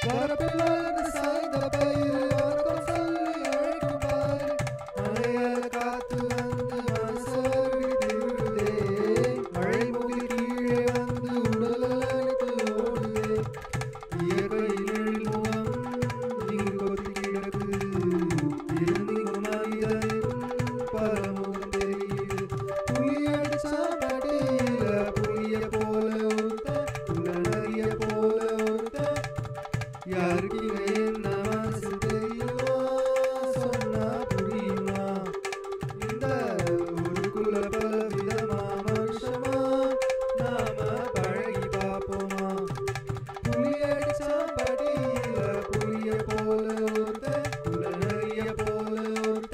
வரப்பில்லாத சாய்ந்த பயிர் வணக்கம் சொல்லி அழைக்கும் பாரு மலையால காத்து வந்து மனசோர்வி திருடுதே மழை முகில் கீழே வந்து உடல் அணைத்து ஓடுதே இயற்கையில் முகம் நீர் கொத்தி கிடக்கு இருந்திங்கும் மனிதனின் பரமுகம் தெரியுது புலி அடிச்சா படியில புலிய போல ஒருத்த புலனறிய போல ஒருத்த யாருக்கு என்ன மனசு தெரியுமா சொன்னா புரியுமா இந்த ஊருக்குள்ள பல விதமா மனுஷமா நாம பழகி பார்ப்போமா புலி அடிச்சா படியில புலிய போல ஒருத்த புலனறிய போல ஒருத்த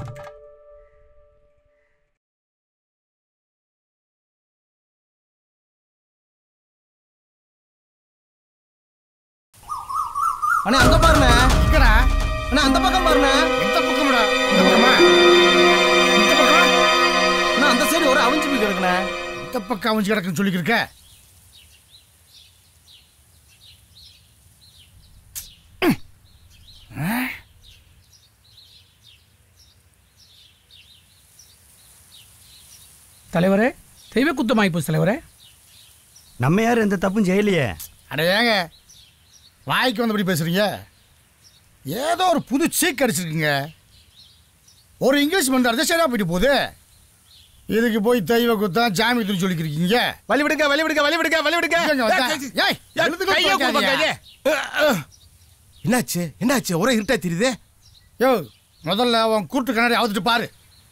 அண்ணா அங்க பாருண்ணே இருக்கடா அண்ணா அந்த பக்கம் பாருண்ணே எந்த பக்கம்டா இந்த பக்கமா இந்த பக்கம் அண்ணா அந்த சைடு ஒரு அவிஞ்சு போய் கிடக்குண்ணே இந்த பக்கம் அவஞ்சு கிடக்குன்னு சொல்லிக்கிருக்க தலைவரே தெய்வ குத்தமாய் போச்சு தலைவரே நம்ம யாரும் எந்த தப்பும் செய்யலையே அட ஏங்க வாய்க்கு வந்தபடி பேசுறீங்க ஏதோ ஒரு புது சீக் அடிச்சிருக்குங்க ஒரு இங்கிலீஷ் மருந்து அடிச்சா சரியா போயிட்டு போகுது இதுக்கு போய் தெய்வ குத்தம் ஜாமியத்துன்னு சொல்லிக்கிறீங்க வழி விடுங்க வழி விடுங்க வழி விடுங்க வழி விடுங்க இங்க வந்தா. ஏய், எழுதுக்கு கையை பார்க்காதீங்க. கொடுப்பாங்க. என்னாச்சு என்னாச்சு ஒரே இருட்டா தெரியுது யோ முதல்ல உன் கூட்டு கண்ணாடி அவுத்துட்டு பாரு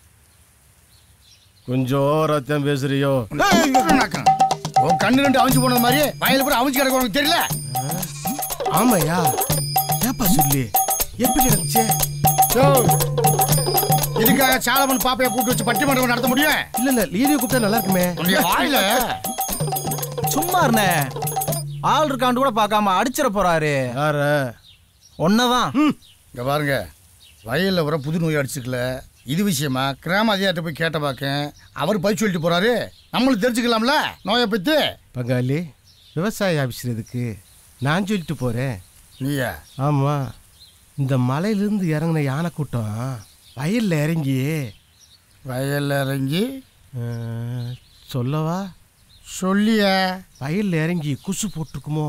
கொஞ்சம் ரத்தம் பேசுறியோ நாக்கம். உன் கண்ணு ரெண்டு அவிஞ்சு போனது மாதிரி வயல கூட அவிஞ்சு கிடக்கு உனக்கு தெரியல ஆமாயா ஏப்பா சொல்லி எப்படி நடந்துச்சு யோ இதுக்காக சாலமன் பாப்பைய கூட்டு வச்சு பட்டிமன்றம் நடத்த முடியும் இல்ல இல்ல லீடியோ கூப்பிட்டா நல்லா இருக்குமே உன்னுடைய வாயில சும்மா இருண்ணே ஆள் இருக்காண்டு கூட பார்க்காம அடிச்சிட போறாரு யார ஒன்னதான் இங்க பாருங்க வயல்ல வர புது நோய் அடிச்சுக்கல இது விஷயமா கிராம அதிகாரிட்ட போய் கேட்ட பார்க்கேன் அவர் பதில் சொல்லிட்டு போறாரு நம்மளும் தெரிஞ்சுக்கலாம்ல நோயை பத்தி பங்காளி விவசாய ஆஃபீஸர் எதுக்கு நான் சொல்லிட்டு போறேன் நீயா ஆமா இந்த மலையிலிருந்து இறங்கின யானை கூட்டம் வயல்ல இறங்கி வயல்ல இறங்கி அஹ், சொல்லவா சொல்லிய வயல்ல இறங்கி குசு போட்டிருக்குமோ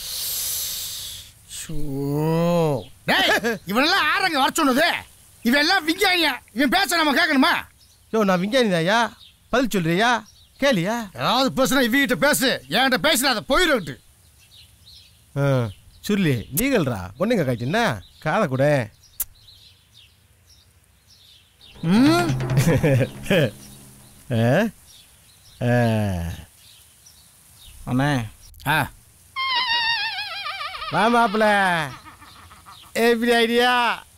டேய் இவனெல்லாம் ஆரங்க வர சொன்னது இவன் எல்லாம் விஞ்ஞானியா இவன் பேச நம்ம கேட்கணுமா யோ நான் விஞ்ஞானி தாயா பதில் சொல்றியா கேளியா ஏதாவது பேசுனா இவங்கிட்ட பேசு என்கிட்ட பேசினாத போயிட்டு ஆ, சொல்லி நீகள்ரா பொண்ணுங்க காய்ச்சுன்னா காதை கூட அண்ணே ஆ வா மாப்பிள எப்படி ஐடியா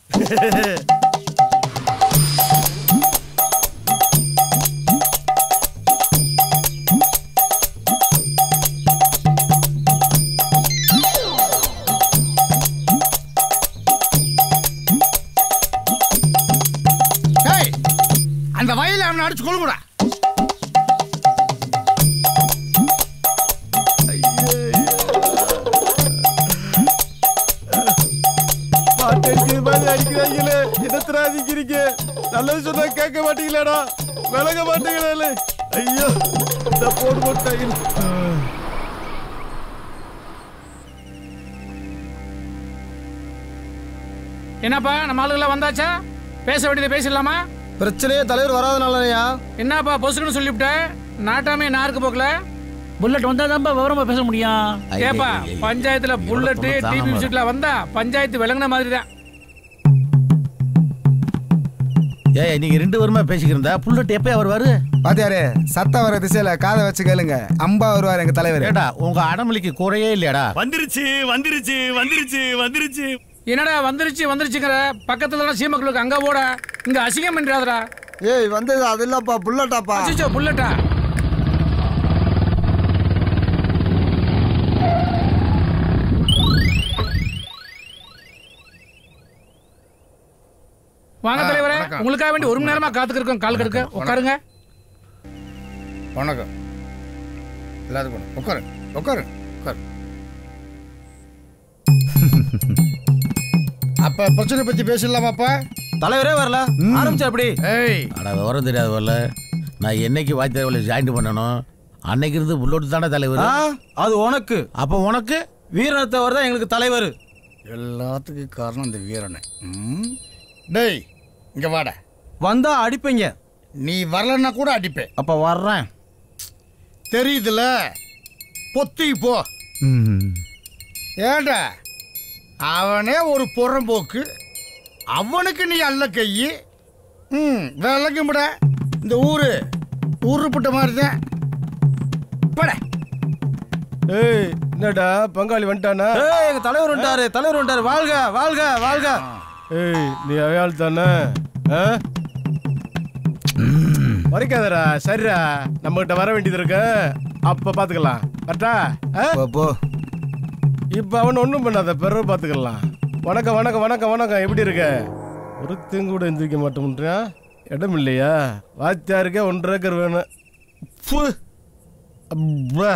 டேய் அந்த வயல்ல அவனை அடிச்சு கொள்ளுங்கடா பாட்டுக்கு மாதிரி அடிக்கிறாங்களே என்னத்தரா அடிக்கிறீங்க நல்லது சொன்னா கேட்க மாட்டீங்களாடா விலக மாட்டீங்களே ஐயோ இந்த போடு போட்டாங்க என்னப்பா நம்ம ஆளுங்களாம் வந்தாச்சா பேச வேண்டியதை பேசிடலாமா பிரச்சனையே தலைவர் வராதனாலயா என்னப்பா பொசுக்குன்னு சொல்லிவிட்ட நாட்டாமே நாருக்கு போக்கல புல்லட் வந்தா தான் விவரமா பேச முடியும் ஏப்பா பஞ்சாயத்துல புல்லட் டிபி சீட்ல வந்தா பஞ்சாயத்து விளங்குன மாதிரி தான் ஏய் நீங்க ரெண்டு வருமா பேசிக்கிறதா புல்லட் எப்ப அவர் வரு பாத்தியாரு சத்தம் வர திசையில காதை வச்சு கேளுங்க அம்பா வருவார் எங்க தலைவர் ஏடா உங்க அடமலிக்கு குறையே இல்லையாடா வந்துருச்சு வந்துருச்சு வந்துருச்சு வந்துருச்சு என்னடா வந்துருச்சு வந்துருச்சுங்கிற பக்கத்துல சீமக்களுக்கு அங்க போட இங்க அசிங்கம் பண்றாதடா ஏய் வந்தது அது இல்லப்பா புல்லட்டாப்பா அச்சோ புல்லட்டா வாங்க ஆ, தலைவரே வணக்கம். உங்களுக்காக வேண்டி ஒரு மணி நேரமா காத்துக்கு இருக்கோம் கால் கெடுக்க உட்காருங்க வணக்கம் எல்லாத்துக்கும் உட்காரு உட்காரு உட்காரு அப்ப பிரச்சனை பத்தி பேசலாமாப்பா தலைவரே வரல ஆரம்பிச்சா அப்படி ஏய் அட விவரம் தெரியாது வரல நான் என்னைக்கு வாய்த்தேர்வில் ஜாயின் பண்ணணும் அன்னைக்கு இருந்து புல்லோட்டு தானே தலைவர் ஆ, அது உனக்கு அப்போ உனக்கு வீரத்தவர் தான் எங்களுக்கு தலைவர் எல்லாத்துக்கும் காரணம் இந்த வீரனை ம்? டேய் இங்க வாடா வந்தா அடிப்பீங்க நீ வரலன்னா கூட அடிப்பேன் அப்ப வர்றேன் தெரியுதுல பொத்தி போ ஏண்டா அவனே ஒரு புறம்போக்கு அவனுக்கு நீ அல்ல கையி ம் விளங்கும்டா இந்த ஊரு ஊருப்பட்ட மாதிரி தான் பட ஏய் என்னடா பங்காளி வந்துட்டானா ஏய் எங்க தலைவர் வந்துட்டாரு தலைவர் வந்துட்டாரு வாழ்க வாழ்க வாழ்க ஏய் நீ அவையாள் தானே ஆ? மறைக்காதடா சரிடா நம்ம கிட்ட வர வேண்டியது இருக்கு அப்ப பாத்துக்கலாம் கரெக்டா ஆ? போ, போ இப்ப அவன் ஒண்ணும் பண்ணாத பிறகு பாத்துக்கலாம் வணக்கம் வணக்கம் வணக்கம் வணக்கம் எப்படி இருக்க ஒருத்தையும் கூட எந்திரிக்க மாட்டோம்ன்றியா இடம் இல்லையா வாத்தியாருக்கே ஒன்றரை ஏக்கர் வேணும் ஃபு. அப்பா.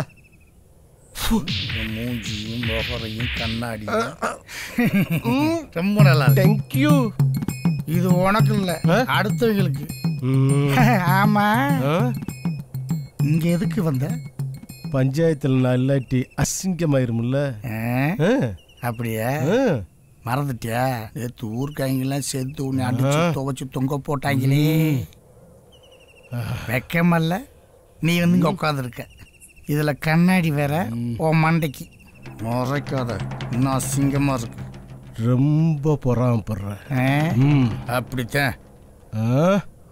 மூஞ்சியும் முகரையும் கண்ணாடியும் ரொம்ப நல்லா இருக்கு. Thank you. இது உனக்கு இல்ல ஆ? அடுத்தவங்களுக்கு ம். ஆமா ஆ? இங்க எதுக்கு வந்த பஞ்சாயத்துல நான் இல்லாட்டி அசிங்கமாயிரும்ல ஆ? ஆ? அப்படியா ஆ. மறந்துட்டியா நேற்று ஊர்க்காய்ங்கெல்லாம் சேர்த்து உன்னை அடிச்சு துவைச்சு தொங்க போட்டாங்களே வெக்கமல்ல நீ வந்து இங்க உட்காந்துருக்க இதுல கண்ணாடி வேற உன் மண்டைக்கு முறைக்காத இன்னும் அசிங்கமா இருக்கு ரொம்ப பொறாமப்படுறேன் ஆ? ம். அப்படித்தான் ஆ?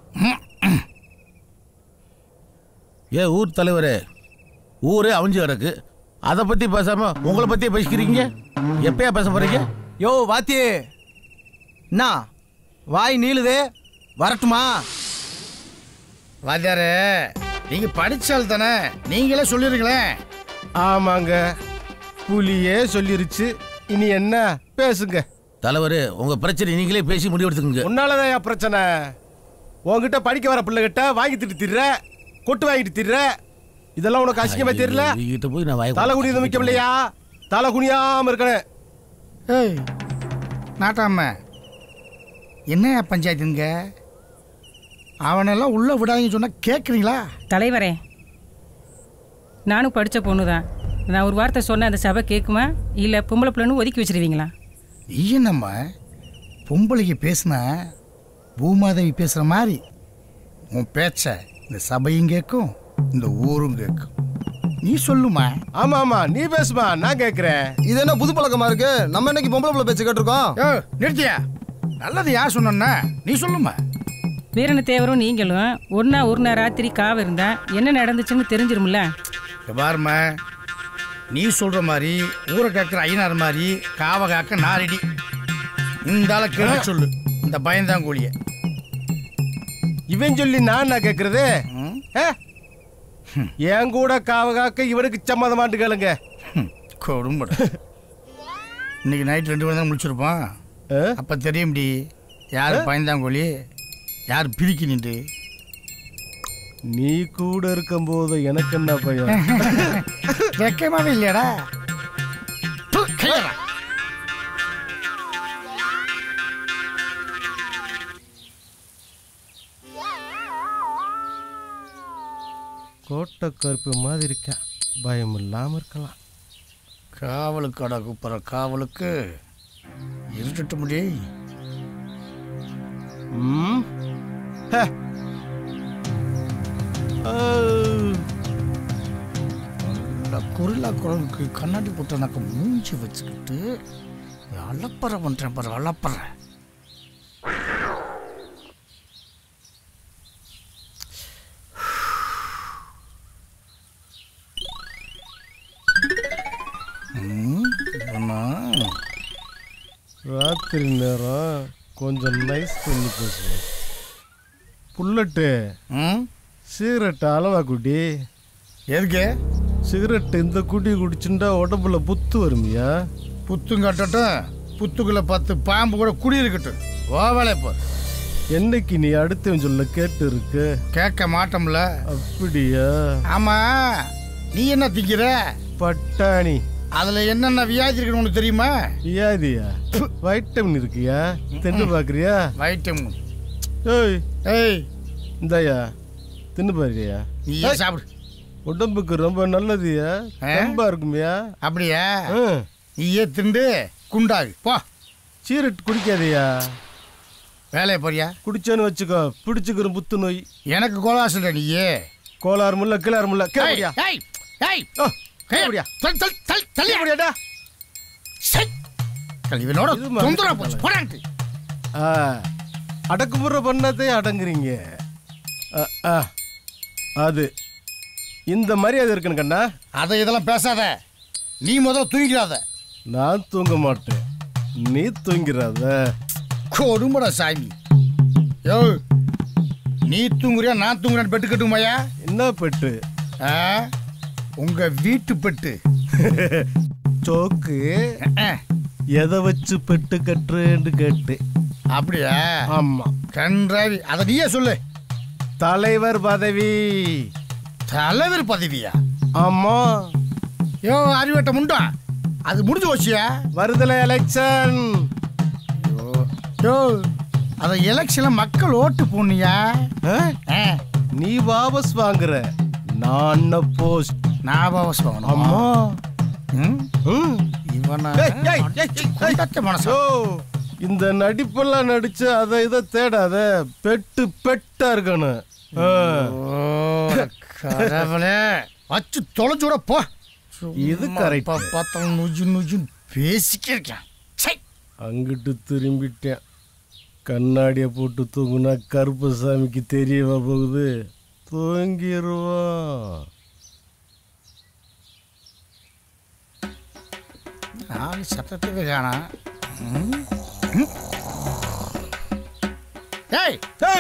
ஏ ஊர் தலைவரே ஊரே அவிஞ்சு கிடக்கு அதை பத்தி பேசாம உங்களை பத்தியே பேசிக்கிறீங்க எப்பயா பேச போறீங்க யோ வாத்தியே என்ன வாய் நீளுதே வரட்டுமா வாத்தியாரே நீங்க படிச்சால் தானே நீங்களே சொல்லிருங்களேன் ஆமாங்க புலியே சொல்லிருச்சு இனி என்ன பேசுங்க தலைவரே உங்க பிரச்சனை நீங்களே பேசி முடிவெடுத்துக்கங்க உன்னாலதான் என் பிரச்சனை உன்கிட்ட படிக்க வர பிள்ளைகிட்ட வாங்கி திட்டு திடுற கொட்டு வாங்கிட்டு திடுற இதெல்லாம் உனக்கு அசிங்கமா தெரியல கிட்ட போய் நான் வாய் தலை குனியது முக்கியம் இல்லையா தலை குனியாம இருக்கணும் ஏய் நாட்டாம என்ன பஞ்சாயத்துங்க அவனெல்லாம் உள்ள விடாதீங்கன்னு சொன்னா கேட்குறீங்களா தலைவரே நானும் படித்த பொண்ணு தான் நான் ஒரு வார்த்தை சொன்ன அந்த சபை கேட்குமா இல்லை பொம்பளை பிள்ளைன்னு ஒதுக்கி வச்சிருவீங்களா நீ என்னம்மா பொம்பளைக்கு பேசுனா பூமாதேவி பேசுகிற மாதிரி உன் பேச்ச இந்த சபையும் கேட்கும் இந்த ஊரும் கேட்கும் நீ சொல்லுமா ஆமா ஆமா நீ பேசுமா நான் கேக்குறேன் இது என்ன புது பழக்கமா இருக்கு நம்ம என்னைக்கு பொம்பளை பிள்ளை பேச்சு கேட்டிருக்கோம் யோ நிறுத்தியா நல்லது யார் சொன்னா நீ சொல்லுமா வீரன தேவரும் நீங்களும் ஒன்றா ஒரு நாள் ராத்திரி காவ இருந்தா என்ன நடந்துச்சுன்னு தெரிஞ்சிரும்ல இங்க பாரும்மா நீ சொல்ற மாதிரி ஊரை கேட்குற ஐயனார் மாதிரி காவ காக்க நாரடி இந்த ஆளை கேட்டு சொல்லு இந்த பயந்தாங்கூலிய இவன் சொல்லி நான் நான் கேக்குறது ம்? ஆ? என் கூட காவ காக்க இவனுக்கு சம்மதமாட்டு கேளுங்க கொடும்படு இன்னைக்கு நைட் ரெண்டு மணி தான் முடிச்சிருப்பான் ஆ? அப்போ தெரியும்டி யார் பயந்தாங்கோலி யார் பிரிக்கி நின்று நீ கூட இருக்கும்போது எனக்கு என்ன பையன் வெக்கமாவே இல்லையாடா து, கையடா. கோட்டை கருப்பு மாதிரி இருக்கேன் பயம் இல்லாம இருக்கலாம் காவலுக்கு அடா கூப்பிட்ற காவலுக்கு இருட்டுட்டு முடி ம்? ஹே. ஆ. இந்த குரிலா குரலுக்கு கண்ணாடி போட்டனாக்க மூஞ்சி வச்சுக்கிட்டு அலப்பறை பண்ணுறேன் பாரு அலப்பறை ம், இவனா? ராத்திரி நேரம் கொஞ்சம் நைஸ் பண்ணி பேசுவேன் புல்லட்டு ம் சிகரெட் அளவா குட்டி எதுக்கு சிகரெட் இந்த குட்டி குடிச்சுட்டா உடம்புல புத்து வருமியா புத்தும் கட்டட்டும் புத்துக்குள்ள பத்து பாம்பு கூட குடியிருக்கட்டும் ஓவலை இப்போ என்னைக்கு நீ அடுத்தவன் சொல்ல கேட்டு இருக்கு கேட்க மாட்டோம்ல அப்படியா ஆமா நீ என்ன திங்கிற பட்டாணி அதுல என்னென்ன வியாதி இருக்குன்னு உனக்கு தெரியுமா வியாதியா வைட்டமின் இருக்கியா தின்னு பாக்குறியா வைட்டமின் ஏய் ஏய் இந்தாயா தின்னு பாருக்கியா நீ ஏன் சாப்பிடு உடம்புக்கு ரொம்ப நல்லதுயா ரொம்ப இருக்குமியா அப்படியா நீயே திண்டு குண்டாகு போ சீரட் குடிக்காதயா வேலையை போறியா குடிச்சேன்னு வச்சுக்கோ பிடிச்சுக்கிற புத்து நோய் எனக்கு கோலாசல் நீயே கோளாறு முல்ல கிளாறு முல்ல கேப்படியா ஏய் ஏய் ஓ கேப்படியா தல் தல் தல் தள்ளி அப்படியாடா கழிவனோட இது மறந்து தொந்தரவு போச்சு போடான்ட்டு ஆ அடக்குமுறை பண்ணதே அடங்குறீங்க ஆ, ஆ. அது இந்த மரியாதை இருக்குன்னு கண்ணா அதை இதெல்லாம் பேசாத நீ முதல்ல தூங்கிடாத நான் தூங்க மாட்டேன் நீ தூங்கிறாத கொடுமடா சாமி யோ நீ தூங்குறியா நான் தூங்குறேன் பெட்டு கட்டுமாயா என்ன பெட்டு ஆ உங்க வீட்டு பெட்டு சோக்கு எதை வச்சு பெட்டு கட்டுறேன்னு கேட்டு அப்படியா ஆமா கன்றாவி அதை நீயே சொல்லு தலைவர் பதவி தலைவர் பதவியா ஆமா யோ அறிவட்ட முண்டா அது முடிஞ்சு போச்சியா வருதலை எலெக்ஷன் யோ அத எலெக்ஷன்ல மக்கள் ஓட்டு போனியா நீ வாபஸ் வாங்குற நான் போஸ்ட் நான் வாபஸ் வாங்கணும் அம்மா இவனா மனசு ஓ இந்த நடிப்பெல்லாம் நடிச்சு அதை இதை தேடாத பெட்டு பெட்டா இருக்கணும் ஆ. கடவுளே வச்சு தொலைச்சு விட போ இது correct. பார்த்தாலும் நுஜு நுஜுன்னு பேசிக்க இருக்கேன் சை அங்கிட்டு திரும்பிட்டேன் கண்ணாடியை போட்டு தூங்குனா கருப்பசாமிக்கு தெரியவா போகுது தூங்கிடுவான் ஆள் சத்தத்துக்கு காணா ஏய்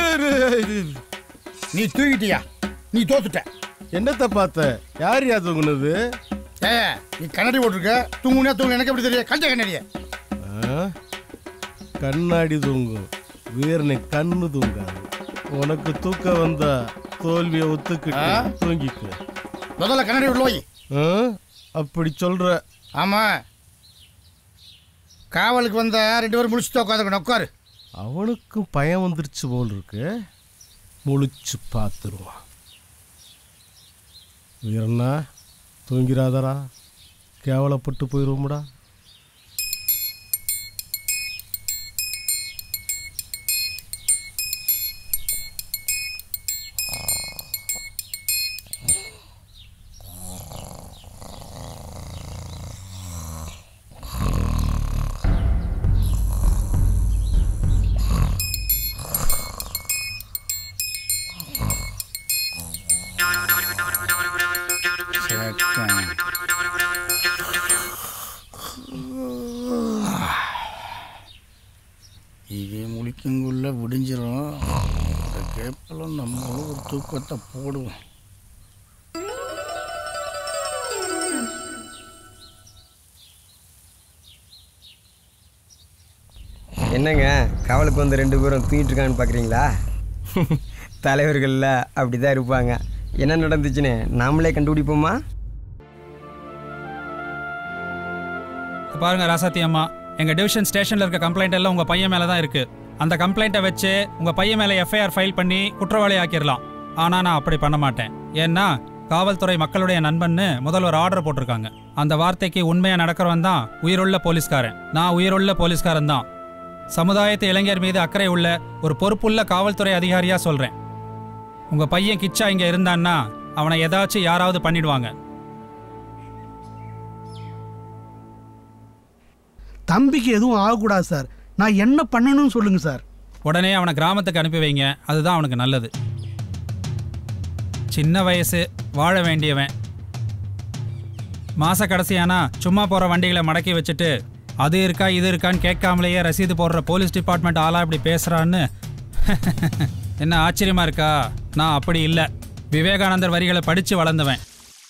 நீ தூங்கிட்டியா நீ தோத்துட்ட என்னத்த பார்த்த யார் யா தூங்குனது ஏ நீ கண்ணாடி போட்டிருக்க தூங்குனா தூங்கு எனக்கு எப்படி தெரியும் கஞ்ச கண்ணாடிய ஆ? கண்ணாடி தூங்கும் வீரனை கண்ணு தூங்காது உனக்கு தூக்கம் வந்தா தோல்வியை ஒத்துக்கிட்டு ஆ? தூங்கிக்க முதல்ல கண்ணாடி உள்ள போய் ஆ? அப்படி சொல்ற ஆமா காவலுக்கு வந்த ரெண்டு பேரும் முடிச்சுட்டு உட்காந்துக்கணும் உட்காரு அவனுக்கும் பயம் வந்துருச்சு போல் இருக்கு முழிச்சு பார்த்துருவான் வீரண்ணா தூங்கிறாதரா கேவலப்பட்டு போயிருவோம்டா இவன் முழிக்குங்குள்ள விடிஞ்சிரும் இந்த கேப்பில் நம்மளும் ஒரு தூக்கத்தை போடுவோம் என்னங்க காவலுக்கு வந்த ரெண்டு பேரும் தூங்கிட்டு இருக்கான்னு பார்க்குறீங்களா தலைவர்கள்ல அப்படி தான் இருப்பாங்க என்ன நடந்துச்சுன்னு நாமளே கண்டுபிடிப்போமா பாருங்க ராசாத்தி அம்மா எங்க டிவிஷன் ஸ்டேஷன்ல இருக்க கம்ப்ளைண்ட் எல்லாம் உங்க பையன் மேல தான் இருக்கு அந்த கம்ப்ளைண்ட்டை வச்சு உங்க பையன் மேல எஃப்ஐஆர் ஃபைல் பண்ணி குற்றவாளி ஆக்கிடலாம் ஆனா நான் அப்படி பண்ண மாட்டேன் ஏன்னா காவல்துறை மக்களுடைய நண்பன்னு முதல்வர் ஆர்டர் போட்டிருக்காங்க அந்த வார்த்தைக்கு உண்மையா நடக்கிறவன் தான் உயிருள்ள போலீஸ்காரன் நான் உயிருள்ள போலீஸ்காரன் தான் சமுதாயத்து இளைஞர் மீது அக்கறை உள்ள ஒரு பொறுப்புள்ள காவல்துறை அதிகாரியா சொல்றேன் உங்க பையன் கிச்சா இங்க இருந்தான்னா அவனை ஏதாச்சும் யாராவது பண்ணிடுவாங்க தம்பிக்கு எதுவும் ஆகக்கூடாது சார் நான் என்ன பண்ணணும்னு சொல்லுங்க சார் உடனே அவனை கிராமத்துக்கு அனுப்பி வைங்க அதுதான் அவனுக்கு நல்லது சின்ன வயசு வாழ வேண்டியவன் மாச கடைசியானா சும்மா போற வண்டிகளை மடக்கி வச்சுட்டு அது இருக்கா இது இருக்கான்னு கேட்காமலேயே ரசீது போடுற போலீஸ் டிபார்ட்மெண்ட் ஆளா இப்படி பேசுறான்னு என்ன ஆச்சரியமா இருக்கா நான் அப்படி இல்லை விவேகானந்தர் வரிகளை படிச்சு வளர்ந்தவன்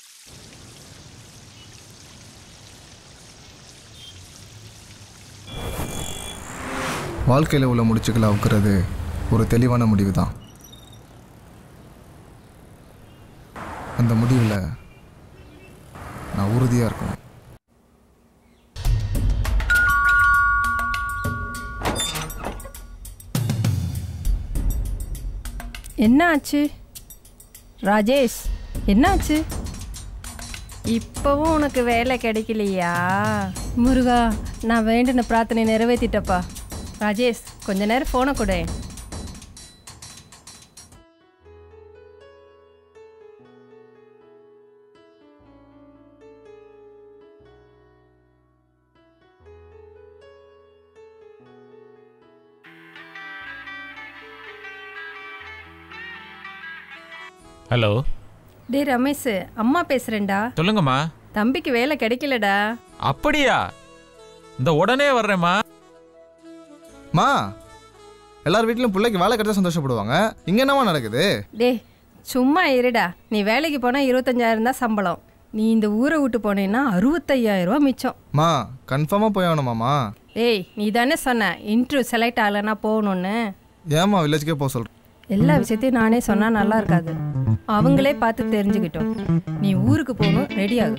வாழ்க்கையில் உள்ள முடிச்சுக்களை அவுக்கிறது ஒரு தெளிவான முடிவு தான் அந்த முடிவில் நான் உறுதியாக இருக்கணும் என்ன ஆச்சு ராஜேஷ் என்னாச்சு இப்போவும் உனக்கு வேலை கிடைக்கலையா முருகா நான் வேண்டின பிரார்த்தனை நிறைவேற்றிட்டப்பா ராஜேஷ் கொஞ்ச நேரம் ஃபோனை கொடு ஹலோ டேய் ரமேஷ் அம்மா பேசுகிறேன்டா சொல்லுங்கம்மா தம்பிக்கு வேலை கிடைக்கலடா அப்படியா இந்த உடனே வர்றேம்மா மா எல்லார் வீட்லயும் பிள்ளைக்கு வேலை கிடைச்சா சந்தோஷப்படுவாங்க இங்க என்னவா நடக்குது டேய் சும்மா இருடா நீ வேலைக்கு போனால் இருபத்தஞ்சாயிரம் தான் சம்பளம் நீ இந்த ஊரை விட்டு போனேன்னா அறுபத்தையாயிரம் ரூபா மிச்சம் மா கன்ஃபார்மா போய் ஆகணுமாமா ஏய் நீ தானே சொன்ன இன்டர்வியூ செலக்ட் ஆகலைன்னா போகணுன்னு ஏமா வில்லேஜ்க்கே போக சொல்ற எல்லா விஷயத்தையும் நானே சொன்னால் நல்லா இருக்காது அவங்களே பார்த்து தெரிஞ்சுக்கிட்டோம் நீ ஊருக்கு போகணும் ரெடி ஆகு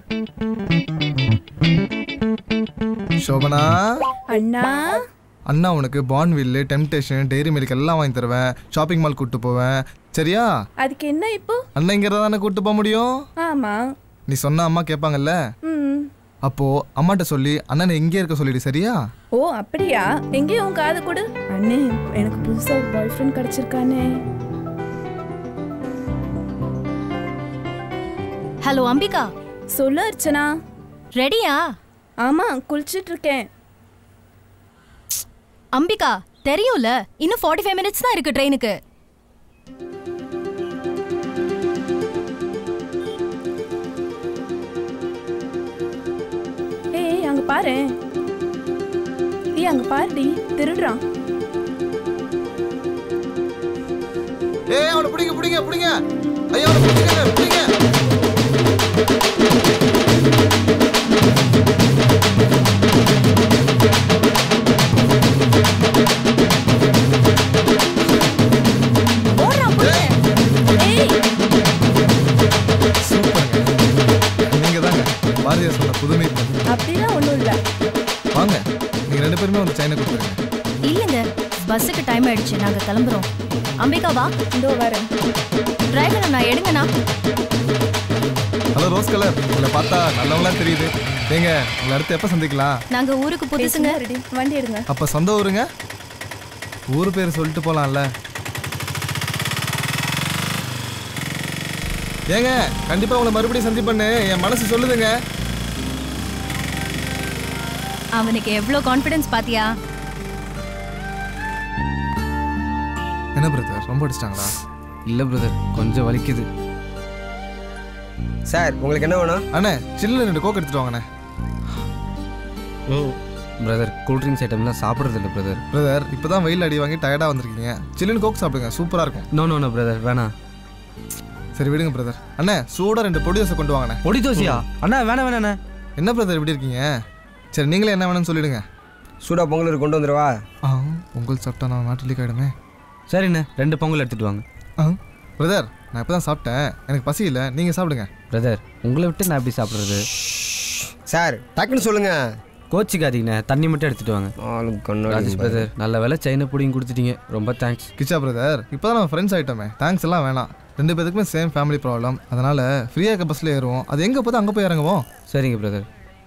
சோபனா அண்ணா அண்ணா உனக்கு பான்வில்லு டெம்டேஷன் டெய்ரி மில்க் எல்லாம் வாங்கி தருவேன் ஷாப்பிங் மால் கூட்டு போவேன் சரியா அதுக்கு என்ன இப்போ அண்ணன் இங்க தானே கூட்டு போக முடியும் ஆமா நீ சொன்ன அம்மா கேட்பாங்கல்ல ம் அப்போ அம்மாட்ட சொல்லி அண்ணனை எங்கே இருக்க சொல்லிடு சரியா ஓ அப்படியா எங்கேயும் உன் காது கொடு அண்ணே எனக்கு புதுசா ஒரு பாய் ஃப்ரெண்ட் கிடைச்சிருக்கானே ஹலோ அம்பிகா சொல்லு அர்ச்சனா ரெடியா ஆமா குளிச்சிட்டு இருக்கேன் அம்பிகா தெரியும்ல இன்னும் ஃபார்ட்டி ஃபைவ் மினிட்ஸ் தான் இருக்கு ட்ரெயினுக்கு ஏய் அங்க பாரு ஏய் அங்க பாருடி திருடுறான் ஏய் அவனை பிடிங்க பிடிங்க பிடிங்க ஐயா அவனை பிடிங்க பிடிங்க நீங்க தாங்க பாரதியார் சொன்ன புதுமை பெண். அப்படிலாம் ஒண்ணும் இல்ல வாங்க நீங்க ரெண்டு பேருமே வந்து சைனை கொடுத்துருங்க இல்லைங்க பஸ்ஸுக்கு டைம் ஆயிடுச்சு நாங்க கிளம்புறோம் அம்பிகா வா இதோ வரேன் டிரைவர் நான் எடுங்கண்ணா ஹலோ ரோஸ் கலர் உங்களை பார்த்தா நல்லவங்களாம் தெரியுது ஏங்க உங்களை அடுத்து எப்போ சந்திக்கலாம் நாங்க ஊருக்கு புதுசுங்க வண்டி எடுங்க அப்போ சொந்த ஊருங்க ஊர் பேர் சொல்லிட்டு போலாம்ல ஏங்க கண்டிப்பா உங்களை மறுபடியும் சந்திப்பேன்னு என் மனசு சொல்லுதுங்க அவனுக்கு எவ்வளவு கான்ஃபிடன்ஸ் பாத்தியா என்ன பிரதர் ரொம்ப அடிச்சிட்டாங்களா இல்லை பிரதர் கொஞ்சம் வலிக்குது சார் உங்களுக்கு என்ன வேணும் அண்ணே சில்லுன்னு ரெண்டு கோக் எடுத்துட்டு வாங்கண்ணே பிரதர் கூல்ட்ரிங்க்ஸ் ஐட்டம்லாம் சாப்பிட்றது இல்லை பிரதர் பிரதர் இப்பதான் வெயில் அடி வாங்கி டயர்டா வந்திருக்கீங்க சில்லுன்னு கோக் சாப்பிடுங்க சூப்பரா இருக்கும் நோ நோ நோ பிரதர் வேணாம் சரி விடுங்க பிரதர் அண்ணே சூடா ரெண்டு பொடி தோசை கொண்டு வாங்கண்ணே பொடி தோசையா அண்ணா வேணாம் வேணாண்ணே என்ன பிரதர் இப்படி இருக்கீங்க சரி நீங்களே என்ன வேணும்னு சொல்லிடுங்க சூடா பொங்கல் கொண்டு வந்துடுவா ஆ பொங்கல் சாப்பிட்டா நான் நாட்டிலே ஆயிடுமே சரிண்ணே ரெண்டு பொங்கல் எடுத்துட்டு வாங்க ஆ பிரதர் நான் இப்போ தான் சாப்பிட்டேன் எனக்கு பசி இல்லை நீங்கள் சாப்பிடுங்க பிரதர் உங்களை விட்டு நான் எப்படி சாப்பிட்றது சார் டக்குன்னு சொல்லுங்க கோச்சிக்காதீங்கண்ணே தண்ணி மட்டும் எடுத்துட்டு வாங்க ராஜேஷ் பிரதர் நல்ல வேலை செயினை பிடிங்கி கொடுத்துட்டீங்க ரொம்ப தேங்க்ஸ் கிச்சா பிரதர் இப்போ தான் நம்ம ஃப்ரெண்ட்ஸ் ஆகிட்டோமே தேங்க்ஸ் எல்லாம் வேணாம் ரெண்டு பேத்துக்குமே சேம் ஃபேமிலி ப்ராப்ளம் அதனால் ஃப்ரீயாக இருக்க பஸ்ஸில் ஏறுவோம் அது எங்கே போதும் அங்கே போய் இறங்குவோம் சரிங்க பிரதர்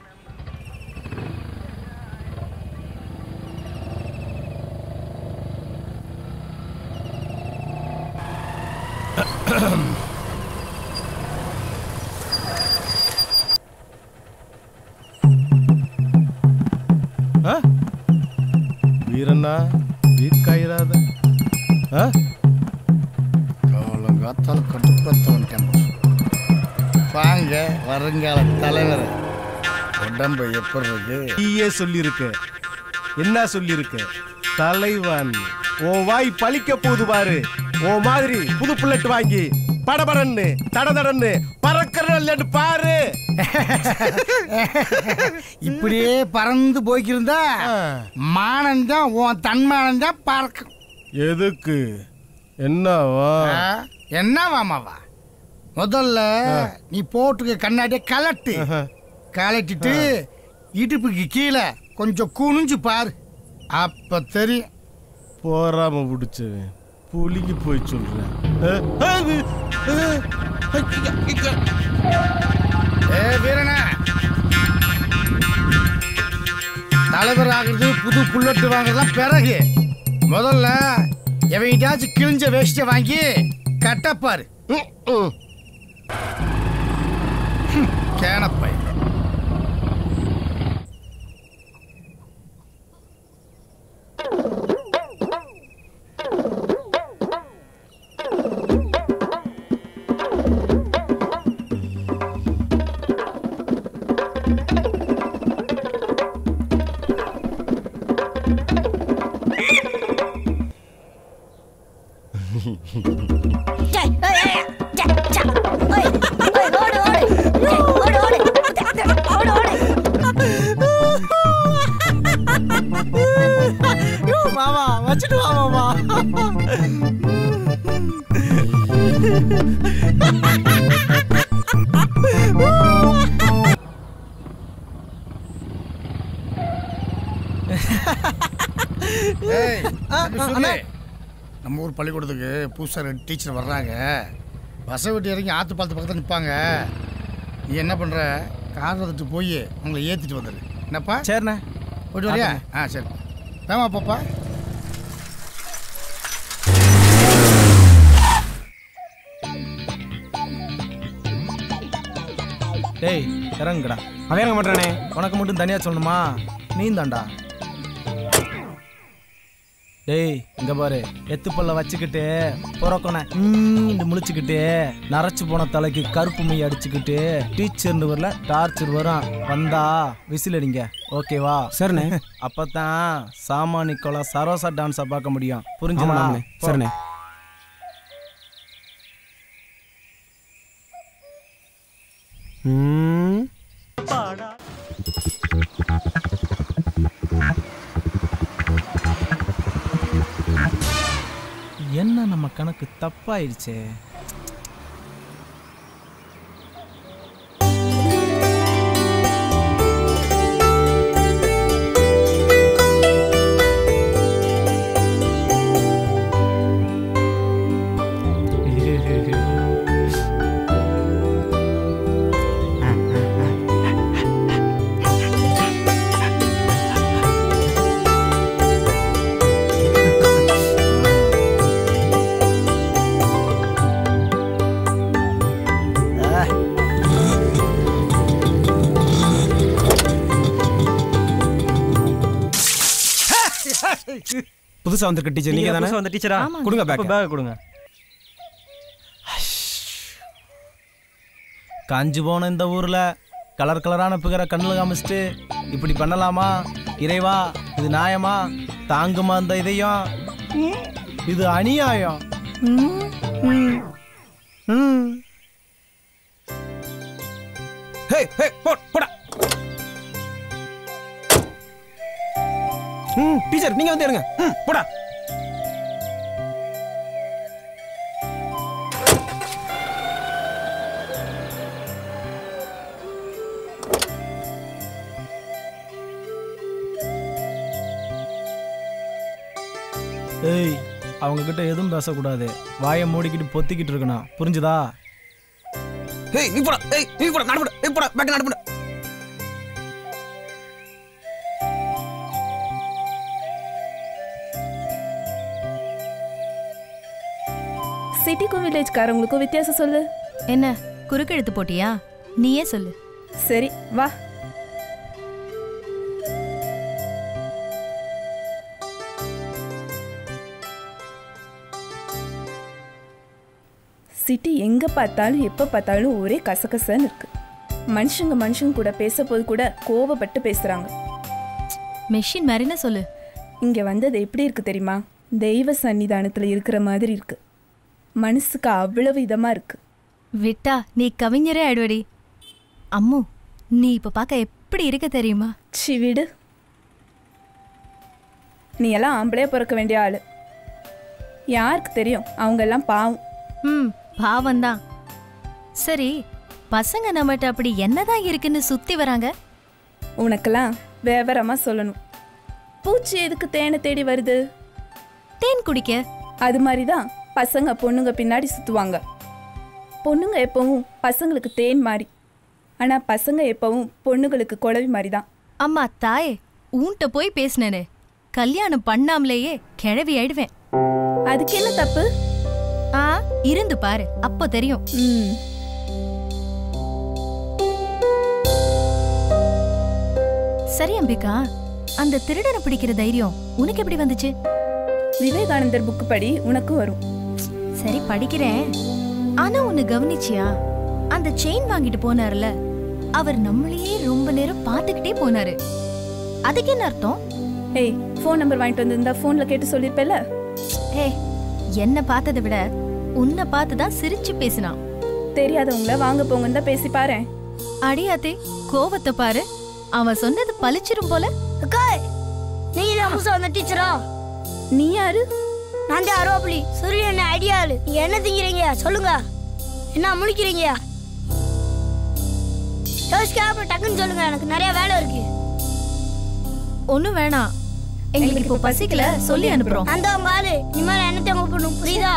ஆ? வீரண்ணா வீக்காயிராத ஆ காலங்காத்தால கட்டுப்படுத்த வந்துட்டேன் வாங்க வருங்கால தலைவர் உடம்பு எப்படி இருக்கு நீயே சொல்லியிருக்க என்ன சொல்லியிருக்க தலைவன் உன் வாய் பழிக்க போகுது பாரு உன் மாதிரி புது புல்லட் வாங்கி படபடன்னு தடதடன்னு பறக்கிறன்னு பாரு இப்படியே பறந்து போய்க்கிருந்தா மானந்தான் உன் தன்மானந்தான் பறக்கும் எதுக்கு என்னவா ஆ, என்ன மாமாவா முதல்ல நீ போட்டுக்க கண்ணாடிய கலட்டு கலட்டிட்டு இடுப்புக்கு கீழே கொஞ்சம் குனிஞ்சு பாரு அப்ப தெரியும் போறாம பிடிச்சவன் புலிக்கு போய் சொல்றேன் ஏ வீரனே தலைவர் ஆகிறது புது புல்லட்டு வாங்குறதுலாம் பிறகு முதல்ல எவங்கிட்டாச்சும் கிழிஞ்ச வேஷ்டியை வாங்கி கட்டப்பாரு ம், ம். ஹம், கேனப்பை மாமா வச்சுட்டு வா மாமா ஏய், தம்பி சொல்லு. நம்ம ஊர் பள்ளிக்கூடத்துக்கு புதுசாக ரெண்டு டீச்சர் வர்றாங்க பஸ் விட்டு இறங்கி ஆற்று பாலத்து பக்கத்தில் நிற்பாங்க நீ என்ன பண்ணுற கார் வந்துட்டு போய் அவங்கள ஏற்றிட்டு வந்துடு என்னப்பா சரிண்ணே போயிட்டு வரியா ஆ சரி வேமா பாப்பா டேய் இறங்குடா அவன் இறங்க மாட்டானே உனக்கு மட்டும் தனியா சொல்லணுமா நீ தாண்டா டேய் இங்க பாரு எத்து பல்ல வச்சுக்கிட்டு புறக்கொன இந்த முழிச்சுக்கிட்டு நரைச்சு போன தலைக்கு கருப்பு மை அடிச்சுக்கிட்டு டீச்சர்னு வரல டார்ச்சர் வரும் வந்தா விசில் அடிங்க ஓகேவா சரிண்ணே அப்பதான் சாமானி கொலா சரோசா டான்ஸை பார்க்க முடியும் புரிஞ்சுதா சரிண்ணே ம் என்ன நம்ம கணக்கு தப்பாயிடுச்சே புதுசா வந்திருக்க டீச்சர் நீங்க நீங்க தானே புதுசா வந்த டீச்சரா? ஆமாங்க. கொடுங்க அப்ப பேக் bag கொடுங்க. காஞ்சு போன இந்த ஊர்ல கலர் கலரான பிகரை கண்ணில் காமிச்சிட்டு இப்படி பண்ணலாமா இறைவா இது நியாயமா தாங்குமா இந்த இதையும் இது அநியாயம் ஹே ஹே போ போடா ம் டீச்சர் நீங்க வந்து எடுங்க ம் போடா ஏய் அவங்க கிட்ட எதுவும் பேசக்கூடாது வாயை மூடிக்கிட்டு பொத்திக்கிட்டு இருக்கணும் புரிஞ்சுதா ஏய் நீ போடா ஏய் நீ போடா நடு போடா ஏய் போடா பேக் நடு போடா சிட்டிக்கும் வில்லேஜ்காரங்களுக்கும் வித்தியாசம் சொல்லு என்ன குறுக்கெழுத்து போட்டியா நீயே சொல்லு சரி வா சிட்டி எங்க பார்த்தாலும் எப்ப பார்த்தாலும் ஒரே கசகசன்னு இருக்கு மனுஷங்க மனுஷங்க கூட பேச கூட கோவப்பட்டு பேசுறாங்க மெஷின் மாதிரின்னு சொல்லு இங்க வந்தது எப்படி இருக்கு தெரியுமா தெய்வ சன்னிதானத்துல இருக்கிற மாதிரி இருக்கு மனசுக்கு அவ்வளவு இதமா இருக்கு விட்டா நீ கவிஞரே ஆயிடுவடி அம்மு நீ இப்ப பார்க்க எப்படி இருக்க தெரியுமா சி விடு நீ எல்லாம் ஆம்பளையா பிறக்க வேண்டிய ஆளு யாருக்கு தெரியும் அவங்க எல்லாம் பாவம் ம் பாவம்தான் சரி பசங்க நம்மகிட்ட அப்படி என்னதான் இருக்குன்னு சுத்தி வராங்க உனக்கெல்லாம் விவரமா சொல்லணும் பூச்சி எதுக்கு தேனை தேடி வருது தேன் குடிக்க அது மாதிரி தான் பசங்க பொண்ணுங்க பின்னாடி சுற்றுவாங்க பொண்ணுங்க எப்பவும் பசங்களுக்கு தேன் மாதிரி ஆனால் பசங்க எப்பவும் பொண்ணுங்களுக்கு குழவி மாதிரி தான் அம்மா தாயே உன்கிட்ட போய் பேசினேனே கல்யாணம் பண்ணாமலேயே கிழவி ஆயிடுவேன் அதுக்கு என்ன தப்பு ஆ இருந்து பாரு அப்போ தெரியும் சரி அம்பிகா அந்த திருடனை பிடிக்கிற தைரியம் உனக்கு எப்படி வந்துச்சு விவேகானந்தர் புக்கு படி உனக்கும் வரும் சரி படிக்கிறேன் ஆனா ஒன்னு கவனிச்சியா அந்த செயின் வாங்கிட்டு போனார்ல அவர் நம்மளையே ரொம்ப நேரம் பார்த்துக்கிட்டே போனாரு அதுக்கு என்ன அர்த்தம் ஏய் ஃபோன் நம்பர் வாங்கிட்டு வந்திருந்தா ஃபோனில் கேட்டு சொல்லியிருப்பேல ஏய் என்ன பார்த்ததை விட உன்னை பார்த்து தான் சிரிச்சு பேசினான் தெரியாதவங்கள வாங்க போங்கன்னு தான் பேசி பாரு அடியாத்தே கோவத்தை பாரு அவன் சொன்னது பளிச்சிரும் போல அக்கா நீங்க தான் புதுசா வந்த டீச்சரா நீ யாரு நான் தான் அரோப்ளி சூரியன் ஐடியா ஆளு நீங்க என்ன திங்கிறீங்க சொல்லுங்க என்ன முழிக்கிறீங்க யோசிக்காம டக்குன்னு சொல்லுங்க எனக்கு நிறைய வேலை இருக்கு ஒண்ணும் வேணாம் எங்களுக்கு இப்போ பசிக்கல சொல்லி அனுப்புறோம் அந்த உங்க ஆளு இனிமேல் என்ன தேங்க பண்ணும் புரியுதா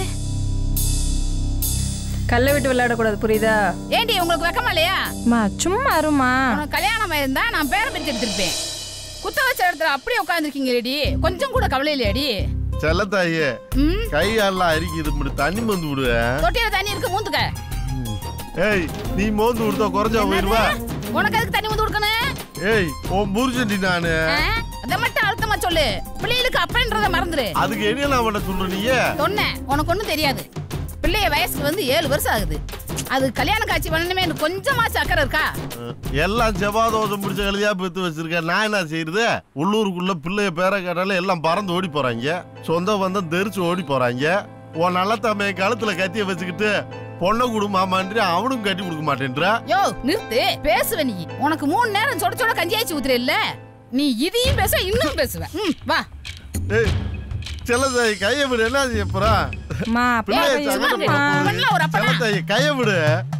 கல்லை விட்டு விளையாடக்கூடாது புரியுதா ஏண்டி உங்களுக்கு வெக்கமா இல்லையா மா சும்மா இருமா உனக்கு கல்யாணம் இருந்தா நான் பேரை பிரிச்சு எடுத்திருப்பேன் குத்த வச்ச இடத்துல அப்படியே உட்காந்துருக்கீங்கடி கொஞ்சம் கூட கவலை இல்லையாடி செல்லத்தாயே கை காலெல்லாம் அரிக்குது இப்படி தண்ணி மந்து விடுவேன் தொட்டியில தண்ணி இருக்கு மூந்துக்க ஏய் நீ மோந்து கொடுத்தா குறைஞ்சா போயிருவா உனக்கு அதுக்கு தண்ணி ஊந்து கொடுக்கணும் ஏய் உன் புருஷன்டி நானு ஆ? அதை மட்டும் அழுத்தமா சொல்லு பிள்ளைகளுக்கு அப்பன்றத மறந்துரு அதுக்கு என்ன நான் பண்ண சொல்ற நீயே சொன்னேன் உனக்கு ஒண்ணும் தெரியாது பிள்ளைய வயசுக்கு வந்து ஏழு வருஷம் ஆகுது அது கல்யாண காட்சி பண்ணணுமே எனக்கு கொஞ்சமாச்சு அக்கறை இருக்கா எல்லாம் செவ்வாதோஷம் பிடிச்ச கழுதியா பெத்து வச்சிருக்கேன் நான் என்ன செய்யறது உள்ளூருக்குள்ள பிள்ளைய பேரை கேட்டாலும் எல்லாம் பறந்து ஓடி போறாங்க சொந்த பந்தம் தெரிச்சு ஓடி போறாங்க உன் நல்ல தம்மைய கழுத்துல கத்திய வச்சுக்கிட்டு பொண்ணை குடும்பமான்றி அவனும் கட்டி கொடுக்க மாட்டேன்ற யோ நிறுத்து பேசுவ நீ உனக்கு மூணு நேரம் சொட சொட கஞ்சியாச்சு ஊத்துற இல்ல நீ இதையும் பேச இன்னும் பேசுவ ம், வா ஏய் செல்லத்தாய் கையை விடு என்ன செய்ய போறா மா பிள்ளைய ஏய், சும்மா சங்கடப்பட இரு. போகுது. இவன்லாம் ஒரு அப்பனா? செல்லத்தாய் கையை விடு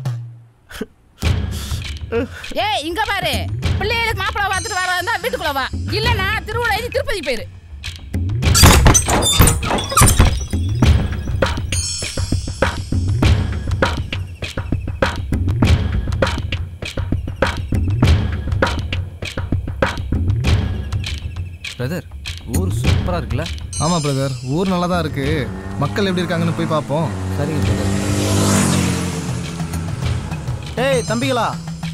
ஏய் இங்க பாரு பிள்ளைகளுக்கு மாப்பிள பார்த்துட்டு வர இருந்தா வீட்டுக்குள்ள வா இல்லனா திருவிழா எழுதி திருப்பதி போயிரு பிரதர் ஊர் சூப்பராக இருக்குல்ல ஆமாம் பிரதர் ஊர் நல்லா தான் இருக்கு மக்கள் எப்படி இருக்காங்கன்னு போய் பார்ப்போம் சரிங்க பிரதர் ஏய் தம்பிகளா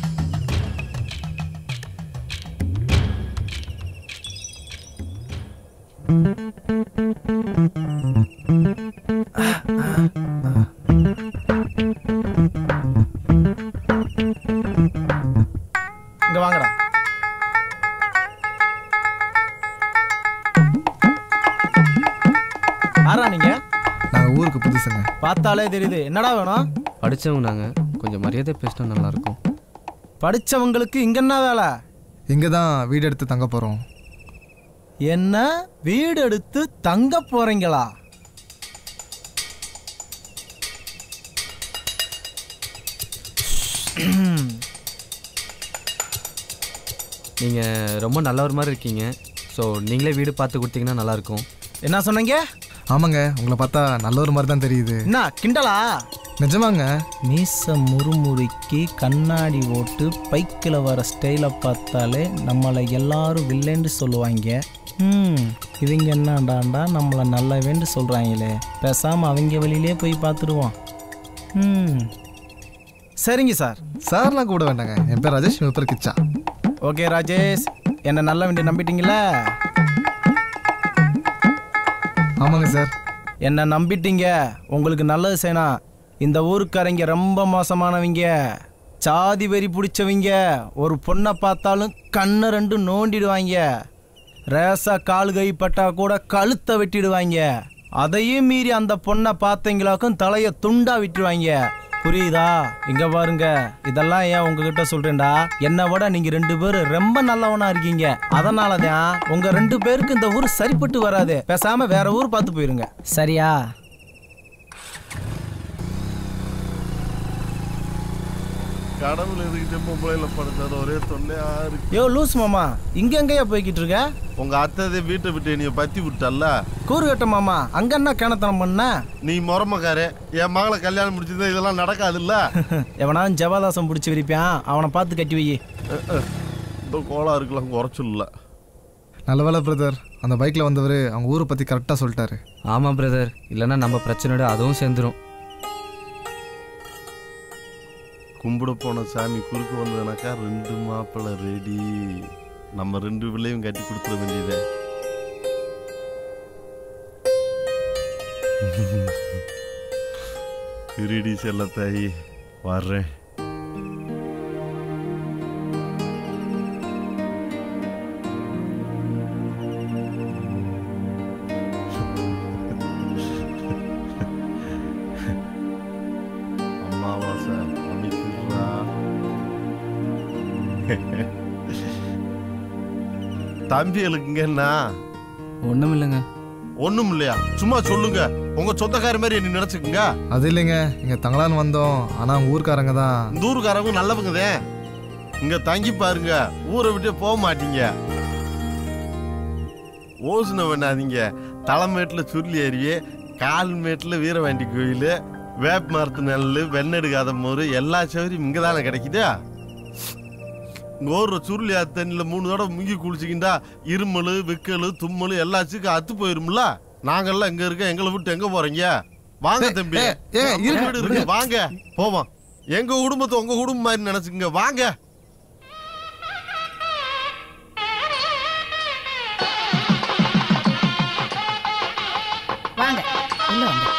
இங்க வாங்கடா யாரா நீங்க நாங்கள் ஊருக்கு புதுசுங்க பார்த்தாலே தெரியுது என்னடா வேணும் படித்தவங்க நாங்கள் கொஞ்சம் மரியாதை பேசினா நல்லாயிருக்கும் படிச்சவங்களுக்கு இங்க என்ன வேலை இங்கே தான் வீடு எடுத்து தங்க போகிறோம் என்ன வீடு எடுத்து தங்க போறீங்களா நீங்கள் ரொம்ப நல்லவர் மாதிரி இருக்கீங்க ஸோ நீங்களே வீடு பார்த்து கொடுத்தீங்கன்னா நல்லாயிருக்கும் என்ன சொன்னீங்க ஆமாங்க உங்களை பார்த்தா நல்ல ஒரு மாதிரி தான் தெரியுது என்ன கிண்டலா நிஜமாங்க மீச முறுமுறுக்கி கண்ணாடி ஓட்டு பைக்கில் வர ஸ்டைலை பார்த்தாலே நம்மளை எல்லாரும் வில்லேன்னு சொல்லுவாங்க ம் இவங்க என்னடாண்டா நம்மளை நல்லவேன்னு சொல்கிறாங்களே பேசாமல் அவங்க வழியிலே போய் பார்த்துடுவோம் ம் சரிங்க சார் சார்லாம் கூட வேண்டாங்க என் பேர் ராஜேஷ் என் பேர் கிச்சா ஓகே ராஜேஷ் என்ன நல்ல வேண்டிய நம்பிட்டீங்களா ஆமாங்க சார் என்ன நம்பிட்டீங்க உங்களுக்கு நல்லது செய்யணும் இந்த ஊருக்காரங்க ரொம்ப மோசமானவங்க சாதி வெறி பிடிச்சவங்க ஒரு பொண்ணை பார்த்தாலும் கண்ணை ரெண்டு நோண்டிடுவாங்க ரேசா கால் கை பட்டா கூட கழுத்தை வெட்டிடுவாங்க அதையும் மீறி அந்த பொண்ணை பார்த்தீங்களாக்கும் தலையை துண்டா விட்டுருவாங்க புரியுதா இங்க பாருங்க இதெல்லாம் ஏன் உங்ககிட்ட சொல்றேன்டா என்னை விட நீங்க ரெண்டு பேரும் ரொம்ப நல்லவனா இருக்கீங்க அதனால தான் உங்க ரெண்டு பேருக்கு இந்த ஊர் சரிப்பட்டு வராது பேசாம வேற ஊர் பார்த்து போயிருங்க சரியா கடவுள் எதுக்கிட்ட பொம்பளையில படுத்தாரு ஒரே தொல்லையா இருக்கு யோ லூஸ் மாமா இங்க எங்கேயா போய்கிட்டு இருக்க உங்க அத்தை வீட்டை விட்டு நீ பத்தி விட்டல்ல கூறுகட்ட மாமா அங்க என்ன கிணத்தனம் பண்ண நீ முறமக்காரு என் மகளை கல்யாணம் முடிச்சது இதெல்லாம் நடக்காதுல்ல எவனாலும் ஜபாதாசம் பிடிச்சி விரிப்பான் அவனை பார்த்து கட்டி வை இந்த கோலா இருக்கலாம் குறைச்சுல்ல நல்ல வேலை பிரதர் அந்த பைக்கில் வந்தவர் அவங்க ஊரை பற்றி கரெக்டாக சொல்லிட்டாரு ஆமாம் பிரதர் இல்லைன்னா நம்ம பிரச்சனையோட அதுவும் சேர்ந்துரும் கும்பிட போன சாமி குறுக்கு வந்ததுனாக்கா ரெண்டு மாப்பிள்ளை ரெடி நம்ம ரெண்டு பிள்ளையும் கட்டி கொடுத்துட வேண்டியதே இருடி செல்லத்தாயி வர்றேன் அம்மாவாசை அமைக்கிறா தம்பிகளுக்குங்க என்ன ஒன்றும் இல்லைங்க ஒண்ணும் இல்லையா சும்மா சொல்லுங்க உங்க சொந்தக்கார மாதிரி என்ன நினைச்சுக்குங்க அது இல்லைங்க இங்கே தங்கலான்னு வந்தோம் ஆனால் அவங்க ஊர்க்காரங்க தான் இந்த ஊருக்காரங்க நல்லவங்கதே இங்க தங்கி பாருங்க ஊரை விட்டு போக மாட்டீங்க ஓசுன வேணாதீங்க தலைமேட்டுல சுருளி அருவி கால் மேட்டுல வீரவாண்டி கோயில் வேப்ப மரத்து நெல் வெண்ணெடுக்காத மோர் எல்லா சௌகரியம் இங்கே தானே கிடைக்குது இங்கே ஒரு சுருளி ஆத்து தண்ணியில் மூணு தடவை முங்கி குளிச்சிக்கிண்டா இருமல் விக்கல் தும்மல் எல்லாச்சுக்கும் அத்து போயிரும்ல நாங்கெல்லாம் இங்க இருக்க எங்களை விட்டு எங்க போறீங்க வாங்க தம்பி ஏய், ஏய், நம்ம இருங்க, வீடு இருக்கு வாங்க போவோம் எங்க குடும்பத்தை உங்க குடும்பம் மாதிரி நினைச்சுக்கங்க வாங்க வாங்க உள்ள வாங்க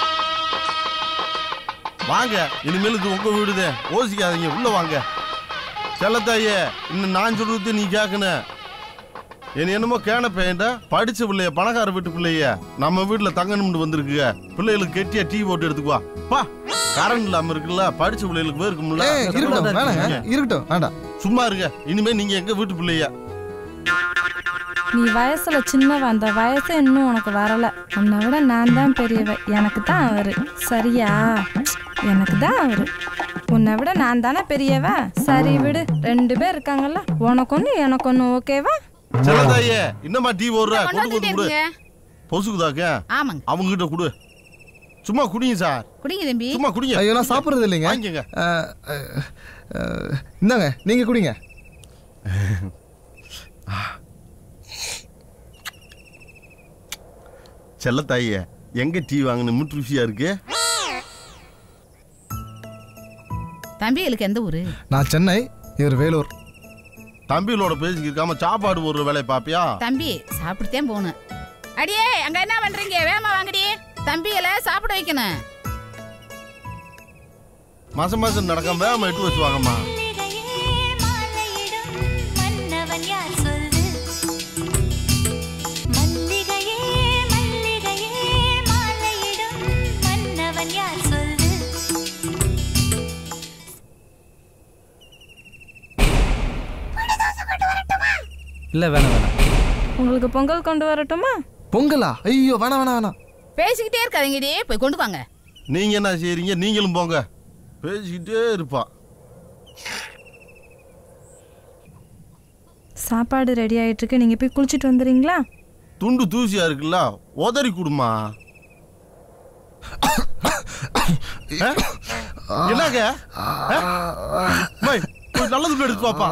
வாங்க இனிமேல் இது உங்க வீடுதே ஓசிக்காதீங்க உள்ள வாங்க செல்லத்தாயே இன்னும் நான் சொல்றது நீ கேட்கணும் என்ன என்னமோ கேன பையன்டா படிச்ச பிள்ளைய பணக்கார வீட்டு பிள்ளைய நம்ம வீட்டுல தங்கணும்னு வந்திருக்குங்க பிள்ளைகளுக்கு கெட்டியா டீ போட்டு எடுத்துக்குவா பா கரண்ட் இல்லாம இருக்குல்ல படிச்ச பிள்ளைகளுக்கு போய் இருக்கும்ல ஏய், இருக்கட்டும் வேணாங்க இருக்கட்டும் வேண்டாம் சும்மா இருங்க இனிமே நீங்க எங்க வீட்டு பிள்ளைய நீ வயசுல சின்னவ அந்த வயசு இன்னும் உனக்கு வரல உன்னை விட நான் தான் பெரியவ எனக்கு தான் அவரு சரியா எனக்கு தான் அவரு உன்னை விட நான் தானே பெரியவ சரி விடு ரெண்டு பேர் இருக்காங்கல்ல உனக்கு ஒன்று எனக்கு ஒன்று ஓகேவா செல்லத்தாயே இன்னமா டீ போடுற கொண்டு கொண்டு வந்து வந்துட்டே கொடு இருங்க பொசுக்குதாக்க ஆமாங்க அவங்க கிட்ட கொடு சும்மா குடிங்க சார் குடிங்க தம்பி சும்மா குடிங்க ஐயோ நான் சாப்பிட்றது இல்லைங்க வாங்கிக்கங்க அஹ், அஹ், அஹ், இந்தாங்க நீங்கள் குடிங்க செல்லத்தாயே எங்க டீ வாங்கின முட்டு ருசியா இருக்கு தம்பிகளுக்கு எந்த ஊரு நான் சென்னை இவர் வேலூர் தம்பிகளோட பேசிக்கிருக்காம சாப்பாடு ஒரு வேலையை பாப்பியா தம்பி சாப்பிட்டுத்தேன் போகணும் அடியே அங்க என்ன பண்றீங்க வேமா வாங்கடி தம்பிகளை சாப்பிட வைக்கணும் மாசம் மாசம் நடக்காம வேகமா எட்டு வச்சு வாங்கம்மா மன்னவன் யார் சொல்லு மல்லிகையே மல்லிகையே மாலையிடும் மன்னவன் யார் சொல்லு இல்லை வேணாம் வேணாம் உங்களுக்கு பொங்கல் கொண்டு வரட்டுமா பொங்கலா ஐயோ வேணாம் வேணாம் வேணாம் பேசிக்கிட்டே இருக்காதீங்கடி போய் கொண்டு வாங்க நீங்க என்ன செய்றீங்க நீங்களும் போங்க பேசிக்கிட்டே இருப்பான் சாப்பாடு ரெடி ஆயிட்டு இருக்கு நீங்க போய் குளிச்சுட்டு வந்துடுறீங்களா துண்டு தூசியா இருக்குல்ல உதறி குடுமா என்னங்க ஆ? மை, போய் நல்ல துண்டு எடுத்து பாப்பா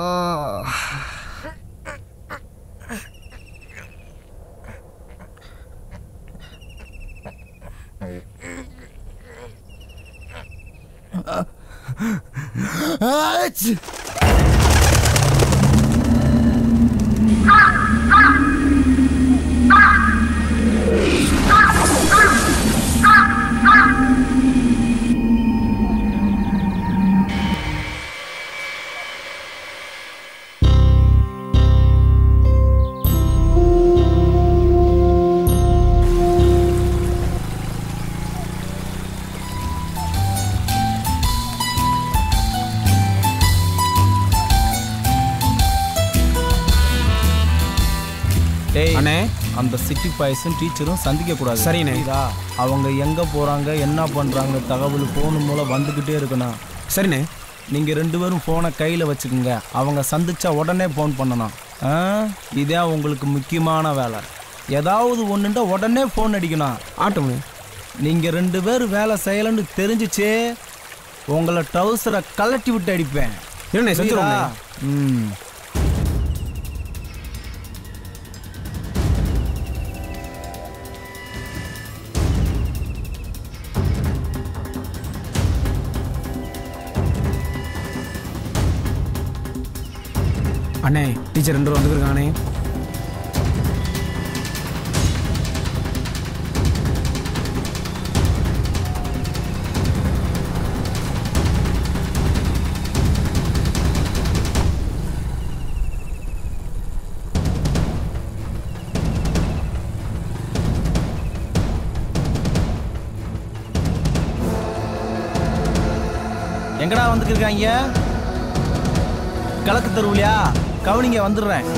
டேய் அண்ணே அந்த சிட்டி பாய்ஸும் டீச்சரும் சந்திக்க கூடாது சரிண்ணே. புரியுதா? அவங்க எங்க போறாங்க என்ன பண்றாங்க தகவல் போன் மூலம் வந்துகிட்டே இருக்கணும் சரிண்ணே நீங்க ரெண்டு பேரும் போனை கையில வச்சுக்கோங்க அவங்க சந்திச்சா உடனே ஃபோன் பண்ணணும் ஆ? இதான் உங்களுக்கு முக்கியமான வேலை ஏதாவது ஒண்ணுண்டா உடனே ஃபோன் அடிக்கணும் ஆட்டம் நீங்க ரெண்டு பேரும் வேலை செய்யலன்னு தெரிஞ்சுச்சே உங்களை டவுசரை கலட்டி விட்டு அடிப்பேன் இல்லண்ணே, செஞ்சிருவோண்ணே. புரியுதா? ம் அண்ணே டீச்சர் ரெண்டு பேரும் வந்துருக்கானே எங்கடா வந்துருக்காங்க கலக்கு தெருவுலையா கவனிங்க வந்துடுறேன்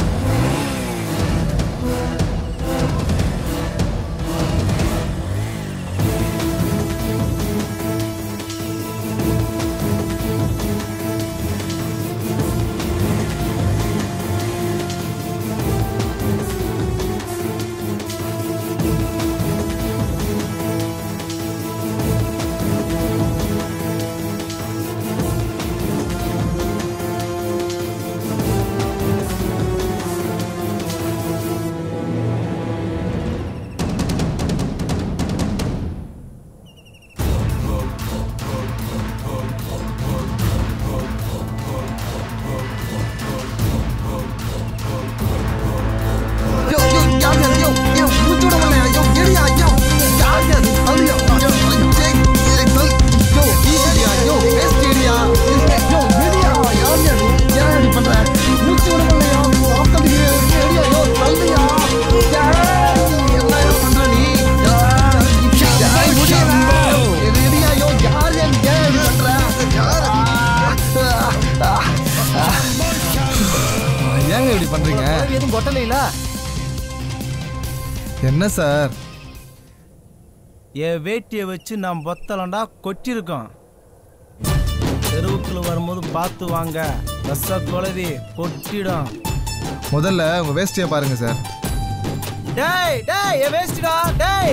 ஏங்க இப்படி பண்றீங்க எதுவும் கொட்டலையில என்ன சார் என் வேட்டியை வச்சு நான் பொத்தலண்டா கொட்டியிருக்கோம் தெருவுக்குள்ள வரும்போது பார்த்து வாங்க ரச குழவி கொட்டிடும் முதல்ல உங்க வேஸ்டியை பாருங்க சார் டேய் டேய் என் வேஸ்டா டேய்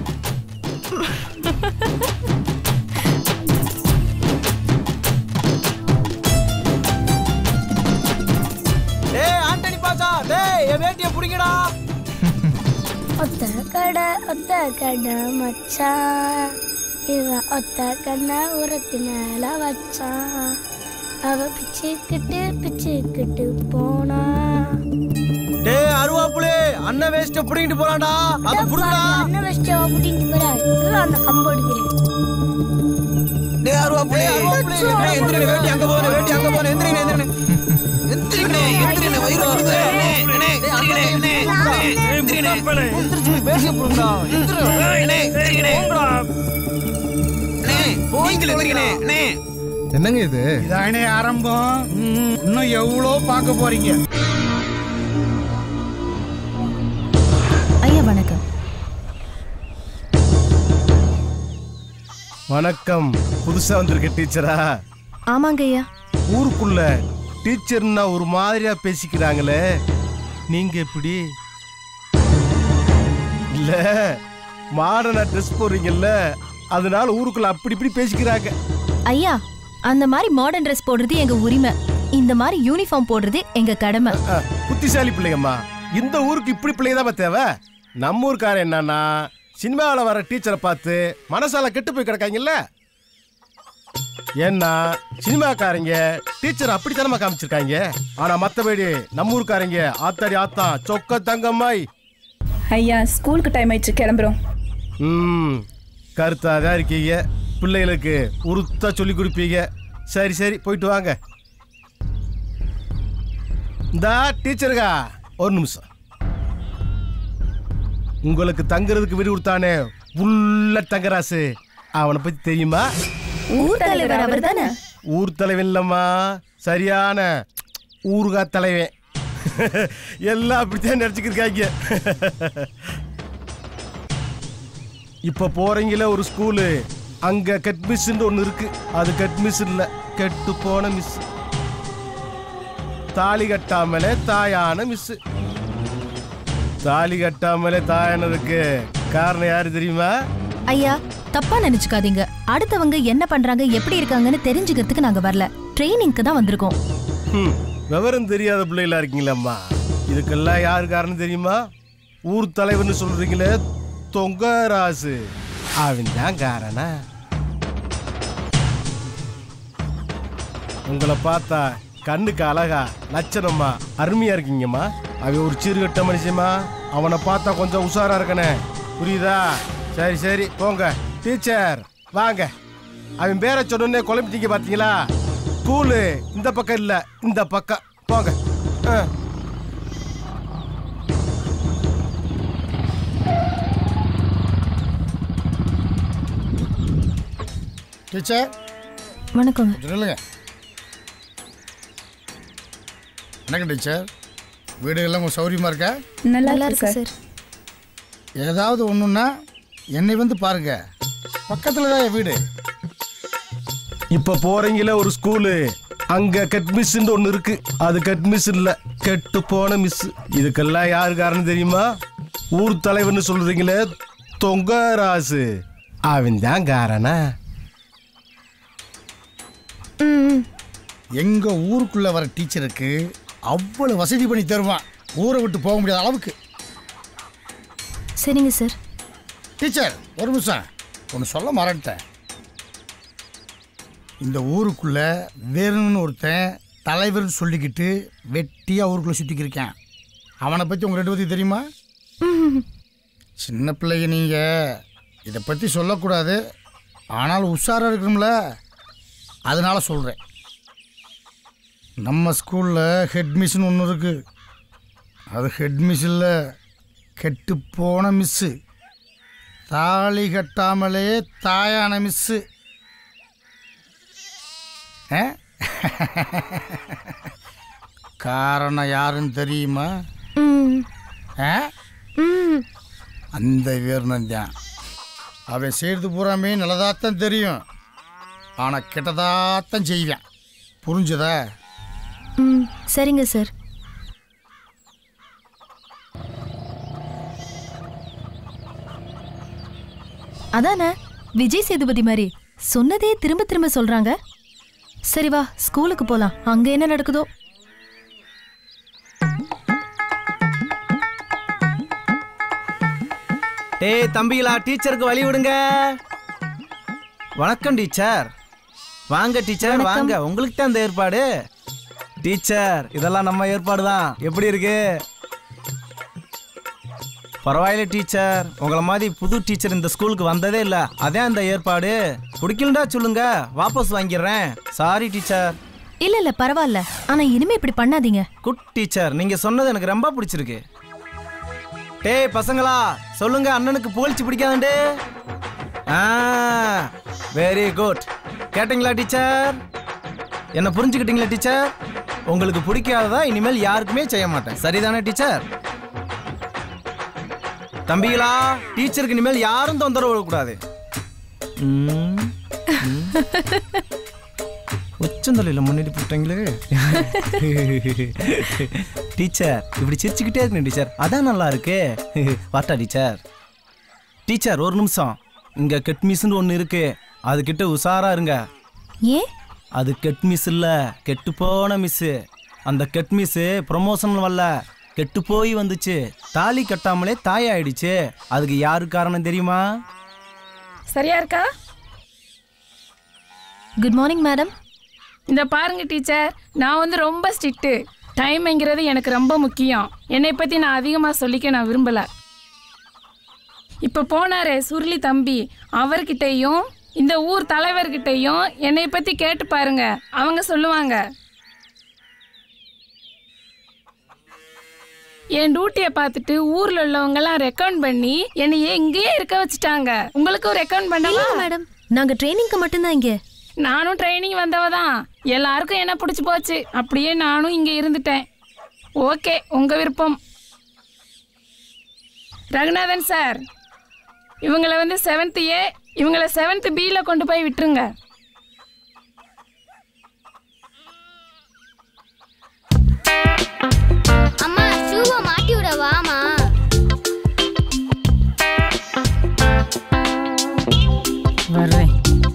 டேய் ஆண்டனி பாசா டேய் என் வேட்டியை புடிங்கடா ஒத்த கடை ஒத்த கடை மச்சான் இவ ஒத்த கண்ணை உரத்தி மேல வச்சான் அவ பிச்சுக்கிட்டு பிச்சுக்கிட்டு போனா டேய் அருவாப்புளே அண்ணன் வேஸ்ட புடிங்கிட்டு போறான்டா அத புடுங்கடா அண்ணன் வச்சு அப்படின்ட்டு போற அந்த கம்பு அடிக்கிறேன் டேய் அருவாப்புளே அருவாப்புளே எந்திரனே வேட்டி அங்க போறேன் வேட்டி அங்க போறேன் எந்திரனே எந்திரனே எந்திரனே எந்திரனே வயிறு வருது அண்ணே, அண்ணே, எந்திரனே, அண்ணே, அண்ணே, எந்திரனே. எந்திரிச்சு போய் பேசிய புடுங்கடா எந்திரு அண்ணே, எந்திரனே. போங்கடா அண்ணே, நீங்களும் எந்திரனே, அண்ணே. என்னங்க இது இதானே ஆரம்பம் இன்னும் எவ்வளோ பார்க்க போறீங்க ஐயா வணக்கம் வணக்கம் புதுசா வந்திருக்க டீச்சரா ஆமாங்க ஐயா ஊருக்குள்ள டீச்சர்னா ஒரு மாதிரியா பேசிக்கிறாங்களே நீங்க எப்படி இல்ல மாடர்னா ட்ரெஸ் போடுறீங்கல்ல அதனால ஊருக்குள்ள அப்படி இப்படி பேசிக்கிறாங்க ஐயா அந்த மாதிரி மாடர்ன் ட்ரெஸ் போடுறது எங்க உரிமை இந்த மாதிரி யூனிஃபார்ம் போடுறது எங்க கடமை அஹ், புத்திசாலி பிள்ளைங்கம்மா இந்த ஊருக்கு இப்படி பிள்ளைங்க தான் தேவை நம்ம ஊருக்காரன் என்னன்னா சினிமாவில் வர டீச்சரை பார்த்து மனசால கெட்டு போய் கிடக்காங்கல்ல ஏன்னா சினிமாக்காரங்க டீச்சர் அப்படித்தானமா காமிச்சிருக்காங்க ஆனா மத்தபடி நம்ம ஊருக்காரங்க ஆத்தாடி ஆத்தா சொக்க தங்கம்மாய் ஐயா ஸ்கூலுக்கு டைம் ஆயிடுச்சு கிளம்புறோம் ம் கருத்தாதான் இருக்கீங்க பிள்ளைகளுக்கு உருத்தா சொல்லி கொடுப்பீங்க சரி சரி போயிட்டு வாங்க இந்தா டீச்சருக்கா ஒரு நிமிஷம் உங்களுக்கு தங்குறதுக்கு வீடு கொடுத்தானே உள்ள தங்கராசு அவனை பத்தி தெரியுமா ஊர் தலைவர் அவர் தானே ஊர் தலைவன் இல்லம்மா சரியான ஊருகா தலைவன் எல்லாம் அப்படித்தான் நினச்சிக்கிருக்காங்க இப்போ போறீங்களே ஒரு ஸ்கூலு அங்க கட்மிஸ்ன்னு ஒன்று இருக்கு அது கட்மிஸ் இல்லை கெட்டு போன மிஸ் தாலி கட்டாமலே தாயான மிஸ் தாலி கட்டாமலே தாயானதுக்கு காரணம் யாரு தெரியுமா ஐயா தப்பா நினைச்சுக்காதீங்க அடுத்தவங்க என்ன பண்றாங்க எப்படி இருக்காங்கன்னு தெரிஞ்சுக்கிறதுக்கு நாங்க வரல ட்ரைனிங்க்கு தான் வந்திருக்கோம் ஹம், விவரம் தெரியாத பிள்ளைகளா இருக்கீங்களம்மா இதுக்கெல்லாம் யாரு காரணம் தெரியுமா ஊர் தலைவர்னு சொல்றீங்களே தொங்க ராசு அவன் தான் காரணம் உங்களை பார்த்தா கண்ணுக்கு அழகா லட்சணமா அருமையா இருக்கீங்கம்மா அவன் ஒரு சீர்கட்ட மனுஷமா அவனை பார்த்தா கொஞ்சம் உஷாரா இருக்கனே புரியுதா சரி சரி போங்க டீச்சர் வாங்க அவன் பேரை சொன்னோன்னே குழம்பிட்டீங்க பாத்தீங்களா ஸ்கூலு இந்த பக்கம் இல்ல இந்த பக்கம் போங்க ஆ. டீச்சர் வணக்கங்க இல்லைங்க வணக்கம் டீச்சர் வீடுகள்லாம் உங்கள் சௌரியமாக இருக்கா நல்லா நல்லா இருக்கு இருக்கு சார் ஏதாவது ஒன்றுன்னா என்னை வந்து பாருங்க பக்கத்தில் தான் என் வீடு இப்ப போறீங்களே ஒரு ஸ்கூலு அங்க கட் மிஸ் ஒன்னு இருக்கு அது கட் மிஸ் இல்ல கெட்டு போன மிஸ் இதுக்கெல்லாம் யாரு காரணம் தெரியுமா ஊர் தலைவர்னு சொல்றீங்களே தொங்க ராசு அவன் தான் காரணம் எங்கள் ஊருக்குள்ளே வர டீச்சருக்கு அவ்வளோ வசதி பண்ணி தருவான் ஊரை விட்டு போக முடியாத அளவுக்கு சரிங்க சார் டீச்சர் ஒரு நிமிஷம் ஒன்று சொல்ல மறந்துட்டேன் இந்த ஊருக்குள்ள வேணும்னு ஒருத்தன் தலைவர்னு சொல்லிக்கிட்டு வெட்டியாக ஊருக்குள்ளே சுற்றிக்கிருக்கேன் அவனை பற்றி உங்கள் ரெண்டு பற்றி தெரியுமா சின்ன பிள்ளைங்க நீங்கள் இதை பற்றி சொல்லக்கூடாது ஆனாலும் உஷாராக இருக்கணும்ல அதனால சொல்கிறேன் நம்ம ஸ்கூலில் ஹெட் மிஸ்னு ஒன்று இருக்குது அது ஹெட் மிஸ் இல்லை கெட்டு போன மிஸ்ஸு தாலி கட்டாமலே தாயான மிஸ்ஸு ஆ? காரணம் யாருன்னு தெரியுமா ஆ? அந்த வீரனன் தான் அவன் செய்கிறது பூராமே நல்லதாத்தான் தெரியும் ஆனால் கெட்டதாத்தான் செய்வேன் புரிஞ்சதா ம் சரிங்க சார் அதானே விஜய் சேதுபதி மாதிரி சொன்னதே திரும்ப திரும்ப சொல்றாங்க சரி வா ஸ்கூலுக்கு போலாம் அங்க என்ன நடக்குதோ டேய் தம்பிகளா டீச்சருக்கு வழி விடுங்க வணக்கம் டீச்சர் வாங்க டீச்சர் வாங்க உங்களுக்கு தான் இந்த ஏற்பாடு டீச்சர் இதெல்லாம் நம்ம ஏற்பாடு தான் எப்படி இருக்கு பரவாயில்ல டீச்சர் உங்களை மாதிரி புது டீச்சர் இந்த ஸ்கூலுக்கு வந்ததே இல்லை அதான் இந்த ஏற்பாடு பிடிக்கலண்டா சொல்லுங்க வாபஸ் வாங்கிடுறேன் சாரி டீச்சர் இல்ல இல்ல பரவாயில்ல ஆனா இனிமே இப்படி பண்ணாதீங்க குட் டீச்சர் நீங்க சொன்னது எனக்கு ரொம்ப பிடிச்சிருக்கு டேய் பசங்களா சொல்லுங்க அண்ணனுக்கு புகழ்ச்சி பிடிக்காதுண்டு ஆ வெரி குட் கேட்டிங்களா டீச்சர் என்ன புரிஞ்சுக்கிட்டீங்களா டீச்சர் உங்களுக்கு பிடிக்காததா இனிமேல் யாருக்குமே செய்ய மாட்டேன் சரிதானே டீச்சர் தம்பிகளா டீச்சருக்கு இனிமேல் யாரும் தொந்தரவு விடக்கூடாது ம், ம். உச்சந்தலையில் முன்னாடி போட்டாங்களே டீச்சர் இப்படி சிரிச்சுக்கிட்டே இருக்கணும் டீச்சர் அதான் நல்லா இருக்கு வாட்டா டீச்சர் டீச்சர் ஒரு நிமிஷம் இங்க கெட் மிஸ்னு ஒன்று இருக்கு அதுகிட்ட உஷாரா இருங்க ஏன் அது கெட் மிஸ் இல்ல கெட்டு போன மிஸ் அந்த கெட் மிஸ் ப்ரொமோஷன் வரல கெட்டு போய் வந்துச்சு தாலி கட்டாமலே தாய் ஆயிடுச்சு அதுக்கு யாரு காரணம் தெரியுமா சரியா இருக்கா குட் மார்னிங் மேடம் இந்த பாருங்க டீச்சர் நான் வந்து ரொம்ப ஸ்ட்ரிக்ட்டு டைம்ங்கிறது எனக்கு ரொம்ப முக்கியம் என்னை பற்றி நான் அதிகமாக சொல்லிக்க நான் விரும்பலை இப்போ போனாரே சுருளி தம்பி அவர்கிட்டயும் இந்த ஊர் தலைவர்கிட்டயும் என்னை பற்றி கேட்டு பாருங்க அவங்க சொல்லுவாங்க என் டியூட்டியை பார்த்துட்டு ஊர்ல உள்ளவங்கெல்லாம் ரெக்கமெண்ட் பண்ணி என்னைய இங்கேயே இருக்க வச்சுட்டாங்க உங்களுக்கும் ரெக்கமெண்ட் பண்ணவா மேடம் நாங்க ட்ரைனிங்க்கு மட்டும்தான் இங்க நானும் ட்ரைனிங் வந்தவ தான் எல்லாருக்கும் என்ன பிடிச்சி போச்சு அப்படியே நானும் இங்கே இருந்துட்டேன் ஓகே உங்கள் விருப்பம் ரகுநாதன் சார் இவங்கள வந்து செவன்த் ஏ இவங்கள செவன்த் பியில் கொண்டு போய் விட்டுருங்க அம்மா ஷூவை மாட்டி விட வாமா வர்றேன்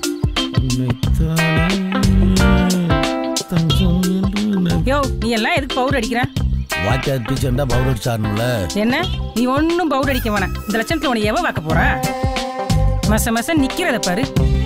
யோ நீ எல்லாம் எதுக்கு பவுடர் அடிக்கிற வாத்தியார் டீச்சர் தான் பவுடர் அடிச்சாருல என்ன நீ ஒன்றும் பவுடர் அடிக்க வேணாம் இந்த லட்சணத்துல உன்னை எவன் பார்க்க போறா மச மச நிக்கிறத பாரு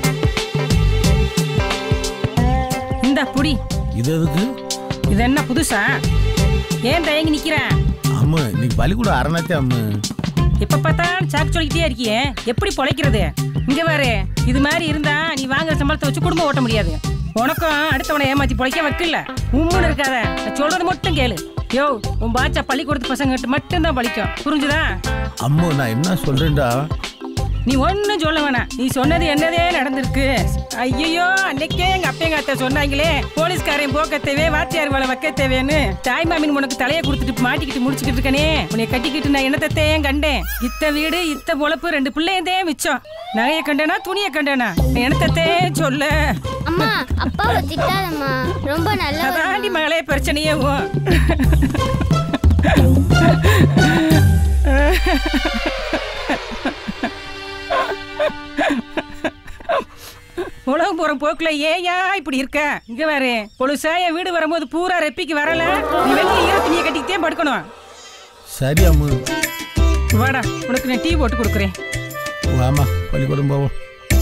இந்த புடி இது எதுக்கு இது என்ன புதுசா ஏன் தயங்கி நிக்கிற அம்மு இன்னைக்கு பள்ளிக்கூடம் அரணாத்தே அம்மு எப்ப பார்த்தாலும் சாக்கு சொல்லிக்கிட்டே இருக்கியே எப்படி பொழைக்கிறது இங்க பாரு இது மாதிரி இருந்தா நீ வாங்குற சம்பளத்தை வச்சு குடும்பம் ஓட்ட முடியாது உனக்கும் அடுத்தவனை ஏமாத்தி பொழைக்க வைக்கல உம்முன்னு இருக்காத நான் சொல்றது மட்டும் கேளு யோ உன் பாச்சா பள்ளிக்கூடத்து பசங்கிட்ட மட்டும்தான் பழிக்கும் புரிஞ்சுதா அம்மு நான் என்ன சொல்றேன்டா நீ ஒன்றும் சொல்ல வேணாம் நீ சொன்னது என்னதே நடந்திருக்கு ஐயோ அன்னைக்கே எங்க அப்பா எங்க அத்தை சொன்னாங்களே போலீஸ்காரன் போக்க தேவை வாத்தியார் வேலை வைக்க தேவைன்னு தாய் மாமின் உனக்கு தலையை கொடுத்துட்டு மாட்டிக்கிட்டு முடிச்சுக்கிட்டு இருக்கனே உன்னை கட்டிக்கிட்டு நான் என்னத்தையும் கண்டேன் இத்த வீடு இத்த பொழப்பு ரெண்டு பிள்ளையந்தே மிச்சம் நகையை கண்டேனா துணியை கண்டேனா என்னத்தே சொல்ல அம்மா அப்பாவை திட்டாதம்மா ரொம்ப நல்ல அதாண்டி மகளே பிரச்சனையே ஓ உலகம் போற போக்குல ஏயா இப்படி இருக்க இங்க வேறு பொழுசா என் வீடு வரும்போது பூரா ரெப்பிக்கு வரல நீ வெளியே ஈர துணியை கட்டிக்கிட்டே படுக்கணும் சரி அம்மு வாடா உனக்கு நான் டீ போட்டு கொடுக்குறேன் வாமா பள்ளிக்கூடம் போவோம்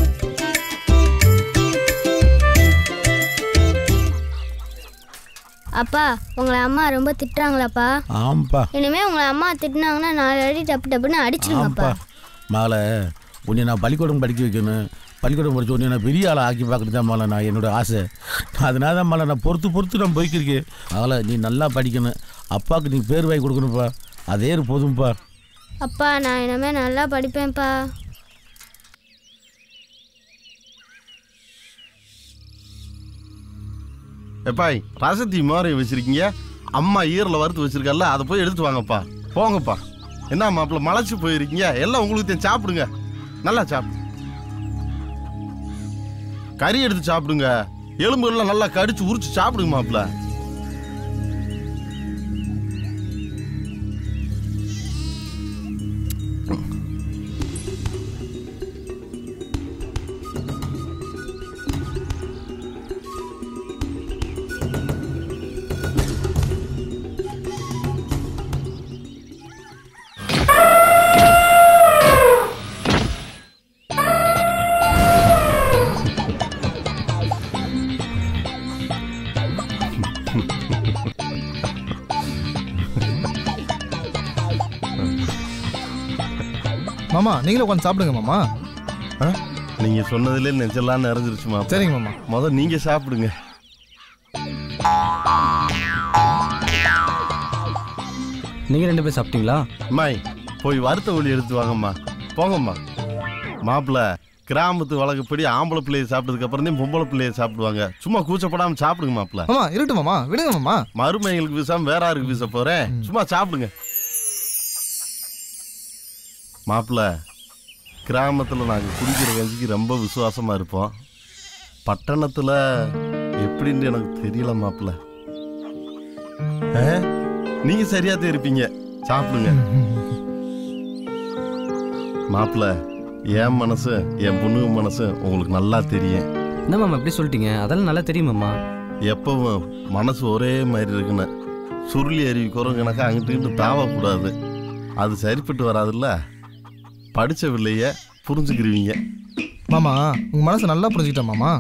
அப்பா உங்களை அம்மா ரொம்ப திட்டுறாங்களாப்பா ஆம்பா இனிமே உங்களை அம்மா திட்டினாங்கன்னா நாலு அடி டப்பு டப்புன்னு அடிச்சிருங்கப்பா ஆம்பா மகளை உன்னை நான் பள்ளிக்கூடம் படிக்க வைக்கணும் பள்ளிக்கூடம் படிச்சு உன்னை நான் பெரிய ஆளை ஆக்கி பார்க்கறது தான் மகளை நான் என்னோட ஆசை அதனால தான் மகளை நான் பொறுத்து பொறுத்து நான் போய்க்கிருக்கேன் மகளை நீ நல்லா படிக்கணும் அப்பாவுக்கு நீ பேர் வாங்கி கொடுக்கணும்ப்பா அதே இரு போதும்ப்பா அப்பா நான் இனிமே நல்லா படிப்பேன்ப்பா எப்பாய் ரசத்தி மாதிரி வச்சிருக்கீங்க அம்மா ஈரில் வறுத்து வச்சிருக்கல அதை போய் எடுத்து வாங்கப்பா போங்கப்பா என்ன மாப்பிள்ள மலைச்சு போயிருக்கீங்க எல்லாம் உங்களுக்கு தெரியும் சாப்பிடுங்க நல்லா சாப்பிடு கறி எடுத்து சாப்பிடுங்க எலும்பு எல்லாம் நல்லா கடிச்சு உரிச்சு சாப்பிடுங்க மாப்பிள்ள மாமா நீங்களும் உட்காந்து சாப்பிடுங்க மாமா நீங்க சொன்னதுல நெஞ்செல்லாம் நிறைஞ்சிருச்சு மாப்பிள்ள சரிங்க மாமா முத நீங்க சாப்பிடுங்க நீங்க ரெண்டு பேரும் சாப்பிட்டீங்களா அம்மாய் போய் வறுத்த ஒளி எடுத்து வாங்கம்மா போங்கம்மா மாப்பிள்ள கிராமத்து வழக்கப்படி ஆம்பளை பிள்ளைய சாப்பிட்டதுக்கு அப்புறம் தான் பொம்பளை பிள்ளைய சாப்பிடுவாங்க சும்மா கூச்சப்படாம சாப்பிடுங்க மாப்பிள்ள மாமா இருட்டு மாமா விடுங்க மாமா மருமைகளுக்கு வீசாம வேற யாருக்கு வீச போறேன் சும்மா சாப்பிடுங்க மாப்பிள்ள கிராமத்தில் நாங்கள் குடிக்கிற கஞ்சிக்கு ரொம்ப விசுவாசமா இருப்போம் பட்டணத்தில் எப்படின்னு எனக்கு தெரியல மாப்பிள்ள ஆ? நீங்க சரியா தான் இருப்பீங்க சாப்பிடுங்க மாப்பிள்ள என் மனசு என் பொண்ணுங்க மனசு உங்களுக்கு நல்லா தெரியும் என்ன மாமா எப்படி சொல்லிட்டீங்க அதெல்லாம் நல்லா தெரியும் மாமா எப்பவும் மனசு ஒரே மாதிரி இருக்குன்னு சுருளி அருவி குரங்கணக்கா அங்கிட்டு இங்கிட்டு தாவக்கூடாது அது சரிப்பட்டு வராதுல்ல படிச்ச பிள்ளைய புரிஞ்சுக்கிருவீங்க மாமா உங்க மனசை நல்லா புரிஞ்சுக்கிட்டேன் மாமா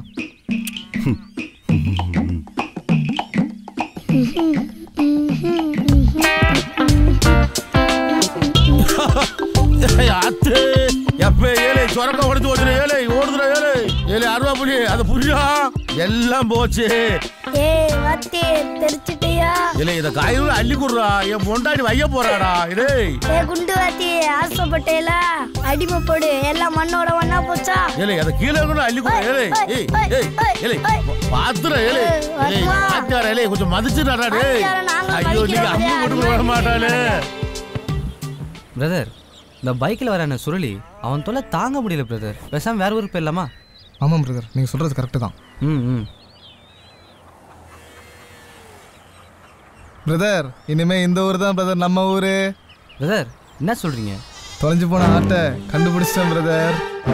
அத்து எப்ப ஏழை சொரக்க உடைச்சு ஓடுற ஏழை ஓடுதுற ஏழை ஏழை அருவா புலி அது புரியா எல்லாம் போச்சு ஏய் வாத்தி தெரிச்சிட்டியா இல்லை இத காய்கறி அள்ளி கொடுறா என் பொண்டாடி வைய போறாடா டேய் ஏ குண்டு வாத்தி ஆசைப்பட்டேல அடிமை போடு எல்லாம் மண்ணோட மண்ணா போச்சா ஏலே அத கீழே கூட அள்ளி கொடு ஏலே ஏய் ஏய் ஏலே பாத்துற ஏலே ஏலே பாத்தார ஏலே கொஞ்சம் மதிச்சுடாடா டேய் ஐயோ நீங்க அம்மி போட்டு வர மாட்டாளே பிரதர் இந்த பைக்கில் வரான சுருளி அவன் தொல்லை தாங்க முடியல பிரதர் பேசாம வேற ஊருக்கு போயிடலாமா ஆமாம் பிரதர் நீங்கள் சொல்கிறது கரெக்டு தான் ம் ம் பிரதர் இனிமே இந்த ஊர் தான் பிரதர் நம்ம ஊரு பிரதர் என்ன சொல்றீங்க தொலைஞ்சு போன ஆட்டை கண்டுபிடிச்சிட்டேன் பிரதர்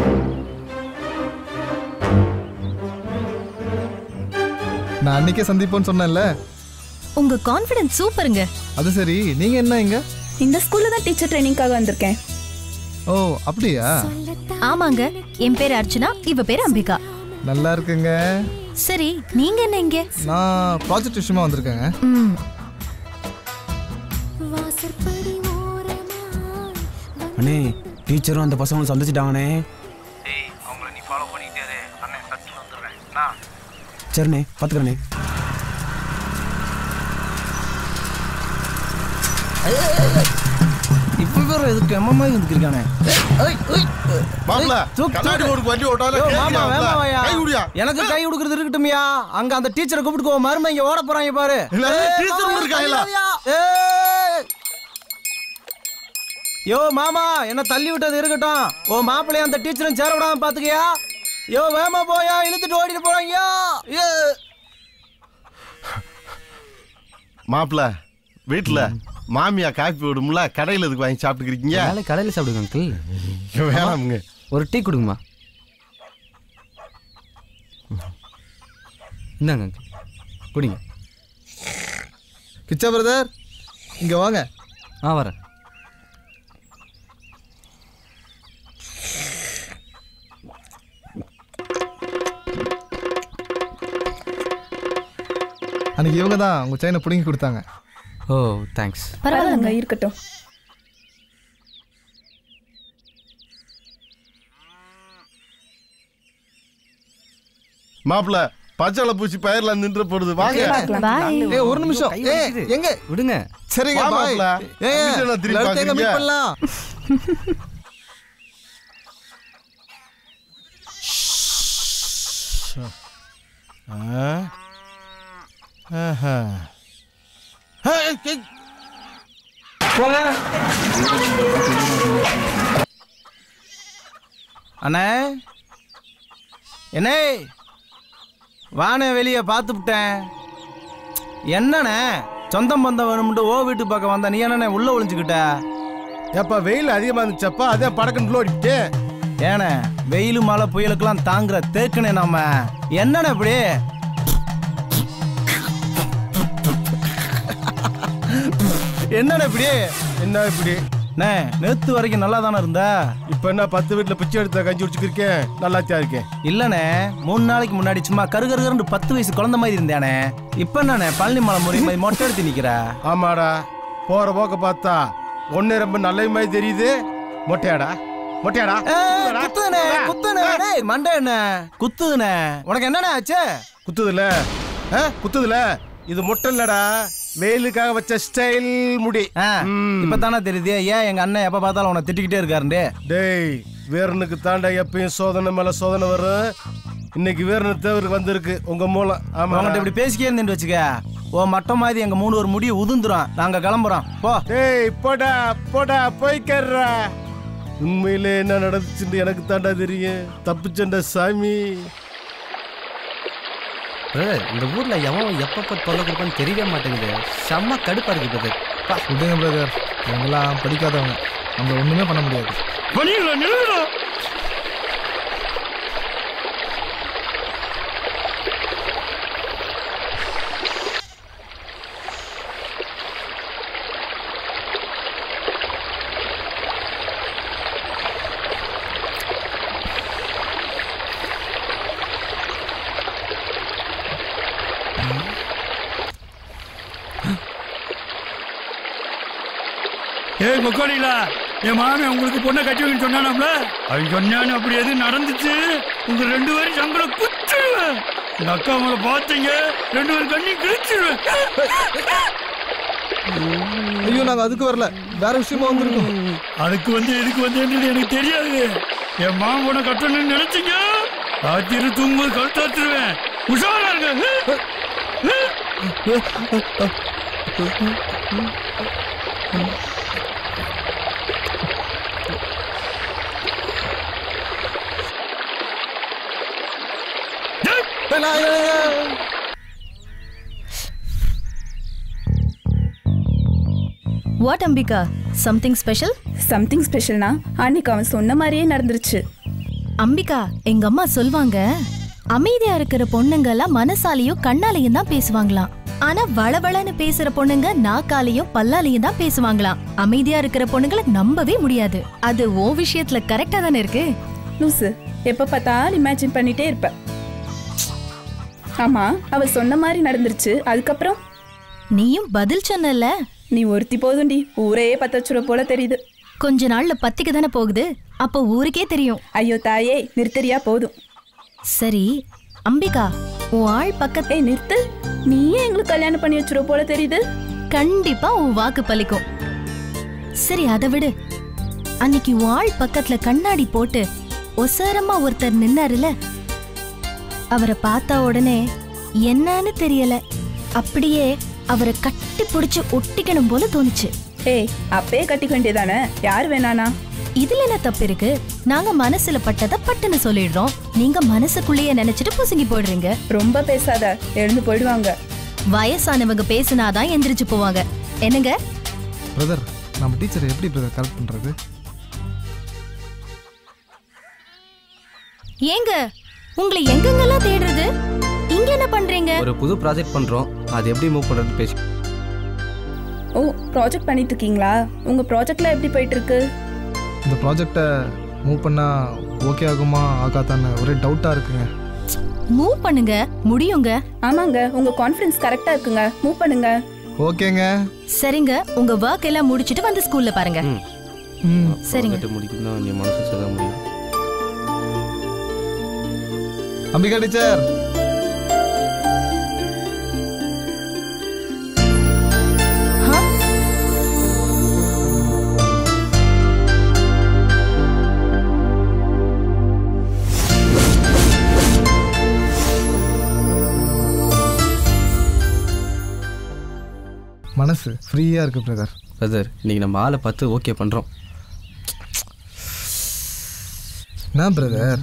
நான் அன்னைக்கே சந்திப்போன்னு சொன்னேன்ல உங்க கான்ஃபிடன்ஸ் சூப்பருங்க அது சரி நீங்க என்ன இங்க இந்த ஸ்கூல்ல தான் டீச்சர் ட்ரைனிங்காக வந்திருக்கேன் ஓ அப்படியா ஆமாங்க என் பேர் அர்ச்சனா இவ பேர் அம்பிகா நல்லா இருக்குங்க சரி நீங்க என்ன இங்க நான் ப்ராஜெக்ட் விஷயமா வந்திருக்கேங்க ம் அண்ணே டீச்சரும் அந்த பசங்களும் சந்திச்சிட்டாங்கண்ணே அவங்கள நீ ஃபாலோ பண்ணிட்டே இரு அண்ணன் சட்டு வந்துடுறேன் நான் சரிண்ணே பார்த்துக்கிறேண்ணே இப்போ வேற எதுக்கு எம்ம மாதிரி வந்துருக்கானே மாப்பிள, கண்ணாடி ஒரு வண்டி ஓட்டால கேட்டியா? கை குடியா? எனக்கு கை கொடுக்கறது இருக்கட்டும்யா அங்க அந்த டீச்சரை கூப்பிட்டு மருமை இங்க ஓட போறாங்க பாரு எல்லாரும் ஏய், டீச்சர் மாமா, இருக்காங்களா? ஏய். யோ மாமா என்ன தள்ளி விட்டது இருக்கட்டும் ஓ மாப்பிள்ளைய அந்த டீச்சரும் சேர விடாம பாத்துக்கியா யோ வேமா போயா இழுத்துட்டு ஓடிட்டு போறாங்க ஏ மாப்பிள வீட்டுல மாமியா காப்பி விடும்ல கடையில எதுக்கு வாங்கி சாப்பிட்டுக்கிறீங்க நாளைக்கு கடையில் சாப்பிடுங்க அங்கிள் வேணாமுங்க ஒரு டீ கொடுங்கம்மா இந்தாங்க அங்கிள் குடிங்க கிச்சா பிரதர் இங்க வாங்க ஆ வரேன் அன்னைக்கு இவங்க தான் உங்க செயினை பிடுங்கி கொடுத்தாங்க ஓ தேங்க்ஸ் பரவாயில்லங்க இருக்கட்டும் மாப்பிள பச்சளை பூச்சி பயிர்ல நின்று போடுது வாங்க ஏ ஒரு நிமிஷம் ஏ எங்க விடுங்க சரிங்க வா பாய் மாப்ள. ஏ வீட்டுல நான் திரும்பி எல்லாத்தையும் எங்க பார்க்கறீங்க. மீட் பண்ணலாம் அண்ணே என்னே வானே வெளியே பார்த்துவிட்டேன் என்னண்ணே சொந்தம் பந்தம் வேணும்ட்டு ஓ வீட்டு பக்கம் வந்தா நீ என்னண்ணே உள்ள ஒளிஞ்சுக்கிட்ட எப்ப வெயில் அதிகமா இருந்துச்சப்பா அதே படக்குன்னு ஓடிட்டு ஏண்ணே வெயில் மழை புயலுக்கெல்லாம் தாங்குற தேக்குனே நாம என்னண்ணே இப்படி என்னண்ணே இப்படி என்ன இப்படி அண்ணே நேத்து வரைக்கும் நல்லா தானே இருந்த இப்ப என்ன பத்து வீட்டுல பிச்சை எடுத்த கஞ்சி குடிச்சுக்கிருக்கேன் நல்லாத்தியா இருக்கேன் இல்லண்ணே மூணு நாளைக்கு முன்னாடி சும்மா கரு கரு கருன்னு பத்து வயசு குழந்தை மாதிரி இருந்தேனே இப்ப என்னண்ணே பழனி மலை முறை மாதிரி மொட்டை எடுத்து நிக்கிற ஆமாடா போற போக்க பார்த்தா ஒண்ணு ரொம்ப நல்ல மாதிரி தெரியுது மொட்டையாடா மொட்டையாடா குத்துனே குத்துனே டேய் மண்டை என்ன குத்துனே உனக்கு என்னண்ணே ஆச்சு குத்துதுல ஆ, குத்துதுல இது முட்டை இல்லடா வெயிலுக்காக வச்ச ஸ்டைல் முடி இப்ப தானே தெரியுது ஏன் எங்க அண்ணன் எப்ப பார்த்தாலும் உன்னை திட்டிக்கிட்டே இருக்காருண்டே டேய் வீரனுக்கு தாண்டா எப்பயும் சோதனை மேல சோதனை வரும் இன்னைக்கு வீரனு தேவருக்கு வந்திருக்கு உங்க மூலம் ஆமா அவங்கள்ட்ட இப்படி பேசிக்கே இருந்து வச்சுக்க ஓ மட்டம் மாதிரி எங்க மூணு ஒரு முடிய உதிர்ந்துரும் நாங்க கிளம்புறோம் போ டேய் போடா போடா போய்க்கறா உண்மையிலே என்ன நடந்துச்சுன்னு எனக்கு தாண்டா தெரியும் தப்பிச்சண்டா சாமி பிரதர் இந்த ஊர்ல எவன் எப்பப்ப தொல்லை கொடுப்பான்னு தெரியவே மாட்டேங்குது செம்ம கடுப்பா இருக்கு பிரதர் விடுங்க பிரதர் இவங்கெல்லாம் படிக்காதவங்க நம்ம ஒண்ணுமே பண்ண முடியாது பண்ணிடலாம் நில்லுடா ஏய் முக்கோடிங்களா என் மாமன் உங்களுக்கு பொண்ணை கட்டி வைக்கணும்னு சொன்னானாம்ல அவன் சொன்னான்னு அப்படி எதுவும் நடந்துச்சு உங்க ரெண்டு பேரும் சம்பளம் குச்சிடுவேன் எங்க அக்கா உங்களை பார்த்தீங்க ரெண்டு பேரும் கண்ணி கிழிச்சிடுவேன் ஐயோ நாங்க அதுக்கு வரல வேற விஷயமா வந்திருக்கோம் அதுக்கு வந்து எதுக்கு வந்தேன்றது எனக்கு தெரியாது என் மாமன் பொண்ணை கட்டணும்னு நினைச்சீங்க ராத்திரி தூங்கும்போது கழுத்தாத்துருவேன் உஷாரா இருங்க what Ambika something special something ஸ்பெஷல்னா அன்னைக்கு அவன் சொன்ன மாதிரியே நடந்துருச்சு அம்பிகா எங்க அம்மா சொல்வாங்க அமைதியா இருக்கிற பொண்ணுங்க எல்லாம் மனசாலையும் கண்ணாலையும் தான் பேசுவாங்களாம் ஆனா வளவளன்னு பேசுற பொண்ணுங்க நாக்காலையும் பல்லாலையும் தான் பேசுவாங்களாம் அமைதியா இருக்கிற பொண்ணுங்களை நம்பவே முடியாது அது ஓ விஷயத்துல கரெக்டா தானே இருக்கு லூசு எப்ப பார்த்தாலும் இமேஜின் பண்ணிட்டே இருப்ப ஆமா அவ சொன்ன மாதிரி நடந்துருச்சு அதுக்கப்புறம் நீயும் பதில் சொன்னல நீ ஒருத்தி போதும்டி ஊரையே பத்த வச்சுட போல தெரியுது கொஞ்ச நாள்ல பத்திக்கு தானே போகுது அப்போ ஊருக்கே தெரியும் ஐயோ தாயே நிறுத்தறியா போதும் சரி அம்பிகா உன் ஆள் பக்கத்தை நிறுத்து நீயே எங்களுக்கு கல்யாணம் பண்ணி வச்சுட போல தெரியுது கண்டிப்பா உன் வாக்கு பலிக்கும் சரி அதை விடு அன்னைக்கு உன் ஆள் பக்கத்துல கண்ணாடி போட்டு ஒசரமா ஒருத்தர் நின்னாருல அவரை பார்த்த உடனே என்னன்னு தெரியல அப்படியே அவரை கட்டி பிடிச்சு ஒட்டிக்கணும் போல தோணுச்சு ஏய் அப்பயே கட்டிக்க வேண்டியதானே யார் வேணானா இதுல என்ன தப்பு இருக்கு நாங்க மனசுல பட்டத பட்டுன்னு சொல்லிடுறோம் நீங்க மனசுக்குள்ளேயே நினைச்சிட்டு புசுங்கி போயிடுறீங்க ரொம்ப பேசாத எழுந்து போயிடுவாங்க வயசானவங்க பேசினாதான் எந்திரிச்சு போவாங்க என்னங்க பிரதர் நம்ம டீச்சரை எப்படி பிரதர் கரெக்ட் பண்ணுறது ஏங்க உங்களை எங்கெங்கெல்லாம் தேடுறது இங்க என்ன பண்றீங்க ஒரு புது ப்ராஜெக்ட் பண்றோம் அது எப்படி மூவ் பண்றது பேசி ஓ ப்ராஜெக்ட் பண்ணிட்டு இருக்கீங்களா உங்க ப்ராஜெக்ட்ல எப்படி போயிட்டு இருக்கு இந்த ப்ராஜெக்டை மூவ் பண்ணால் ஓகே ஆகுமா ஆகாதான்னு ஒரே டவுட்டாக இருக்குங்க மூவ் பண்ணுங்க முடியுங்க ஆமாங்க உங்க கான்ஃபிடன்ஸ் கரெக்டா இருக்குங்க மூவ் பண்ணுங்க ஓகேங்க சரிங்க உங்க ஒர்க் எல்லாம் முடிச்சிட்டு வந்து ஸ்கூல்ல பாருங்க சரிங்க ப்ராஜெக்ட் முடிக்கணும் நீ மனசு சொல்ல முடியும் அம்பிகா டீச்சர் மனசு ஃப்ரீயாக இருக்கு பிரதர் பிரதர் இன்னைக்கு நம்ம ஆளை பார்த்து ஓகே பண்றோம் என்ன பிரதர்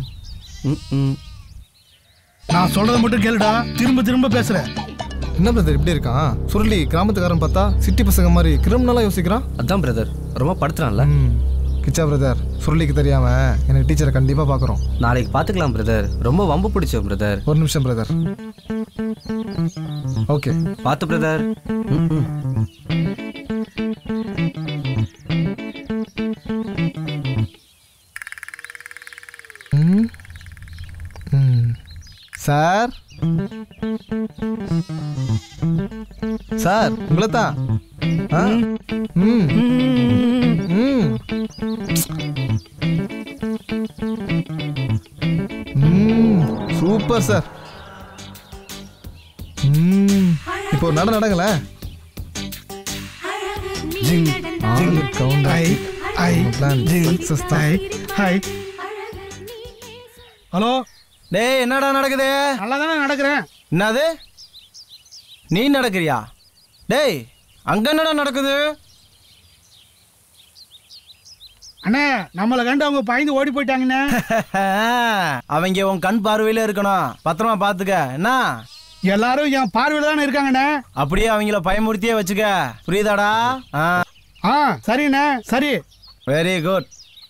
நான் சொல்றத மட்டும் கேளுடா திரும்ப திரும்ப பேசுறேன் என்ன பிரதர் இப்படி இருக்கான் சுருளி கிராமத்துக்காரன் பார்த்தா சிட்டி பசங்க மாதிரி கிரிமினலாக யோசிக்கிறான் அதான் பிரதர் ரொம்ப படுத்துறான்ல கிச்சா பிரதர் சுருளிக்கு தெரியாம எனக்கு டீச்சரை கண்டிப்பாக பார்க்குறோம் நாளைக்கு பார்த்துக்கலாம் பிரதர் ரொம்ப வம்பு பிடிச்ச பிரதர் ஒரு நிமிஷம் பிரதர் ஓகே பார்த்து பிரதர் ம் ம் சார் சார் உங்களை தான் ஆ ம் ம் ம் சூப்பர் சார் ம் இப்போ நட நடங்களேன் ஜிங் ஜிங் கவுண்ட் ஐ ஐ பிளான் சக்சஸ் தான் ஹாய் ஹலோ டேய் என்னடா நடக்குது நல்லா தானே நடக்கிறேன் என்னது நீ நடக்கிறியா டேய் அங்க என்னடா நடக்குது அண்ணே நம்மளை கண்டு அவங்க பயந்து ஓடி போயிட்டாங்கண்ணே அவங்க உன் கண் பார்வையில இருக்கணும் பத்திரமா பாத்துக்க என்ன எல்லாரும் என் பார்வையில் தானே இருக்காங்கண்ணே அப்படியே அவங்கள பயமுறுத்தியே வச்சுக்க புரியுதாடா ஆ ஆ சரிண்ணே சரி very good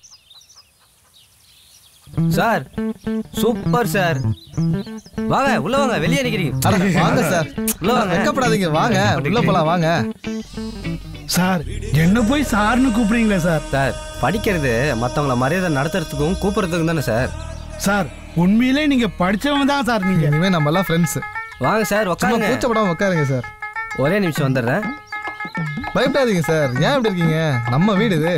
sir super sir வாங்க உள்ள வாங்க வெளியே நிக்கிறீங்க அட, வாங்க சார் உள்ள வாங்க வெக்கப்படாதீங்க வாங்க உள்ள போலாம் வாங்க சார் என்ன போய் சார்னு கூப்பிடுறீங்களே சார் சார் படிக்கிறது மற்றவங்கள மரியாதை நடத்துறதுக்கும் கூப்பிடுறதுக்கும் தானே சார் சார் உண்மையிலே நீங்க படிச்சவங்க தான் சார் நீங்க இனிமே நம்ம எல்லாம் ஃப்ரெண்ட்ஸ் வாங்க சார் சும்மா உட்காருங்க கூச்சப்படாம உட்காருங்க சார் ஒரே நிமிஷம் வந்துடுறேன் பயப்படாதீங்க சார் ஏன் இப்படி இருக்கீங்க நம்ம வீடு இது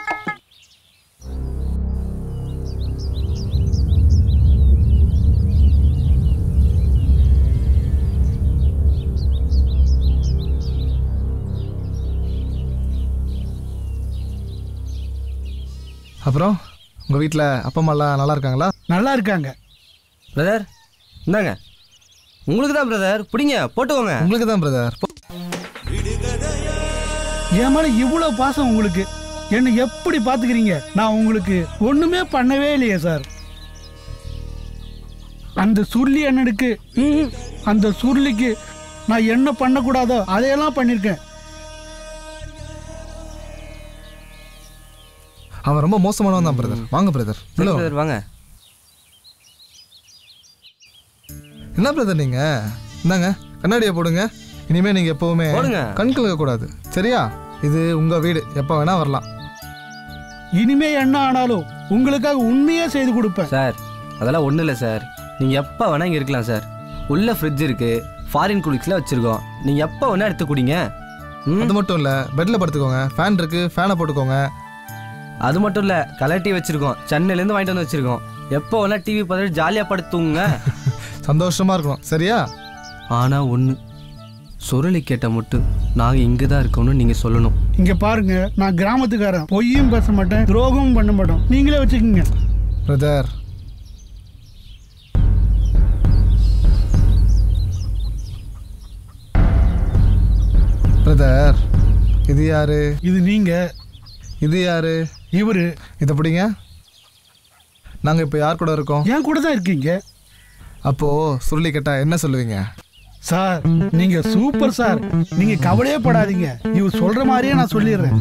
அப்புறம் உங்க வீட்டில் அப்பா அம்மாலாம் நல்லா இருக்காங்களா நல்லா இருக்காங்க பிரதர் இந்தாங்க உங்களுக்கு தான் பிரதர் பிடிங்க போட்டுக்கோங்க உங்களுக்கு தான் பிரதர் என் மேல இவ்வளவு பாசம் உங்களுக்கு என்னை எப்படி பாத்துக்கிறீங்க நான் உங்களுக்கு ஒண்ணுமே பண்ணவே இல்லையே சார் அந்த சுருளி அண்ணனுக்கு ம்ஹும், அந்த சுருளிக்கு நான் என்ன பண்ணக்கூடாதோ அதையெல்லாம் பண்ணிருக்கேன் அவன் ரொம்ப மோசமானவன் தான் பிரதர் வாங்க பிரதர் சரி brother, வாங்க என்ன பிரதர் நீங்க இந்தாங்க கண்ணாடியை போடுங்க இனிமே நீங்க எப்பவுமே போடுங்க. கண் கலக்க கூடாது சரியா இது உங்க வீடு எப்ப வேணா வரலாம் இனிமே என்ன ஆனாலும் உங்களுக்காக உண்மையே செய்து கொடுப்பேன் சார் அதெல்லாம் ஒன்றும் இல்லை சார் நீங்கள் எப்போ வேணால் இங்கே இருக்கலாம் சார் உள்ள ஃப்ரிட்ஜ் இருக்கு ஃபாரின் குளிக்ஸ்லாம் வச்சுருக்கோம் நீங்கள் எப்போ வேணால் எடுத்து குடிங்க அது மட்டும் இல்ல பெட்ல படுத்துக்கோங்க ஃபேன் இருக்கு ஃபேனை போட்டுக்கோங்க அது மட்டும் இல்லை கலர் டிவி வச்சுருக்கோம் சென்னையிலேருந்து வாங்கிட்டு வந்து வச்சுருக்கோம் எப்போ வேணால் டிவி பார்த்துட்டு ஜாலியாக படுத்துங்க சந்தோஷமா இருக்கணும் சரியா ஆனால் ஒன்று சுரளி கேட்ட மட்டும் நாங்கள் இங்கே தான் இருக்கோம்னு நீங்கள் சொல்லணும் இங்க பாருங்க நான் கிராமத்துக்காரன் பொய்யும் பேச மாட்டேன் துரோகமும் பண்ண மாட்டோம் நீங்களே வச்சுக்கோங்க பிரதர் பிரதர் இது யாரு இது நீங்க இது யாரு இவரு இதை பிடிங்க நாங்க இப்போ யார் கூட இருக்கோம் என் கூட தான் இருக்கீங்க அப்போ சுருளி கேட்டா என்ன சொல்லுவீங்க சார் நீங்க சூப்பர் சார் நீங்க கவலையே படாதீங்க இவர் சொல்ற மாதிரியே நான் சொல்லிடுறேன்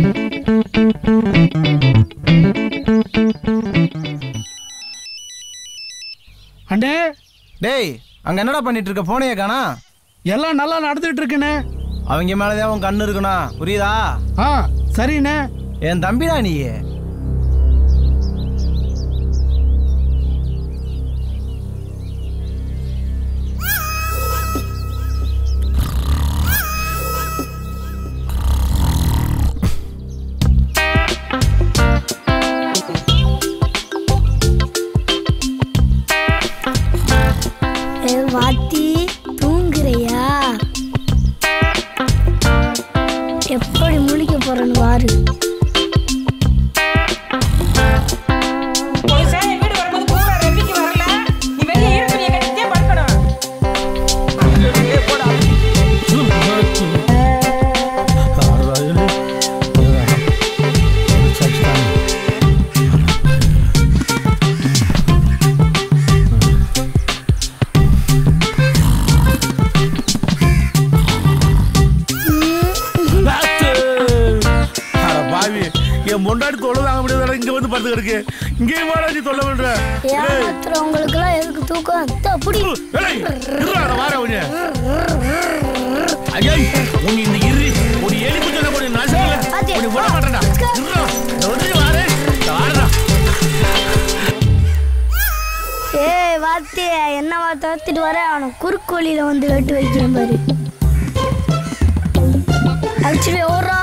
அண்டே டேய் அங்க என்னடா பண்ணிட்டு இருக்க போனையே காணா எல்லாம் நல்லா நடந்துட்டு இருக்குண்ணே அவங்க மேலதான் உன் கண்ணு இருக்கணும் புரியுதா ஆ சரிண்ணே என் தம்பிடா நீ ஏ வாத்தி தூங்குறியா எப்படி முழிக்க போறேன்னு பாரு அட பாவி என் முன்னாடி தொலை வாங்க முடியாத இங்க வந்து படுத்து கிடக்கு இங்கேயும் வாடா நீ தொல்லை பண்ற ஏமாத்துறவங்களுக்கு எல்லாம் எதுக்கு தூக்கம் அப்படி வார உன்னை ஐயா உன் இந்த இரு ஒரு எலி குஞ்சல போய் நாசல உன்னை விட மாட்டேன்டா இருடா இந்த வந்து வாரே வாரடா ஏய் வாத்தி என்னவா துரத்திட்டு வர அவனை குறுக்கு வழியில வந்து வெட்டு வைக்கிறேன் பாரு ஆக்சுவலி ஓடுறா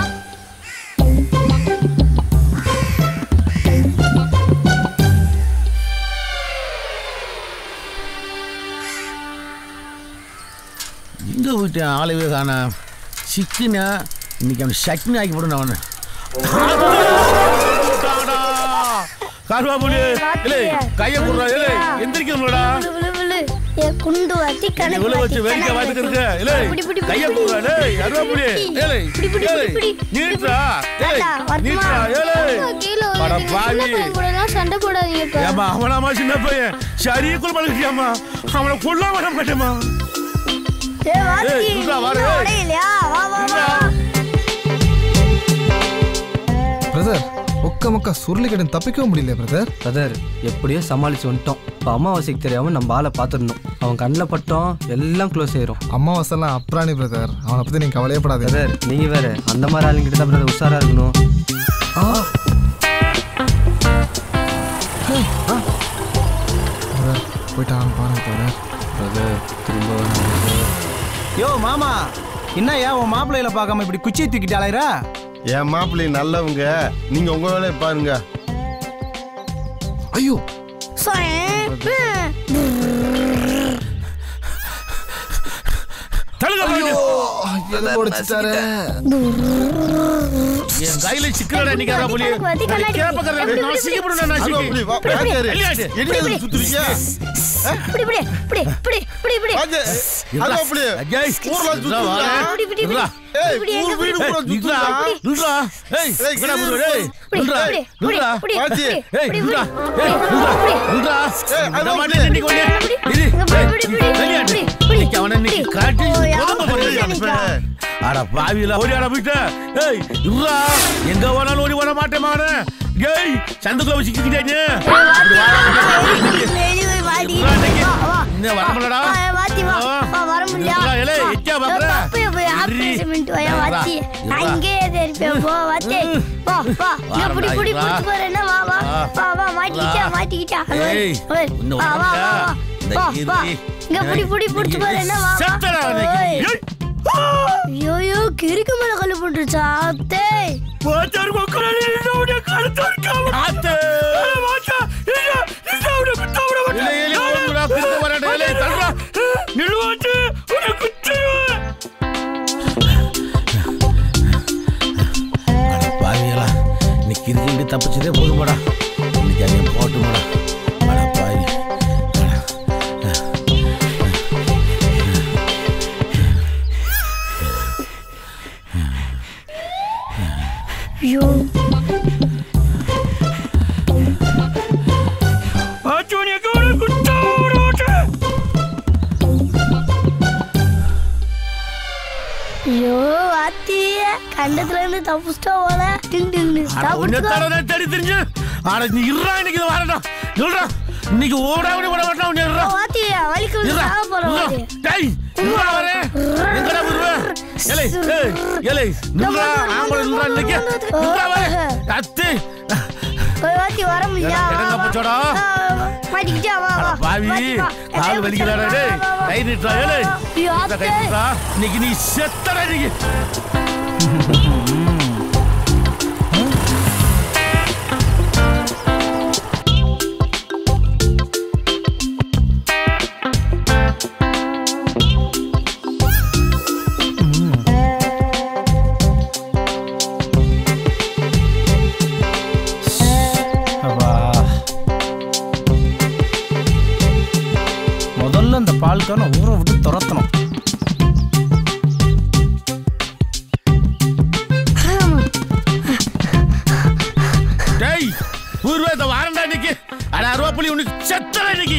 எங்க வீட்டு ஆளவே காண சிக்கினா இன்னைக்கு அவன் சட்னி ஆக்கி போடணும் அவனை கார்வாபுலி இல்லை கைய குடுறா இல்லை எந்திரிக்கணும்டா விழு விழு ஏ குண்டு வாத்தி கணக்கு இவ்வளவு வச்சு வாத்தி, வேடிக்கை கணக்கு பார்த்துட்டு இருக்க வாத்தி. இல்லை பிடி, பிடி, கைய பிடி, குடுறா பிடி. டேய் அருவாபுலி இல்லை பிடி, பிடி, ஏலே பிடி, நீட்ரா ஏய் தாத்தா, நீட்ரா ஏலே கீழே அட விழுந்துட்டு பாவி சின்ன பையன் கூடலாம் சண்டை போடாதீங்கப்பா ஏமா அவனாமா சின்ன பையன் சரியே குள் பழகிட்டியாமா அவனை கொல்ல விட மாட்டேமா ஏ வாத்தி ஏய், இருடா, வாரு, இன்னும் ஏய். உடையலையா வா வா வா பிரதர் ஒக்க மொக்க சுருளி கடன் தப்பிக்கவும் முடியல பிரதர் பிரதர் எப்படியோ சமாளிச்சு வந்துட்டோம் இப்போ அமாவாசைக்கு தெரியாம நம்ம ஆளை பார்த்துடணும் அவன் கண்ணில் பட்டோம் எல்லாம் க்ளோஸ் ஆயிரும் அம்மாவாசெல்லாம் அப்ராணி பிரதர் அவனை பத்தி நீங்க கவலையே படாதீங்க பிரதர் நீங்க வேற அந்த மாதிரி ஆளுங்கிட்ட தான் பிரதர் உஷாரா இருக்கணும் பிரதர் போயிட்டான் பாருங்க பிரதர் பிரதர் திரும்ப யோ மாமா என்ன ஏன் உன் மாப்பிள்ளையில பார்க்காம இப்படி குச்சி தூக்கிட்டு அலையிற என் மாப்பிள்ளை நல்லவங்க நீங்க உங்க வேலையை பாருங்க ஐயோ தழுக என் கையில சிக்கலடா நீ கரா புலி வாத்தி, கண்ணாடி. கேப்ப கரா எப்படி, நான் எப்படி, சிக்கப்படுறேன் நான் எப்படி, சிக்கி வா, எப்படி, பேக்காரு. வெளியாடு. என்ன இது சுத்துறீங்க இப்படி இப்படி இப்படி இப்படி இப்படி இப்படி வாங்க. அது அப்படி. ஊர்ல சுத்துறா. இப்படி இப்படி இப்படி ஏய், இப்படி ஊர் எங்க வீடு இப்படி? பூரா சுத்துறா. நில்றா ஏய் ஏய், என்னடா கீழே புரு ஏய் இப்படி, நில்றா இப்படி, இப்படி, நில்றா இப்படி, வாத்தி. இப்படி, ஏய் இப்படி, நில்றா இப்படி, ஏய் இப்படி, நில்றா இப்படி. நில்றா ஏய், இந்த அது மாதிரி அப்படி. இன்னைக்கு ஒண்ணே இரு இப்படி, ஏய், இப்படி, இப்படி, வெளியாடு இப்படி, இப்படி, இன்னைக்கு அவனை இன்னைக்கு காட்டி ஓ, கொலை யாரு போடுறேன் நினைக்கிறா? அட பாவியில ஓடி ஆட போயிட்ட ஏய் இருடா எங்க வேணாலும் ஓடி வர மாட்டேன் மானே ஏய் சந்துக்குள்ள வச்சுக்கிட்டே இன்னும் வர முடியலடா வாத்தி வா வா, வர முடியல இருடா, ஏலே, எச்சா பாக்குற? அப்பயே போய் ஆபரேஷன் பண்ணிட்டு வாயா வாத்தி நான் இங்கேயே தெரிப்பேன் போ வாத்தி வா வா இங்க புடி புடி வா. புடிச்சு போற என்ன வா வா வா. வா வா மாட்டிக்கிட்டா வா. மாட்டிக்கிட்டா ஏய், ஓய், இன்னும் வா வா வா வா. இந்த வா இரு. வா இங்க புடி புடி புடிச்சு போற என்ன வா வா செத்தடா இன்னைக்கு. ஓய். ஏய். ஐயோ ஐயோ கிறுக்கு மேல கல்லு போட்டுருச்சா அத்தே வாச்சார் மக்களே இதோட கழுத்து இருக்காம ஆத்து. வாச்சா இல்ல இதோட குத்தோட ஏலே, ஏலே, ஓடுடா, பிரித்து வரடா, ஏலே, தள்ளுடா. நில்வாச்சு உன குத்துவேன் அட பாவியலா இன்னைக்கு இருந்து தப்பிச்சதே போதுமாடா இன்னைக்கு அங்கே போட்டுமாடா அட பாவி ஐயோ வாச்சு உன கூட குத்தோட வாச்சு ஐயோ வாத்தி கண்டத்துல இருந்து தப்பிச்சிட்டா போல டிங் டிங் அட உன்னை தடவை தேடி தெரிஞ்சு அட நீ இருடா இன்னைக்கு இது வரடா சொல்றா இன்னைக்கு ஓடாமடி விட மாட்டான் உன்னை இருடா வாத்தி வலிக்கு வந்து இருடா, சாக போறோம் இருடா. வாத்தி டேய் இருடா வரே எங்கடா வருவ ஏலே ஏய் ஏலே நில்றா ஆம்பளை நில்றா இன்னைக்கு நில்றா வரே அத்து போய் வாத்தி வர முடியா எடங்க போச்சோடா மாட்டிக்கிட்டா வா அட வா பாவி வாத்தி, வா. கால் வலிக்குதாடா டேய் கை நீட்டுறா ஏலே ஐயோ, இந்த கை நீட்டுறா இன்னைக்கு நீ செத்தடா இன்னைக்கு அப்பா முதல்ல இந்த பால்கான ஊரை விட்டு துரத்தணும் டேய் ஊர்வே இந்த வாரண்டா இன்னைக்கு அட அருவாப்புலி உனக்கு செத்தடா இன்னைக்கு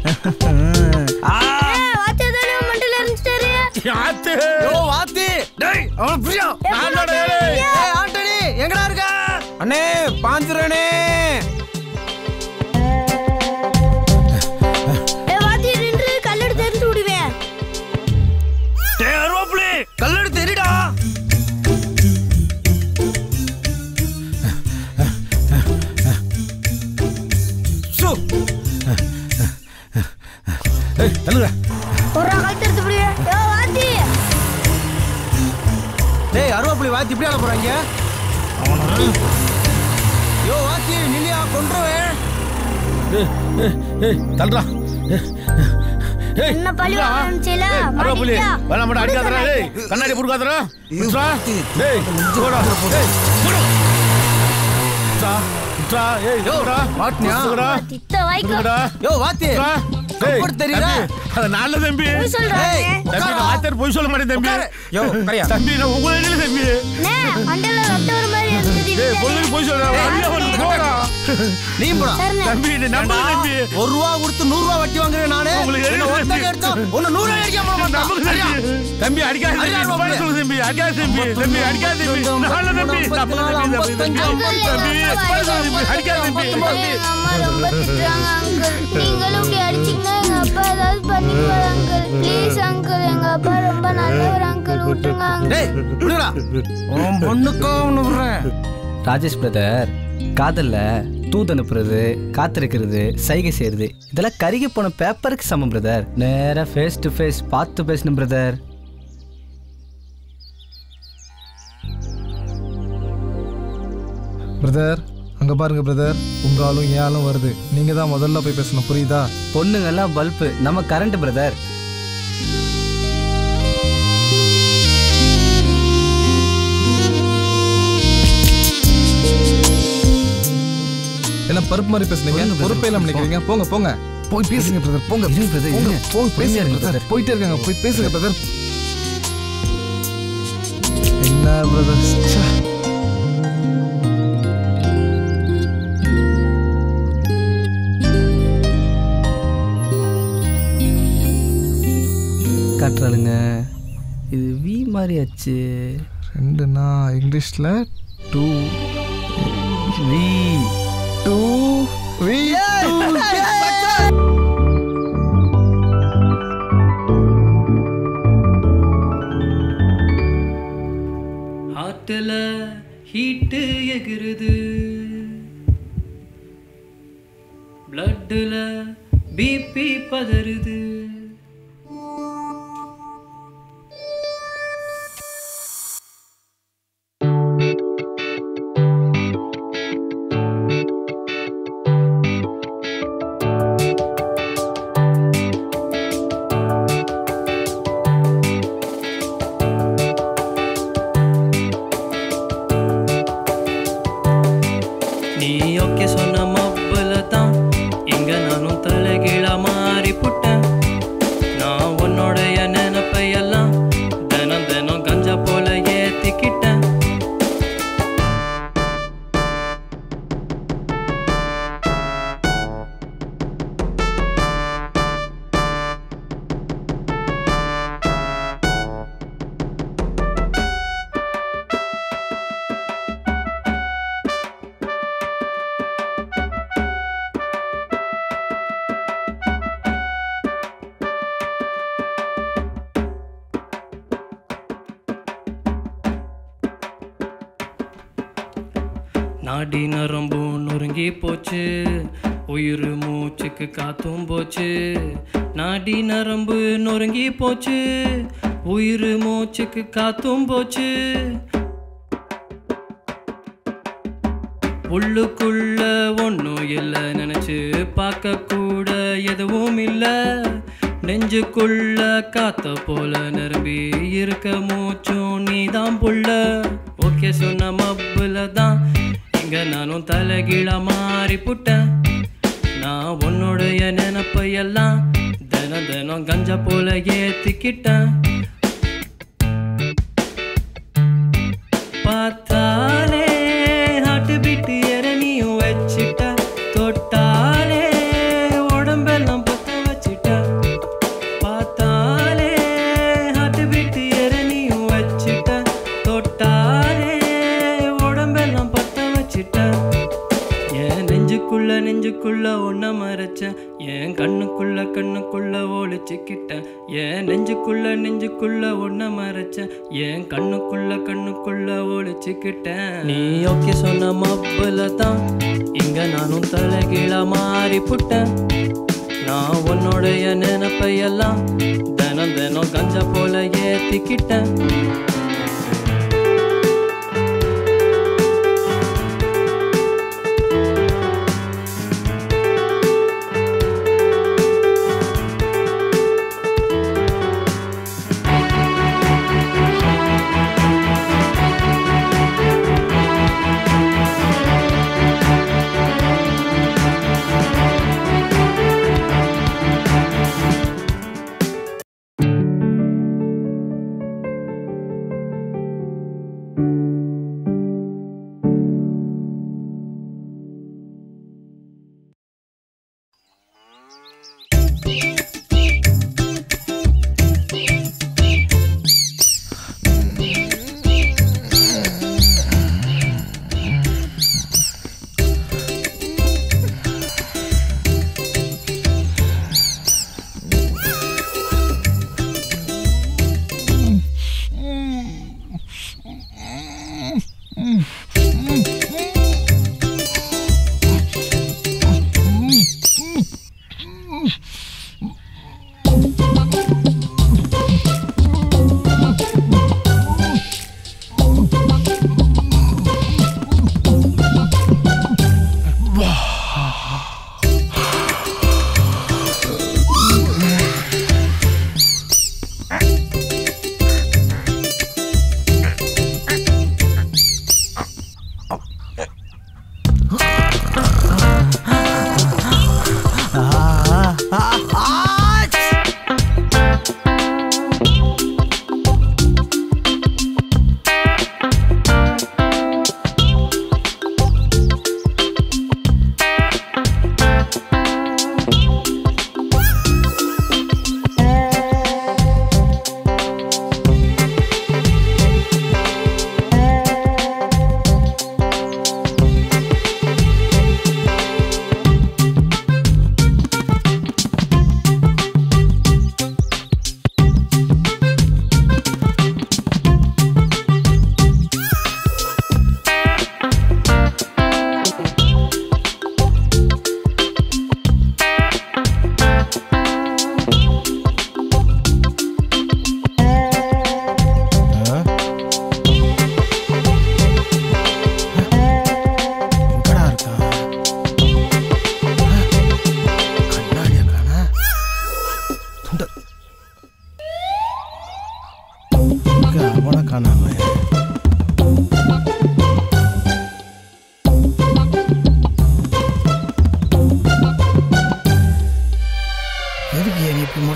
ஏய், வாத்தி தானே மண்டல இருந்துட்டாரு ஆத்து யோ வாத்தி டேய் அவன் பிரியா ஆண்டோட ஏலே ஏய் ஆண்டனி எங்கடா இருக்க அண்ணே பாஞ்சுரனே ஏய் வாத்தி நின்று கல்லெடுத்து எரிஞ்சு விடுவேன் டேய் அருவாப்புலி கல்லெடு தெரிடா சு ஏய் தள்ளுடா ஒரு கழுத்து எடுத்து விடுவேன் ஏ வாத்தி டேய் அருவாப்புலி வாத்தி இப்படி ஆட போறாங்க யோ வாத்தி நில்லியா கொன்றுவேன் ஏய் ஏய் ஏய் தள்ளுடா ஏய், ஏய் என்ன பழி விட்றா. வாங்கிச்சுல ஏய், அருவாப்புலி மாட்டிக்கிட்டா வேணாம் மாட்டா அடிக்காதடா டேய் கண்ணாடி புடுக்காதடா விட்றா டேய் போடா டேய் போடு விட்றா விட்றா ஏய் போடா மாட்டினியா? விட்றா தித்த வாய்க்கு விட்றா யோ வாத்தி விட்றா டேய் கம்பர் தெரியுதா? தம்பி, அது நல்ல தம்பி போய் சொல்றானே. தம்பி நான் வாத்தியார் போய் சொல்ல மாட்டேன் தம்பி யோ கரையா தம்பி நான் உங்களை இல்லை தம்பி அண்ணே, மண்டையில ரத்தம் வர மாதிரி இருந்துச்சு டேய் பொழுது போய் சொல்றா வழியா வந்து போடா நீ போடா சரிண்ணே. தம்பி நீ நம்பு தம்பி ஒரு ரூபா கொடுத்து நூறு ரூபா வட்டி வாங்குறேன் நானு உங்களுக்கு என்ன எதுக்கு ஒருத்தங்க தம்பி? எடுத்தா உன்னை நூறு அடிக்காம விட மாட்டான். நம்பு சரியா? தம்பி தம்பி அடிக்காத தம்பி அடிக்காத சும்மா தம்பி. சொல்லு தம்பி அடிக்காத தம்பி தம்பி அடிக்காத தம்பி நல்ல தம்பி நம்பு தம்பி தம்பி தம்பி தம்பி சும்மா சொல்லு தம்பி அடிக்காத தம்பி எங்க அம்மா ரொம்ப திட்டுறாங்க அங்கிள் நீங்களும் இப்படி அடிச்சீங்கன்னா எங்க அப்பா ஏதாவது பண்ணிக்குவாரு அங்கிள் ப்ளீஸ் அங்கிள் எங்க அப்பா ரொம்ப நல்லவர் அங்கிள் விட்டுருங்க அங்கிள் டேய் விடுடா உன் பொண்ணுக்கோ ஒன்று விடுறேன் ராஜேஷ் பிரதர் காதல்ல தூது அனுப்புறது காத்திருக்கிறது சைகை செய்யறது இதெல்லாம் கருகி போன பேப்பருக்கு சமம் பிரதர் நேரா ஃபேஸ் டு ஃபேஸ் பார்த்து பேசணும் பிரதர் பிரதர் அங்க பாருங்க பிரதர் உங்க ஆளும் என் ஆளும் வருது நீங்க தான் முதல்ல போய் பேசணும் புரியுதா பொண்ணுங்கெல்லாம் பல்பு நம்ம கரண்ட் பிரதர் என்ன பருப்பு மாதிரி பேசுனீங்க பொறுப்பே இல்லாம நினைக்கிறீங்க போங்க போங்க போய் பேசுங்க பிரதர் போங்க இருங்க brother, போங்க இருங்க. போங்க பொறுமையா பேசுங்க இருங்க பிரதர் brother. போயிட்டே இருக்காங்க போய் பேசுங்க பிரதர் என்ன பிரதர் காட்டுறாளுங்க இது வி மாதிரி ஆச்சு ரெண்டுனா இங்கிலீஷில் டூ வி டூ வி ஹார்ட்டில் ஹீட்டு எகிருது பிளட்டில் பிபி பதறுது நீ ஓகே சொன்ன மப்பல தான் இங்க நானும் தலைகீழா மாறி புட்டேன் நான் உன்னோடைய நினைப்பையெல்லாம் தினம் தினம் கஞ்சா போல ஏத்திக்கிட்டேன் நாடி நரம்பும் நொறுங்கி போச்சு உயிர் மூச்சுக்கு காத்தும் போச்சு நாடி நரம்பு நொறுங்கி போச்சு உயிர் மூச்சுக்கு காத்தும் போச்சு உள்ளுக்குள்ள ஒன்றும் இல்லை நினைச்சு பார்க்க கூட எதுவும் இல்லை நெஞ்சுக்குள்ள காத்த போல நிரம்பி இருக்க மூச்சும் நீதான் புள்ள ஓகே சொன்ன மப்புல தான் இங்க நானும் தலைகீழா மாறி புட்டேன் நான் உன்னுடைய நினப்பையெல்லாம் தினம் தினம் கஞ்சா போல ஏத்திக்கிட்டேன் பார்த்தாலே ஹார்ட் பீட் எரணியும் வச்சிட்ட தொட்டாலே உடம்பெல்லாம் பத்த வச்சிட்ட பார்த்தாலே ஹார்ட் பீட் எரணியும் வச்சிட்ட தொட்டாலே உடம்பெல்லாம் பத்த வச்சிட்ட என் நெஞ்சுக்குள்ள நெஞ்சுக்குள்ள ஒன்ன மறைச்சேன் என் கண்ணுக்குள்ள கண்ணுக்குள்ள ஒளிச்சுக்கிட்டேன் என் நெஞ்சுக்குள்ள நெஞ்சுக்குள்ள ஒன்ன மறைச்சேன் என் கண்ணுக்குள்ள கண்ணுக்குள்ள ஒளிச்சுக்கிட்டேன் நீ ஓகே சொன்ன மப்புல தான் இங்க நானும் தலைகீழா மாறி புட்டேன் நான் உன்னுடைய நினைப்பையெல்லாம் தினம் தினம் கஞ்சா போல ஏத்திக்கிட்டேன்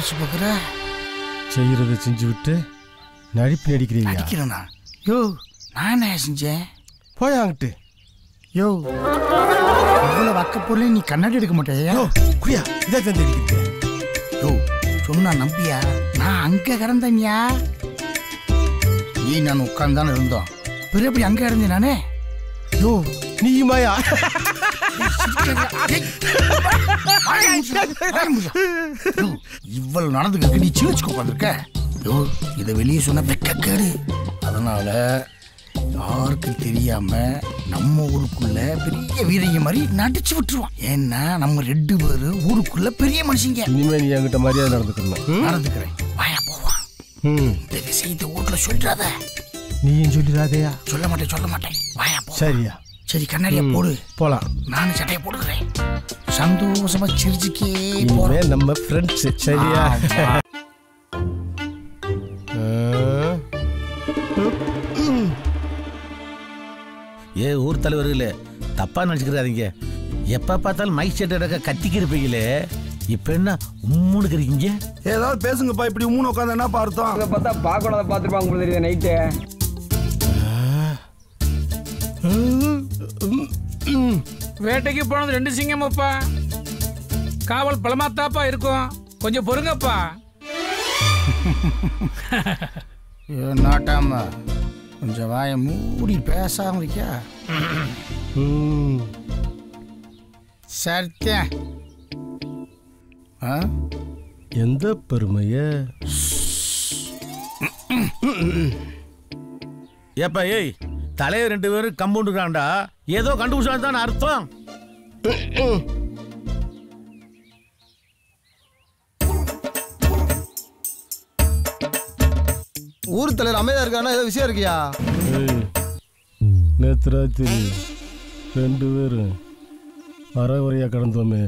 குறைச்சி பார்க்குற செய்யறதை செஞ்சு விட்டு நடிப்பு நடிக்கிறீங்க நடிக்கிறேனா யோ நான் என்ன செஞ்சேன் போய் அங்கிட்டு யோ இவ்வளவு வக்க பொருள் நீ கண்ணாடி எடுக்க மாட்டேயா யோ குடியா இதை தந்து அடிக்கிறது யோ சொன்னா நம்பியா நான் அங்க கிடந்தேன்யா நீ நான் உட்கார்ந்து இருந்தோம் பிறகு எப்படி அங்க கிடந்தேன் நானே யோ நீயுமாயா இவ்வளவு நடந்துக்க நீ சீழ்ச்சி உட்காந்துருக்க யோ இதை வெளியே சொன்ன வெக்கக்கேடு அதனால யாருக்கும் தெரியாம நம்ம ஊருக்குள்ள பெரிய வீரங்க மாதிரி நடிச்சு விட்டுருவான் ஏன்னா நம்ம ரெண்டு பேரு ஊருக்குள்ள பெரிய மனுஷங்க இனிமே நீ என்கிட்ட மரியாதை நடந்துக்கணும் நடந்துக்கிறேன் வாயா போவான் ம் இந்த விஷயத்தை வீட்டுல சொல்றாத நீ ஏன் சொல்லிடாதேயா சொல்ல மாட்டேன் சொல்ல மாட்டேன் வாயா போ சரியா சரி கண்ணாடிய ம், போடு போலாம் நானும் சட்டையை போட்டுக்கிறேன் சந்தோஷமா சிரிச்சுக்கே இனிமே போறேன் நம்ம ஃப்ரெண்ட்ஸ் சரியா ஆமா. ஆ. ஏ ஊர் தலைவர்களே தப்பா நினச்சிக்கிறாதீங்க எப்ப பார்த்தாலும் மைக் செட் எடுக்க கத்திக்கிருப்பீங்களே இப்ப என்ன உம்முன்னு இருக்கிறீங்க ஏதாவது பேசுங்கப்பா இப்படி மூணு உட்காந்து என்ன பார்த்தோம் அதை பார்த்தா பார்க்கணும் பார்த்துருப்பாங்க போல தெரியுது நைட்டு வேட்டைக்கு போனது ரெண்டு சிங்கமப்பா காவல் பலமாத்தாப்பா இருக்கும் கொஞ்சம் பொறுங்கப்பா ஐயோ, நாட்டாம கொஞ்சம் வாயை மூடி பேசாம இருக்கியா சத்தியம் ஆ எந்த பெருமைய ஏப்பா ஏய் தலைவர் ரெண்டு பேரும் கம்பவுண்டுக்காண்டா ஏதோ கண்டுபிடிச்சா தான் அர்த்தம் ஊர் தலைவர் அமைதியா இருக்கானா ஏதோ விஷயம் இருக்கியா ஏய், நேத்து ராத்திரி ரெண்டு பேரும் அறகுறையா கடந்தோமே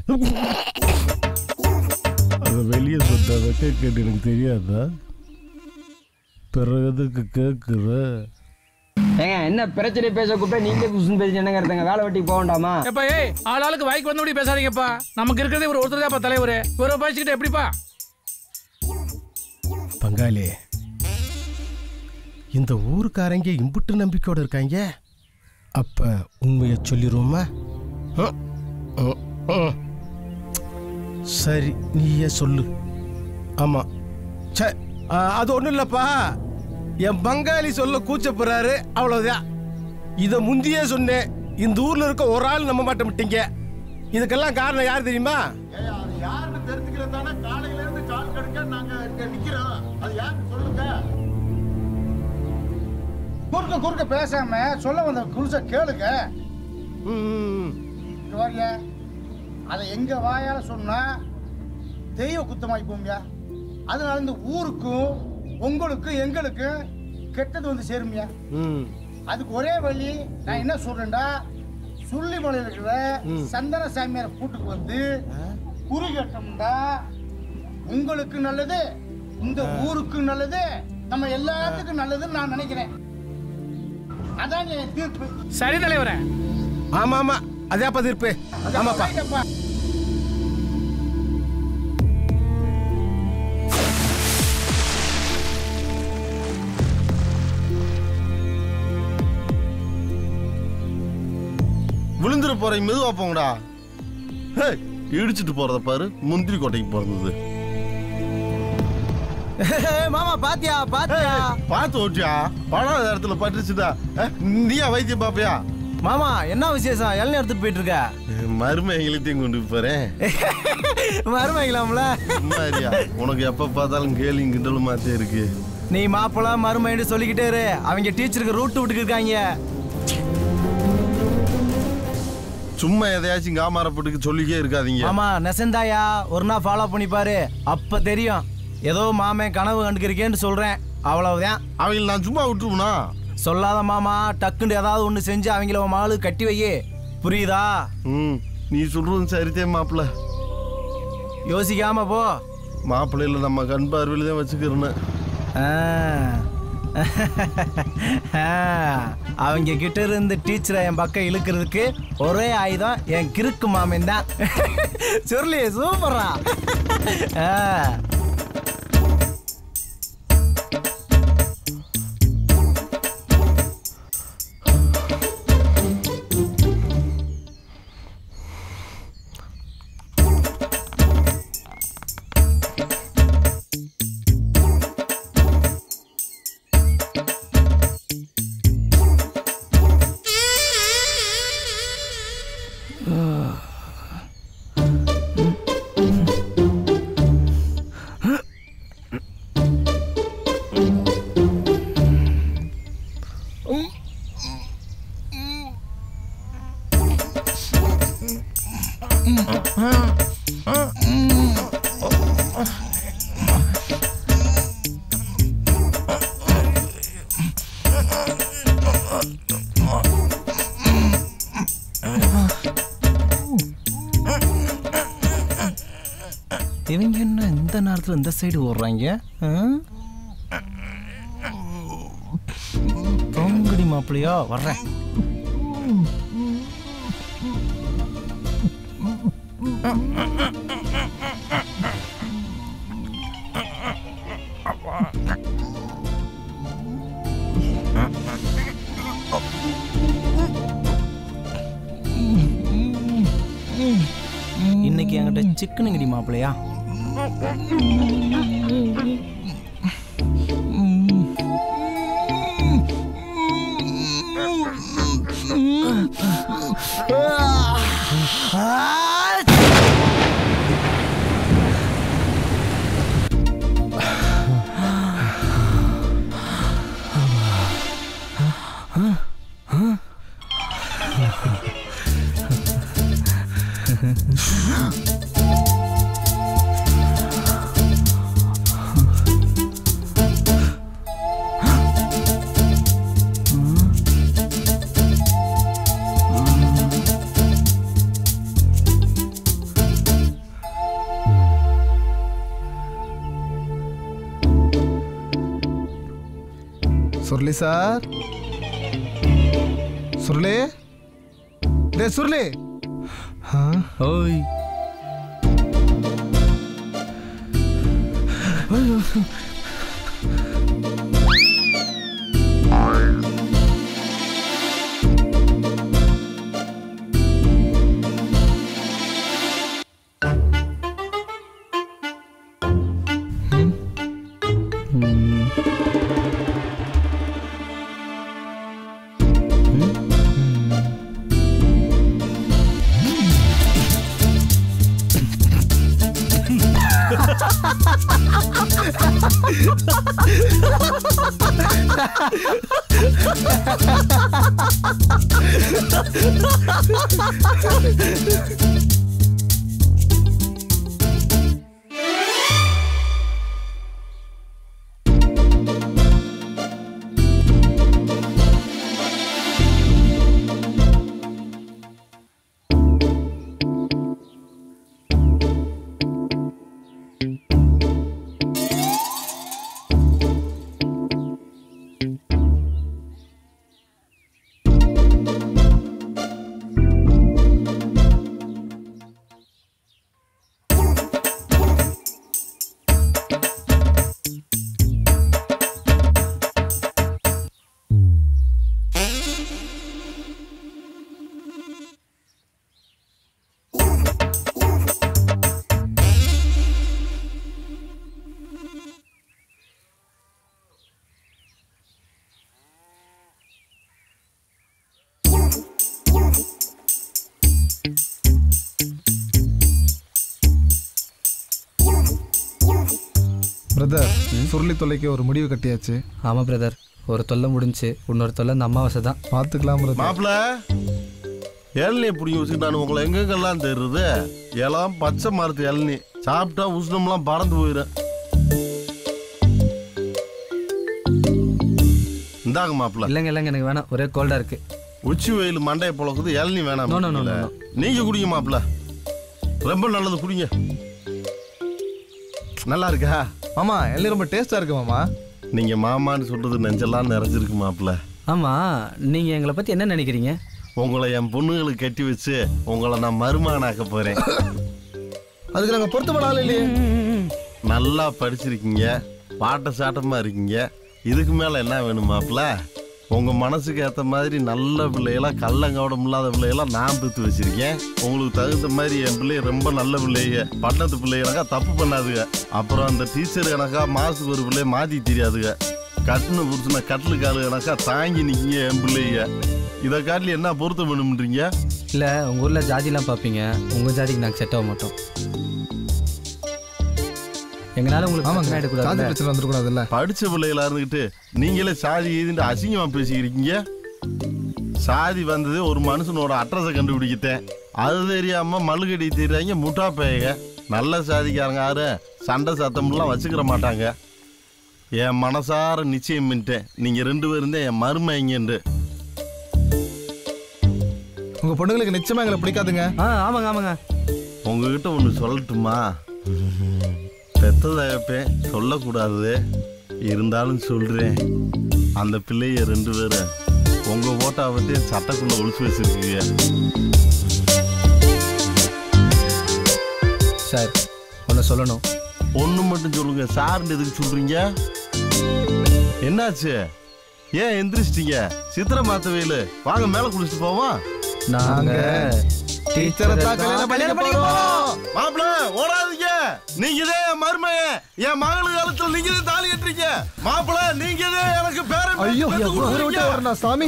அதை வெளியே சொத்த வெக்க கேட்டு எனக்கு தெரியாதா பிறகு எதுக்கு கேட்குற ஏங்க என்ன பிரச்சனை பேச கூப்பிட்டா நீங்களே குசுன்னு பேசி என்னங்க இருந்தங்க வேலை வெட்டிக்கு போக வேண்டாமா எப்பா ஏய் ஆள் ஆளுக்கு வாய்க்கு வந்தபடி பேசாதீங்கப்பா நமக்கு இருக்கிறதே ஒரு ஒருத்தர் தான்ப்பா தலைவர் இவரை பேசிக்கிட்டு எப்படிப்பா பங்காளி இந்த ஊருக்காரங்க இம்புட்டு நம்பிக்கையோட இருக்காங்க அப்ப உண்மையை சொல்லிடுவோமா ம், ம், ம். சரி நீயே சொல்லு ஆமா சே ஆ, அது ஒண்ணும் இல்லப்பா என் பங்காளி சொல்ல கூச்சப்படுறாரு அவ்வளவுதான் இத முந்தியே சொன்னேன் இந்த ஊர்ல இருக்க ஒரு ஆள் நம்ப மாட்ட மாட்டீங்க இதுக்கெல்லாம் காரணம் யார் தெரியுமா யாருன்னு தெரிஞ்சுக்கிறது தானே காலையில இருந்து கால் கடுக்க நாங்க இங்க நிக்கிறோம் அது யாருன்னு சொல்லுங்க குறுக்க குறுக்க பேசாம சொல்ல வந்த குருச கேளுங்க இங்க வாங்க அதை எங்க வாயால சொன்னா தெய்வ குத்தமாய் போமியா அதனால இந்த ஊருக்கும் உங்களுக்கும் எங்களுக்கும் கெட்டது வந்து சேருமியா ம் அதுக்கு ஒரே வழி நான் என்ன சொல்றேன்டா சுள்ளிமலையில் இருக்கிற சந்தன சாமியார் கூட்டுக்கு வந்து குறி கட்டோம்டா உங்களுக்கு நல்லது இந்த ஊருக்கு நல்லது நம்ம எல்லாத்துக்கும் நல்லதுன்னு நான் நினைக்கிறேன் அதான் என் தீர்ப்பு சரி தலைவரே ஆமா ஆமா அதே அப்ப தீர்ப்பு ஆமாப்பா ரைட்டப்பா. விழுந்துட போறீங்க மெதுவா போங்கடா ஹே, இடிச்சிட்டு போறத பாரு முந்திரி கோட்டைக்கு பிறந்தது மாமா பாத்தியா பாத்தியா பார்த்து ஓட்டியா படாத இடத்துல பட்டுச்சுடா அஹ், நீயா வைத்தியம் பாப்பியா மாமா என்ன விசேஷம் இளநீ எடுத்துட்டு போயிட்டு இருக்க மருமைகளையும் கொண்டு போறேன் மருமைங்களாம்ல மாதிரியா உனக்கு எப்ப பார்த்தாலும் கேலிங் கிண்டலும் மாத்தே இருக்கு நீ மாப்பிள மருமைன்னு சொல்லிக்கிட்டே இரு அவங்க டீச்சருக்கு ரூட் விட்டுக்கு இருக்காங்க சும்மா எதையாச்சும் காமாரப்பட்டுக்கு சொல்லிக்கே இருக்காதீங்க ஆமா நெசந்தாயா ஒரு நாள் ஃபாலோ பண்ணி பாரு அப்ப தெரியும் ஏதோ மாமே கனவு கண்டுக்கிறீங்கன்னு சொல்றேன் அவ்வளவுதான் அவங்கள நான் சும்மா விட்டுருவனா சொல்லாத மாமா டக்குன்னு ஏதாவது ஒண்ணு செஞ்சு அவங்கள உன் மகளு கட்டி வையே புரியுதா ம் நீ சொல்றது சரித்தே மாப்பிள்ள யோசிக்காம போ மாப்பிள்ளையில நம்ம கண் பார்வையில தான் வச்சுக்கிறேன்னு ஆ. ஆ. அவங்க கிட்ட இருந்து டீச்சரை என் பக்கம் இழுக்கிறதுக்கு ஒரே ஆயுதம் என் கிறுக்கு மாமன் தான் சொல்லி சூப்பரா ஆ. இவங்க என்ன இந்த நேரத்தில் இந்த சைடு ஓடுறாங்க ஆ? பொங்கடி மாப்பிள்ளையா வர்றேன் இன்னைக்கு என்கிட்ட சிக்கனுங்கடி மாப்பிள்ளையா சுருளி சார் சுருளி டே சுருளி ஓய் பிரதர் சுருளி தொல்லைக்கு ஒரு முடிவு கட்டியாச்சு ஆமாம் பிரதர் ஒரு தொல்லை முடிஞ்சு இன்னொரு தொல்லை இந்த அமாவாசை தான் பார்த்துக்கலாம் பிரதர் மாப்பிள இளநீ பிடிங்கி வச்சுட்டு நான் உங்களை எங்கெங்கெல்லாம் தெரியுது எல்லாம் பச்சை மரத்து இளநீ சாப்பிட்டா உஷ்ணம்லாம் பறந்து போயிடும் இந்தாங்க மாப்பிள இல்லைங்க இல்லைங்க எனக்கு வேணாம் ஒரே கோல்டாக இருக்கு உச்சி வெயில் மண்டையை பொழக்குது இளநீ வேணாம் No, no, no, no, நீங்க குடிங்க மாப்பிள ரொம்ப நல்லது குடிங்க நல்லா இருக்கா மாமா இளநீ ரொம்ப டேஸ்டா இருக்கு மாமா நீங்க மாமான்னு சொல்றது நெஞ்செல்லாம் நிறைஞ்சிருக்கு மாப்பிள ஆமாம் நீங்கள் எங்களை பற்றி என்ன நினைக்கிறீங்க உங்களை என் பொண்ணுங்களுக்கு கட்டி வச்சு உங்களை நான் மருமகனாக்க போறேன் அதுக்கு நாங்க பொருத்தப்பட ஆள் இல்லையே நல்லா படிச்சிருக்கீங்க பாட்ட சாட்டமா இருக்கீங்க இதுக்கு மேல என்ன வேணும் மாப்பிள உங்க மனசுக்கு ஏத்த மாதிரி நல்ல பிள்ளைகளா கள்ளங்கவடம் இல்லாத பிள்ளைகளா நான் பெற்று வச்சிருக்கேன் உங்களுக்கு தகுந்த மாதிரி என் பிள்ளைய ரொம்ப நல்ல பிள்ளைங்க பட்டணத்து பிள்ளைகளாக்கா தப்பு பண்ணாதுங்க அப்புறம் அந்த டீச்சர் எனக்கா மாசுக்கு ஒரு பிள்ளைய மாத்தி தெரியாதுங்க கட்டுன புருஷனை கட்டிலு காலு எனக்கா தாங்கி நிற்கிங்க என் பிள்ளைங்க இதை காட்டில் என்ன பொருத்தம் வேணும்ன்றீங்க இல்லை உங்கள் ஊரில் ஜாதிலாம் பார்ப்பீங்க உங்கள் ஜாதிக்கு நாங்கள் செட் ஆக மாட்டோம் எங்களால் உங்களுக்கு ஆமாங்க பிரச்சனை சாதி ஆயிடக்கூடாதுல்ல? பிரச்சனை வந்துடக்கூடாதுல்ல படிச்ச பிள்ளைகளா இருந்துக்கிட்டு நீங்களே சாதி இதுன்னு அசிங்கமா பேசிக்கிறீங்க சாதி வந்தது ஒரு மனுஷனோட அட்ரஸை கண்டுபிடிக்கிட்டேன் அது தெரியாம மல்லுகடி தீர்றாங்க முட்டா பேய்க நல்ல சாதிக்காரங்க யாரு சண்டை சத்தம்லாம் வச்சுக்கிற மாட்டாங்க என் மனசார நிச்சயம் பண்ணிட்டேன் நீங்க ரெண்டு பேரும் தான் என் மருமைங்கன்று உங்க பொண்ணுங்களுக்கு நிச்சயமா எங்களை பிடிக்காதுங்க ஆ ஆமாங்க ஆமாங்க உங்ககிட்ட ஒன்று சொல்லட்டுமா பெத்ததப்பேன் சொல்லக்கூடாது இருந்தாலும் சொல்றேன் அந்த பிள்ளைய ரெண்டு பேரும் உங்க ஓட்டா பத்தி சட்டக்குள்ள ஒளிச்சு வச்சிருக்கீங்க சார் ஒன்று சொல்லணும் ஒன்று மட்டும் சொல்லுங்க சார்னு எதுக்கு சொல்றீங்க என்னாச்சு ஏன் எந்திரிச்சிட்டீங்க சித்திர மாத்தவையில் வாங்க மேலே குளிச்சுட்டு போவோம் நாங்க டீச்சரை தான் கல்யாணம் பண்ணிக்க போறோம் மாப்பிள ஓடாதீங்க நீங்க தான் என் மருமைய என் மகள் காலத்துல நீங்க தான் தாலி கட்டுறீங்க மாப்பிள நீங்க தான் எனக்கு பேரன் பேத்தி ஐயோ பெத்து ஊரை விட்டு கொடுக்குறீங்க. வரணும் சாமி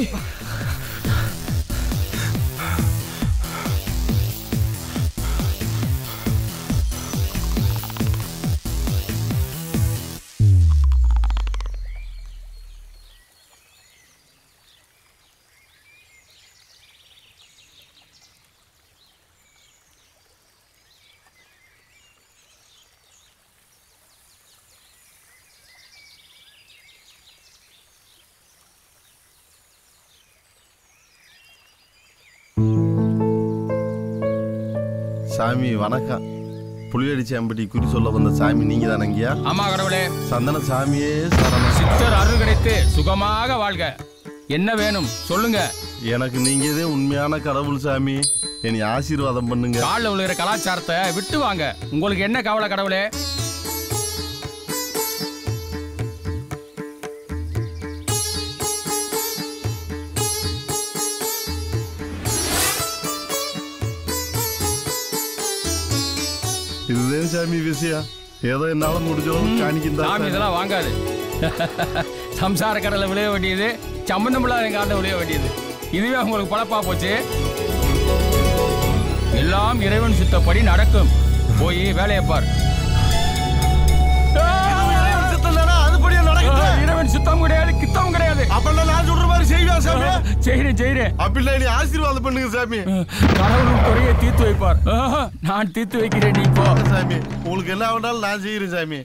சாமி வணக்கம் புளியடிச்சாம்பட்டி குறி சொல்ல வந்த சாமி நீங்க தானங்கய்யா ஆமா கடவுளே சந்தன சாமியே சரணம் சித்தர் அருள் கிடைத்து சுகமாக வாழ்க என்ன வேணும் சொல்லுங்க எனக்கு நீங்க தான் உண்மையான கடவுள் சாமி என்னை ஆசீர்வாதம் பண்ணுங்க காலில் விழுகிற கலாச்சாரத்தை விட்டு வாங்க உங்களுக்கு என்ன கவலை கடவுளே இதுதான் சாமி விஷயம் ஏதோ என்னால முடிஞ்சோம் காணிக்கிந்தா சாமி இதெல்லாம் வாங்காது சம்சார கடலை விளைய வேண்டியது சம்பந்தமில்லாத காலில் விளைய வேண்டியது இதுவே உங்களுக்கு பழப்பா போச்சு எல்லாம் இறைவன் சித்தப்படி நடக்கும் போய் வேலையை பார் அதுபடியே நடக்குது இறைவன் சுத்தம் கிடையாது கித்தம் கிடையாது அப்பெல்லாம் நான் சொல்ற மாதிரி செய்வியா சாமி செய்கிறேன் செய்கிறேன் அப்படில்ல நீ ஆசீர்வாதம் பண்ணுங்க சாமி கடவுளும் குறைய தீர்த்து வைப்பார் ஆஹா, நான் தீர்த்து வைக்கிறேன் நீ போ சாமி உங்களுக்கு என்ன வேணாலும் நான் செய்யறேன் சாமி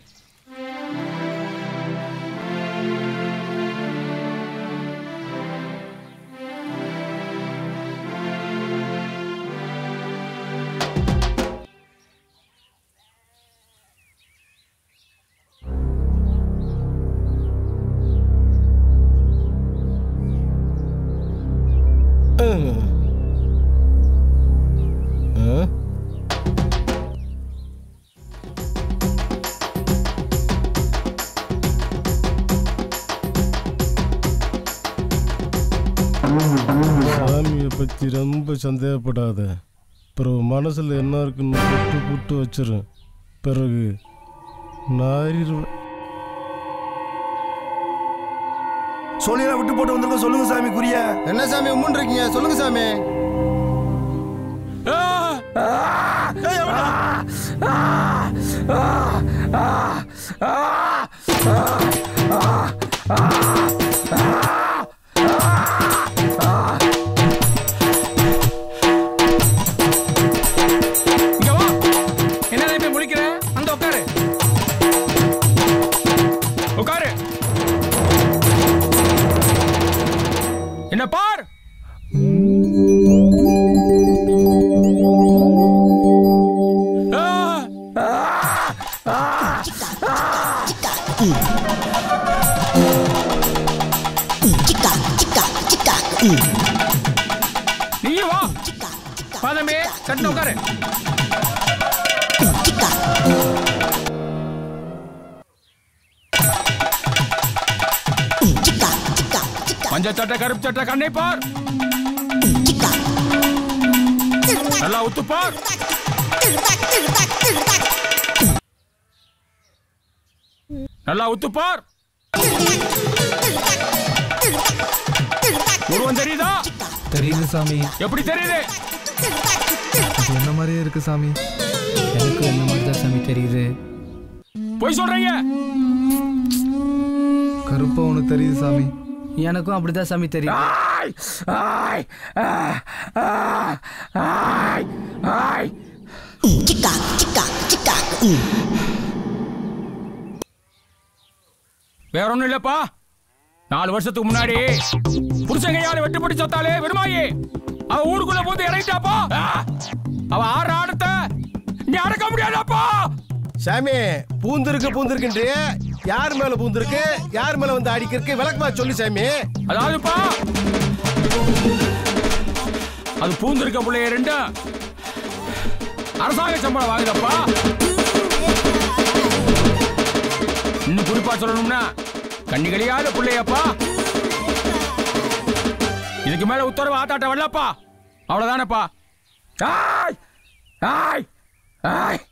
சாமியை பற்றி ரொம்ப சந்தேகப்படாத பிறகு மனசில் என்ன இருக்குன்னு புட்டு புட்டு வச்சிரும் பிறகு நாரிடுவேன் சோனியா விட்டு போட்டு வந்திருக்க சொல்லுங்க சாமி குறிய என்ன சாமி உம்முன்னு இருக்கீங்க சொல்லுங்க சாமி இங்க வா என்ன போய் முடிக்கிற அந்த உட்காரு உட்காரு என்ன பார் நீ வா வா தம்பி சட்டு உட்காரு மஞ்சள் சட்டை கருப்பு சட்டை கண்ணை பார் நல்லா உத்து பார் நல்லா உத்து பார் உருவம் தெரியுதா தெரியுது சாமி எப்படி தெரியுது இது என்ன மாதிரியே இருக்கு சாமி எனக்கு என்ன மாதிரி தான் சாமி தெரியுது போய் சொல்றீங்க கருப்பா ஒன்று தெரியுது சாமி எனக்கும் அப்படிதான் சாமி தெரியும் ஆய் ஆய் ஆ, ஆ, ஆய் ஆய் சிக்கா சிக்கா சிக்கா வேற ஒண்ணும் இல்லப்பா நாலு வருஷத்துக்கு முன்னாடி புருஷங்கையால வெட்டுப்பட்டு சொத்தாலே வெறுமாயி அவ ஊருக்குள்ள போந்து இறங்கிட்டாப்பா ஆ! அவ ஆடுற ஆடத்தை நீ அடக்க முடியாதாப்பா சாமி பூந்திருக்கு பூந்திருக்குன்றே யார் மேல பூந்திருக்கு யார் மேல வந்து அடிக்கிறதுக்கு விளக்கமா சொல்லு சாமி அதாவதுப்பா அது பூந்திருக்க பிள்ளைய ரெண்டும் அரசாங்க சம்பளம் வாங்குதப்பா இன்னும் குறிப்பா சொல்லணும்னா கண்ணிகளியாத பிள்ளையப்பா இதுக்கு மேல உத்தரவு ஆத்தாட்ட வரலப்பா அவ்வளவுதானப்பா ஆய் ஆய் ஆய்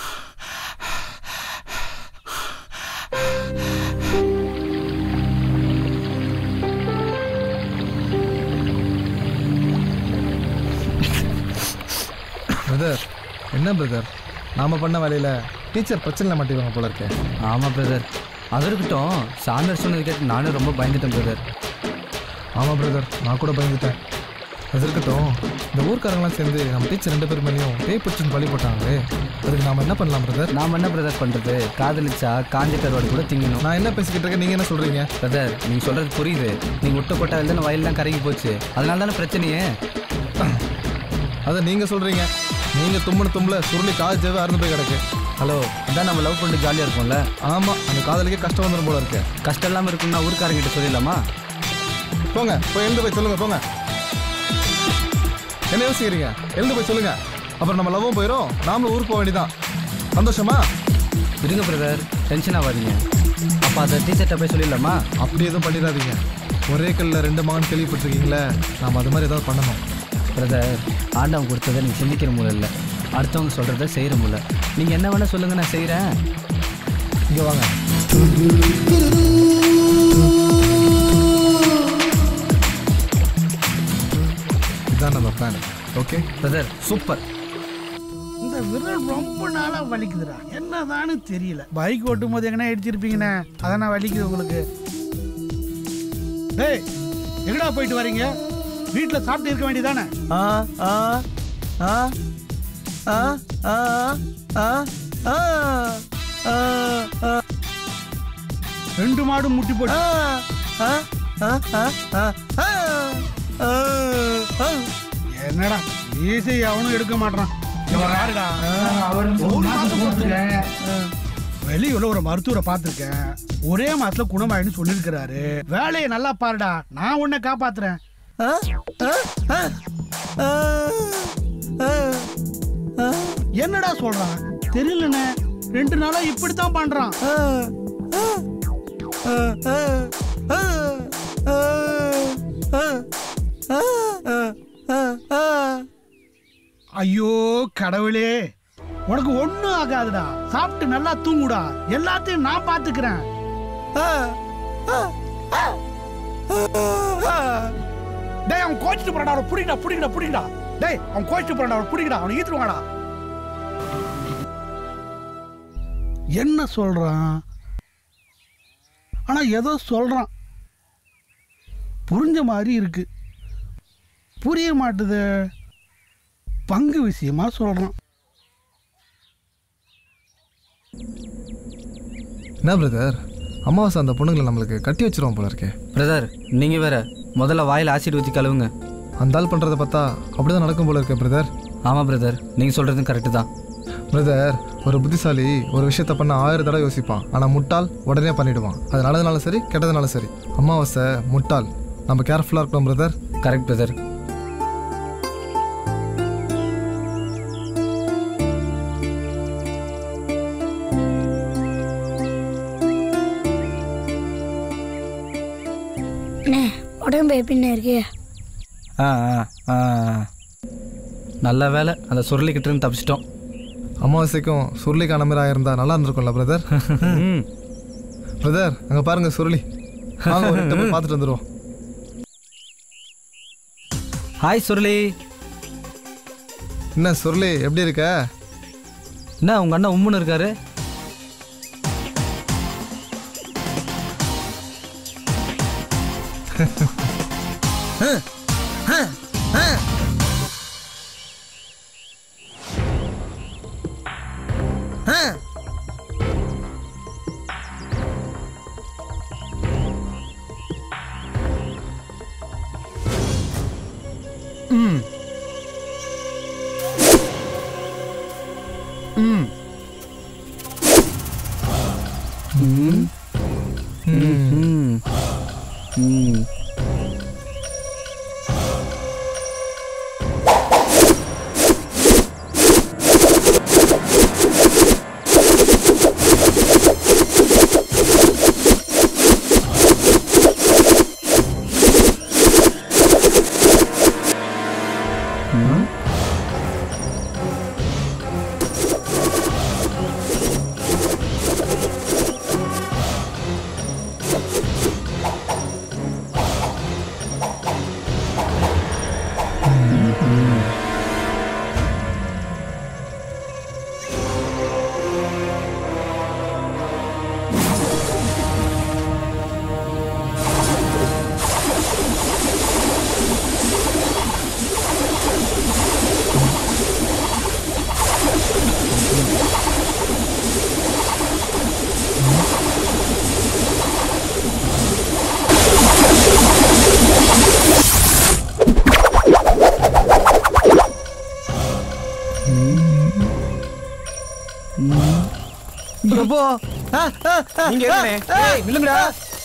பிரதர் என்ன பிரதர் நாம பண்ண வேலையில டீச்சர் பிரச்சனையில் மாட்டிடுவாங்க போல இருக்கே ஆமாம் பிரதர் அது இருக்கட்டும் சாமியார் சொன்னது கேட்டு நானும் ரொம்ப பயந்துட்டேன் பிரதர் ஆமாம் பிரதர் நான் கூட பயந்துட்டேன் அது இருக்கட்டும் இந்த ஊர்க்காரங்களாம் சேர்ந்து நம்ம டீச்சர் ரெண்டு பேர் மேலேயும் பேய் பிடிச்சின்னு பழி போட்டாங்களே அதுக்கு நாம என்ன பண்ணலாம் பிரதர் நாம என்ன பிரதர் பண்றது காதலிச்சா காஞ்ச கருவாடு கூட திங்கணும் நான் என்ன பேசிக்கிட்டு இருக்கேன் நீங்க என்ன சொல்றீங்க பிரதர் நீங்க சொல்றது புரியுது நீங்க விட்ட கொட்டா இல்லைன்னு வயல்லாம் கருகி போச்சு அதனால தானே பிரச்சனையே அதை நீங்க சொல்றீங்க நீங்க தும்முன தும்பல சுருளி காது ஜெவ அறுந்து போய் கிடக்கு ஹலோ அதான் நம்ம லவ் பண்ணிட்டு ஜாலியாக இருக்கும்ல ஆமா அந்த காதலுக்கே கஷ்டம் வந்துடும் போல இருக்கு கஷ்டம் இல்லாமல் இருக்கும்னா ஊருக்காரங்கிட்ட சொல்லிடலாமா போங்க போய் எழுந்து போய் சொல்லுங்க போங்க என்ன யோசிக்கிறீங்க எழுந்து போய் சொல்லுங்க அப்புறம் நம்ம லவ்வும் போயிடும் நாமளும் ஊருக்கு போக வேண்டியதான் சந்தோஷமா இருங்க பிரதர் டென்ஷன் ஆகாதீங்க அப்போ அதை டீச்சர்கிட்ட போய் சொல்லிடலாமா அப்படி எதுவும் பண்ணிடாதீங்க ஒரே கல்ல ரெண்டு மகன் கேள்விப்பட்டிருக்கீங்களே நாம அது மாதிரி ஏதாவது பண்ணணும் பிரதர் ஆண்டவன் கொடுத்ததை நீங்கள் சிந்திக்கிற மூலம் இல்லை அடுத்தவங்க சொல்கிறத செய்கிற மூலம் நீங்கள் என்ன வேணால் சொல்லுங்கள் நான் செய்கிறேன் இங்கே வாங்க இதுதான் நம்ம பிளான் ஓகே பிரதர் சூப்பர் இந்த விரல் ரொம்ப நாளா வலிக்குதுடா என்னதான்னு தெரியல பைக் ஓட்டும் போது எங்கன்னா அடிச்சிருப்பீங்கண்ணே அதானே வலிக்குது உங்களுக்கு டேய் எங்கடா போயிட்டு வரீங்க வீட்டுல சாப்பிட்டு இருக்க வேண்டியதானே ஆ ஆ ஆ ஆ ஆ ஆ ஆ ஆ ஆ ரெண்டு மாடும் முட்டி போட்டு ஆ ஆ ஆ ஆ ஆ ஆ என்னடா ஈஸி அவனும் எடுக்க மாட்டான் இவன் யாருடா ஒரு மாசம் கொடுத்துருக்கேன் வெளியூர்ல ஒரு மருத்துவரை பார்த்திருக்கேன் ஒரே மாசத்துல குணமாயின்னு சொல்லியிருக்கிறாரு வேலையை நல்லா பாருடா நான் உன்னை காப்பாத்துறேன் என்னடா சொல்றான் தெரியலண்ணே ரெண்டு நாளா இப்படித்தான் பண்றான் ஐயோ கடவுளே உனக்கு ஒண்ணும் ஆகாதுடா சாப்பிட்டு நல்லா தூங்குடா எல்லாத்தையும் நான் பாத்துக்கிறேன் டேய் அவன் கோச்சிட்டு போறாடா அவனை புடிங்கடா புடிங்கடா புடிங்கடா டேய் அவன் கோச்சிட்டு போறாடா அவனை புடிங்கடா அவனை ஈத்துருவாடா என்ன சொல்றான் ஆனா ஏதோ சொல்றான் புரிஞ்ச மாதிரி இருக்கு புரிய மாட்டுது பங்கு விஷயமா சொல்றான் என்ன பிரதர் அமாவாசை அந்த பொண்ணுங்களை நம்மளுக்கு கட்டி வச்சிருவோம் போல இருக்கே பிரதர் நீங்கள் வேற முதல்ல வாயில் ஆசிட் ஊற்றி கழுவுங்க அந்த ஆள் பண்ணுறதை பார்த்தா அப்படிதான் நடக்கும் போல இருக்கே பிரதர் ஆமாம் பிரதர் நீங்கள் சொல்கிறதும் கரெக்டு தான் பிரதர் ஒரு புத்திசாலி ஒரு விஷயத்த பண்ண ஆயிரம் தடவை யோசிப்பான் ஆனால் முட்டாள் உடனே பண்ணிடுவான் அது நல்லதுனாலும் சரி கெட்டதுனாலும் சரி அமாவாசை முட்டாள் நம்ம கேர்ஃபுல்லாக இருக்கணும் பிரதர் கரெக்ட் பிரதர் அண்ணே உடம்பு எப்படின்னு இருக்கு ஆ ஆ ஆ நல்ல வேலை அந்த சுருளிக்கிட்ட இருந்து தப்பிச்சிட்டோம் அமாவாசைக்கும் சுருளி காண மாதிரி ஆயிருந்தா நல்லா இருந்திருக்கும்ல பிரதர் பிரதர் அங்கே பாருங்க சுருளி வாங்க ஒரு எட்டு போய் பார்த்துட்டு வந்துடுவோம் ஹாய் சுருளி என்ன சுருளி எப்படி இருக்க என்ன உங்கள் அண்ணன் உம்முன்னு இருக்காரு ம் ம் ம் ம் ம் பிரபு நீங்க இருங்கண்ணே. ஏய், நில்லுங்கடா.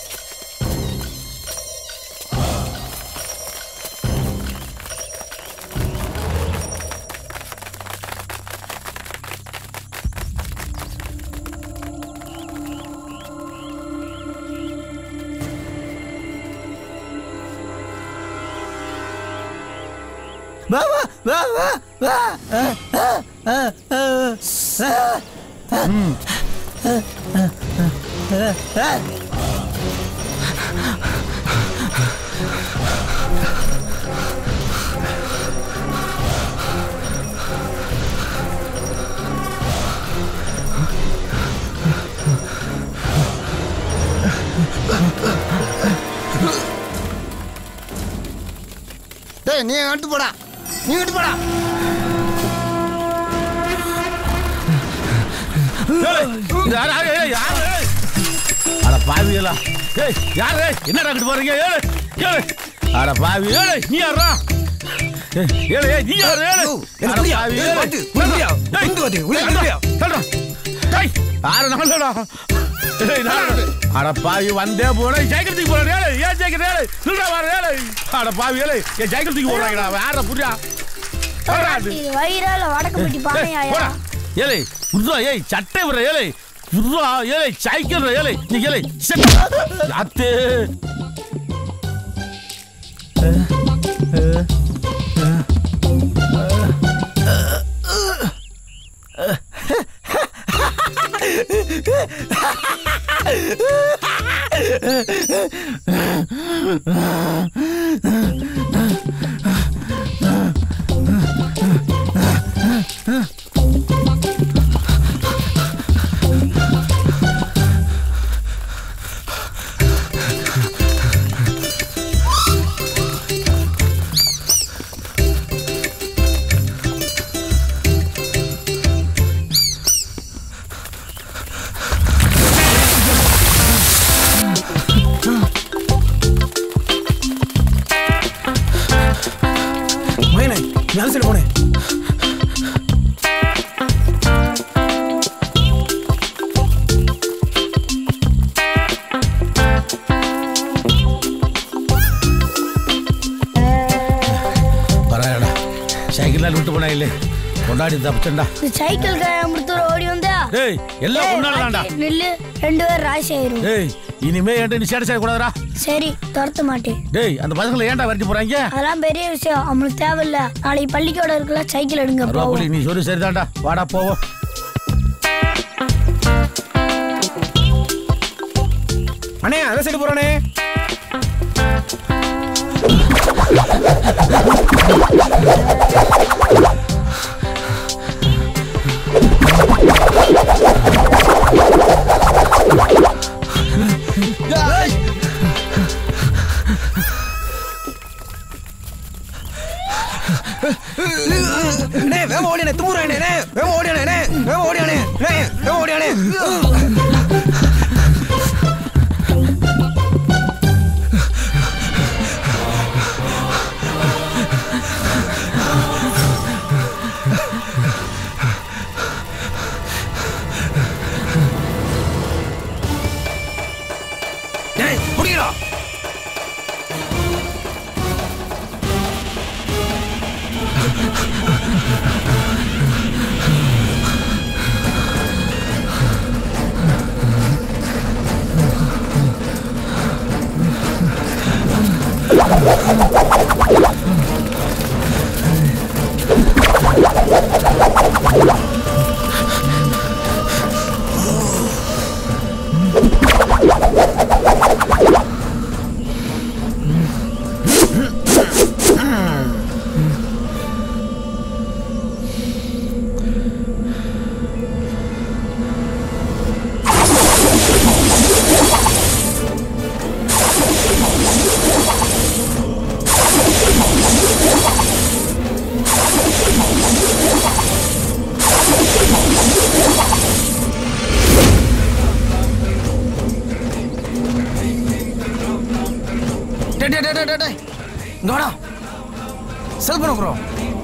வா வா வா வா வா ஆ, ஆ, ஆ, ஆ, ஆ. ம். ஆ, ஆ, ஆ, ஆ. டேய் நீ அட்டு போடா நீ அட்டு போடா யாரு, யாரு, ஏய், யாரு, ஏய்? அட பாவிகளா ஏய் யாரு ஏய், என்னடா கிட்ட போறீங்க ஏழு ஏழு அட பாவி ஏழு நீ யாரா ஏய், ஏழு ஏய், நீ யாரு ஏழு எனக்கு அட புரியா? பாவி, ஏய், ஏழு. பாத்து, உனக்கு புரியா? ஏய், உனக்கு பாத்து, உனக்கு ஏய், புரியா? சொல்றா, ஏய், யாரு நல்லடா ஏய், நல்லடா. அட பாவி வந்தே போன சைக்கிள் தூக்கி போற ஏழு ஏன் சைக்கிள் ஏழு சொல்றா வர ஏழு அட பாவி ஏழு என் சைக்கிள் தூக்கி போறாங்கடா யார புரியா இது வயிறால வடக்கப்பட்டி பானையாயா ஏலே உருவா ஏய் சட்டை விடுற ஏலே உருவா ஏலே சைக்கிள் ஏலே நீ ஏலே யாத்தே மகனே நீ அந்த சைடு போனே பரவாயில்லடா சைக்கிள் விட்டு போனா இல்லே கொண்டாடி தப்பிச்சண்டா இந்த சைக்கிள் முடித்தூர் ஓடி வந்தா ஏய் எல்லாம் உன்னாலதான்டா நில்லு ரெண்டு பேர் ராசி ஆயிரும் ஏய் இனிமே என்கிட்ட நீ சேட்டை செய்யக்கூடாதுடா சரி துரத்த மாட்டேன் டேய் அந்த பசங்களை ஏன்டா வரைக்கும் போறாங்க அதெல்லாம் பெரிய விஷயம் அவனுக்கு தேவையில்ல நாளைக்கு பள்ளிக்கூட இருக்குல்ல சைக்கிள் எடுங்க அருவாப்புலி போவோம் நீ சொல்லி சரிதான்டா வாடா போவோம் அண்ணே அந்த சைடு போறானே டேய் புடிங்கடா டேய் டேய் டேய் டேய் டேய் இங்க வாடா செல் பண்ண ப்ரோ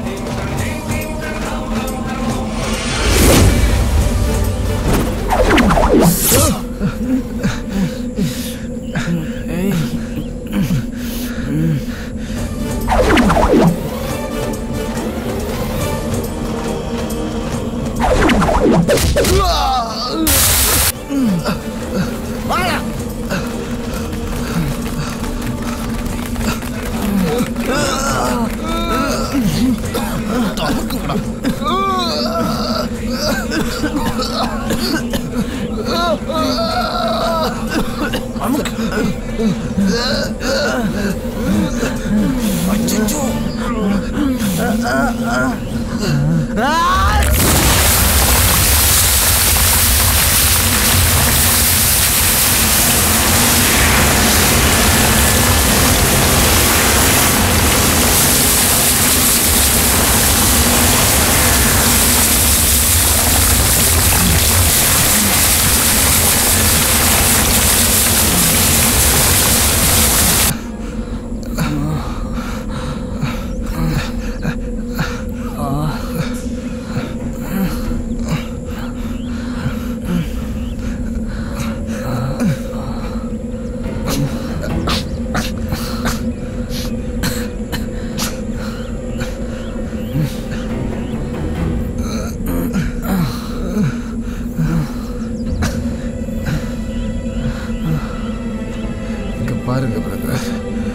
வாடா இங்க பாருங்க பிரதர்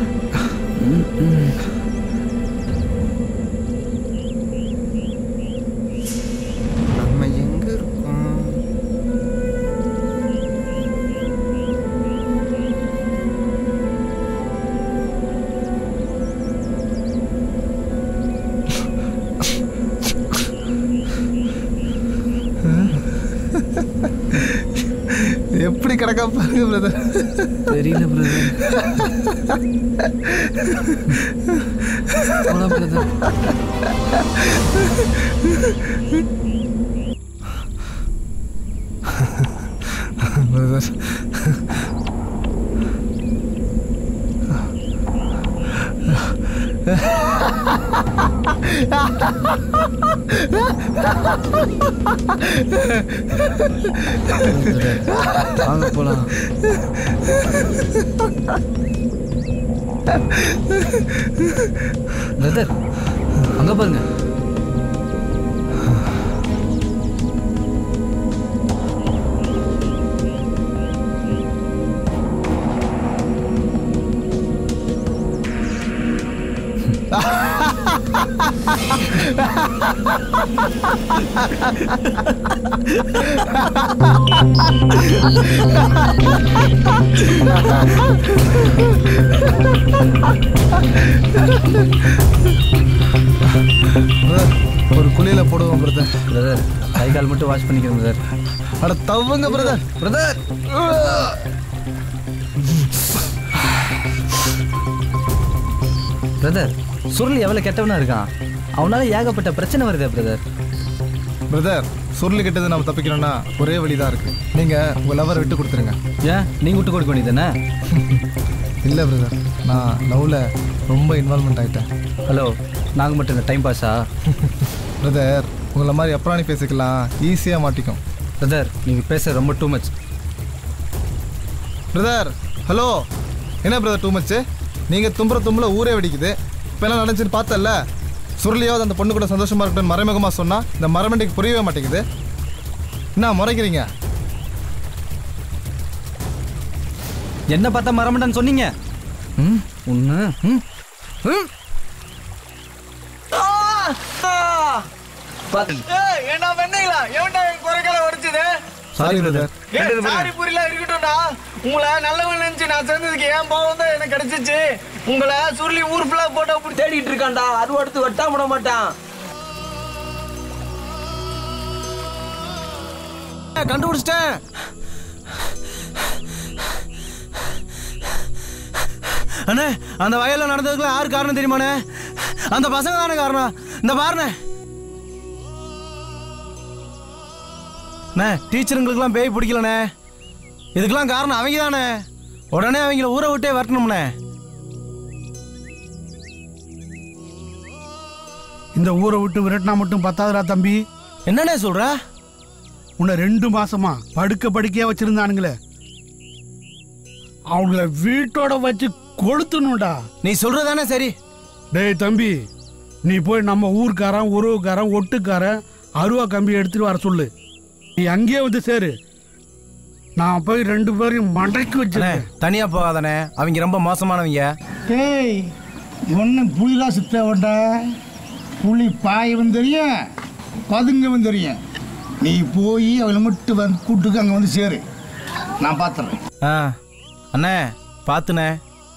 நம்ம எங்க இருக்கோம் எப்படி கிடக்கா பாருங்க பிரதர் தெரியல பிரதர் போலாம் பிரதர் பிரதர் வாங்க போலாம் பிரதர் அங்க பாருங்க ஒரு குளியில போடுவோம் பிரதர் பிரதர் கை கால் மட்டும் வாஷ் பண்ணிக்கிறேன் பிரதர் அட தவுங்க பிரதர் பிரதர் பிரதர் சுருள் எவ்வளவு கெட்டவனா இருக்கான் அவனால ஏகப்பட்ட பிரச்சனை வருதே பிரதர் பிரதர் சுருளி கிட்டது நம்ம தப்பிக்கணும்னா ஒரே வழி தான் இருக்கு நீங்க உங்க லவர் விட்டு கொடுத்துருங்க ஏன் நீங்க விட்டு கொடுக்க வேண்டியதானே இல்லை பிரதர் நான் லவ்ல ரொம்ப இன்வால்மெண்ட் ஆயிட்டேன் ஹலோ நாங்கள் மட்டும் இந்த டைம் பாஸா பிரதர் உங்களை மாதிரி அப்புறாணி பேசிக்கலாம் ஈஸியாக மாட்டிக்கும் பிரதர் நீங்கள் பேச ரொம்ப டூ மச் பிரதர் ஹலோ என்ன பிரதர் டூ மச்சு நீங்கள் தும்புற தும்புல ஊரே வெடிக்குது இப்போ என்ன நடந்துச்சுன்னு பார்த்தல சுருளியாவது அந்த பொண்ணு கூட சந்தோஷமா இருக்கட்டும்னு மறைமுகமாக சொன்னால் இந்த மரமண்டைக்கு புரியவே மாட்டேங்குது என்ன முறைக்கிறீங்க என்ன பார்த்தா மரமண்டான்னு சொன்னீங்க ம் ஒன்று ம் ம் ஏண்டா வெண்ணீங்களா எவன்டா என் குறைகளை உடைச்சது சாரி பிரதர் ஏய், சாரி புரியல இருக்கட்டும்டா உங்களை நல்லவன் நினைச்சு நான் சேர்ந்ததுக்கு ஏன் பாவம் தான் எனக்கு கிடைச்சிச்சு உங்களை சுருளி ஊர் ஃபுல்லா போட்டோ அப்படி தேடிட்டு இருக்கான்டா அது அடுத்து வெட்டாம விட மாட்டான் கண்டுபிடிச்சிட்டேன் அண்ணே அந்த வயல்ல நடந்ததுக்குலாம் யாரு காரணம் தெரியுமாண்ணே அந்த பசங்க தானே காரணம் இந்த பாருண்ணே அண்ணே டீச்சருங்களுக்குலாம் பேய் பிடிக்கலண்ணே இதுக்கெல்லாம் காரணம் அவங்க தானே உடனே அவங்கள ஊரை விட்டே வரட்டணும்ண்ணே இந்த ஊரை விட்டு விரட்டினா மட்டும் பத்தாதுடா தம்பி என்னண்ணே சொல்ற உன்னை ரெண்டு மாசமா படுக்க படுக்கையா வச்சிருந்தானுங்களே அவங்கள வீட்டோட வச்சு கொளுத்தணும்டா நீ சொல்றதானே சரி டேய் தம்பி நீ போய் நம்ம ஊர்க்காரன் உறவுக்காரன் ஒட்டுக்காரன் அருவா கம்பி எடுத்துட்டு வர சொல்லு நீ அங்கேயே வந்து சேரு நான் போய் ரெண்டு பேரையும் மடக்கி அண்ணே வச்சிருக்கேன் தனியா போகாதானே அவங்க ரொம்ப மோசமானவங்க டேய் ஒன்றும் புலிலாம் சுத்தவன்டா புலி பாயவன் தெரியும் பதுங்கவன் தெரியும் நீ போய் அவளை மட்டும் வந்து கூட்டுக்கு அங்கே வந்து சேரு நான் பார்த்துறேன் ஆ அண்ணே பார்த்துண்ணே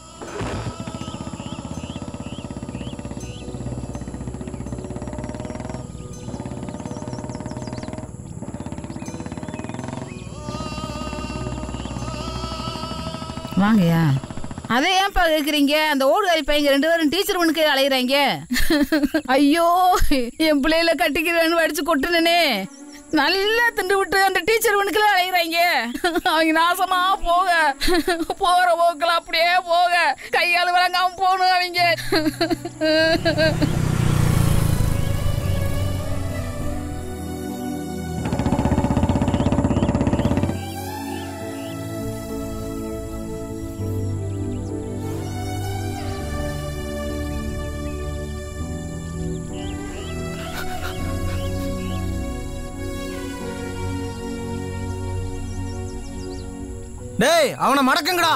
வாங்கயா அதை ஏன்ப்பா கேட்குறீங்க அந்த ஓடுகாரி பையங்க ரெண்டு பேரும் டீச்சர் ஒன்றுக்கு அலையிறாங்க ஐயோ என் பிள்ளையில கட்டிக்கிறேன்னு அடிச்சு கொட்டுனே நல்லா திண்டு விட்டு அந்த டீச்சர் ஒன்றுக்குள்ள அலையிறாங்க அவங்க நாசமா போக போற போக்கில் அப்படியே போக கையால் விளங்காம போகணும் அவங்க டேய் அவனை மடக்குங்கடா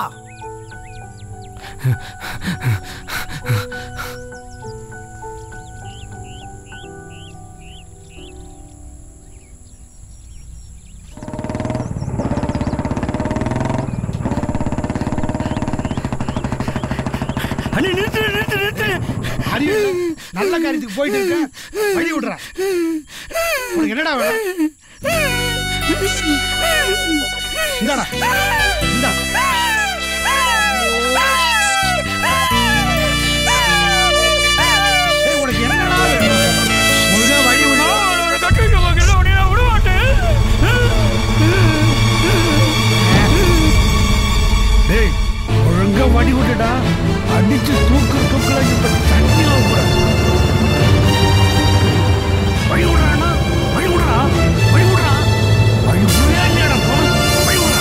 அண்ணி நிறுத்து நிறுத்து நிறுத்து அறிவு நல்ல காரியத்துக்கு போயிட்டு இருக்கேன் வழி விடுறேன் உனக்கு என்னடா வேணும் இந்தாடா இந்தா ஏய், உனக்கு என்னடா வேணும் ஒழுங்கா வழி விடு டேய் ஒழுங்கா வழி விட்டுடா அடிச்சு தூக்கு தூக்கல இப்ப தண்ணியில விடுற வழி விடுறானா வழி விடுறா வழி விடுறா வழி விடுறியா இல்லையாடா போ வழி விடுறா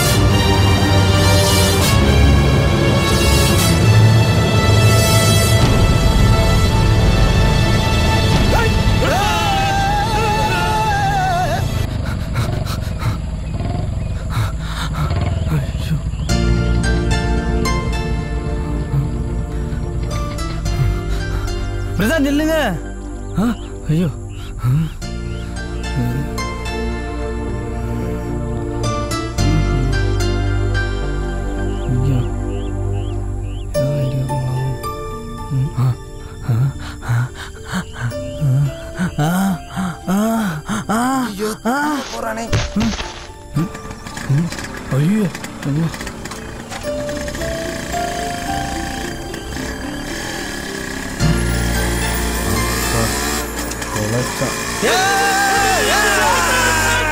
பிரதா நில்லுங்க ஆ, ஐயோ ஆ. ஐயோ. ஏதோ idea பண்ணுவோம். ம், ஆ, ஆ, ஆ, ஆ, ஆ, ஆ, ஆ, ஆ. ம், ம், ம். ஐயோ ஐயோ தொலைச்சா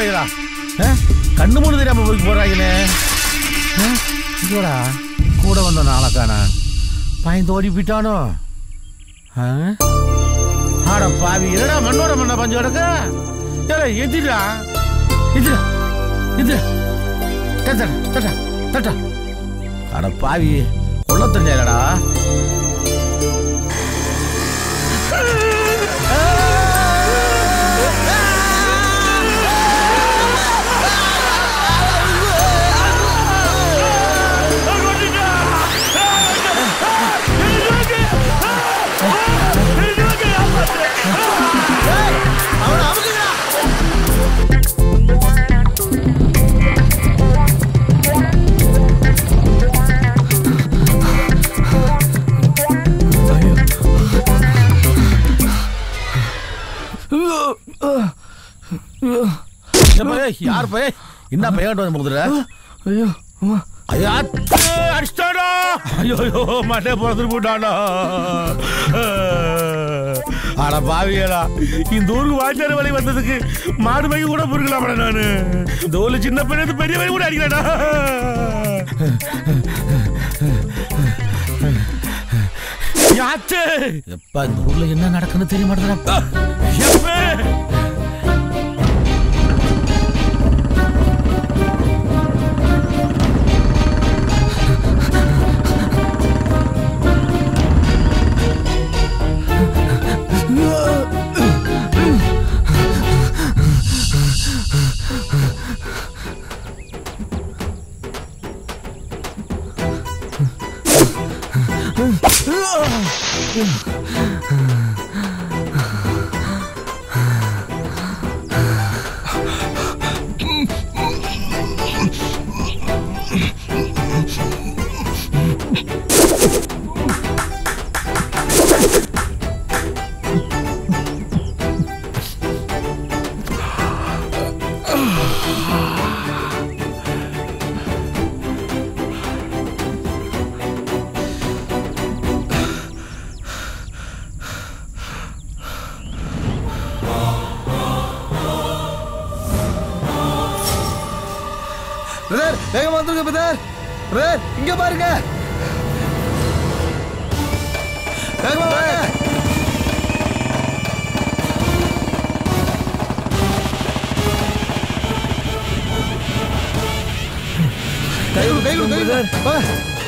போறாங்களா கண்ணு மூணு தெரியாம போய் போறாங்களே ஆ? இங்கடா கூட வந்த நாளக்கானா பையன் தோடி போயிட்டானோ ஆ? ஆட பாவி என்னடா மண்ணோட மண்ண பஞ்சு கிடக்க ஏலே எந்திரா எந்திரா எந்திரா தட்டா தட்டா தட்டா அட பாவி கொல்ல தெரிஞ்சாடா எப்பா, ஏய், யார் பைய என்ன பையன் வந்து முகுதுற ஐயோ ஐயா அடிச்சிட்டாடா ஐயோ ஐயோ மட்டே பிறந்து போட்டாடா அட பாவியலா இந்த ஊருக்கு வாய்ச்சார வழி வந்ததுக்கு மாடு மைக்கு கூட பொறுக்கலாமடா நானு இந்த ஊர்ல சின்ன பையன் பெரிய பையன் கூட அடிக்கலடா யாச்சு எப்பா இந்த ஊர்ல என்ன நடக்குன்னு தெரிய மாட்டேங்கிறா எப்பே பிரதர் வேகமா வந்துருங்க பிரதர் பிரதர் இங்க பாருங்க வேகமா வாங்க கை கொடு, கை கொடு, கை கொடு. வா.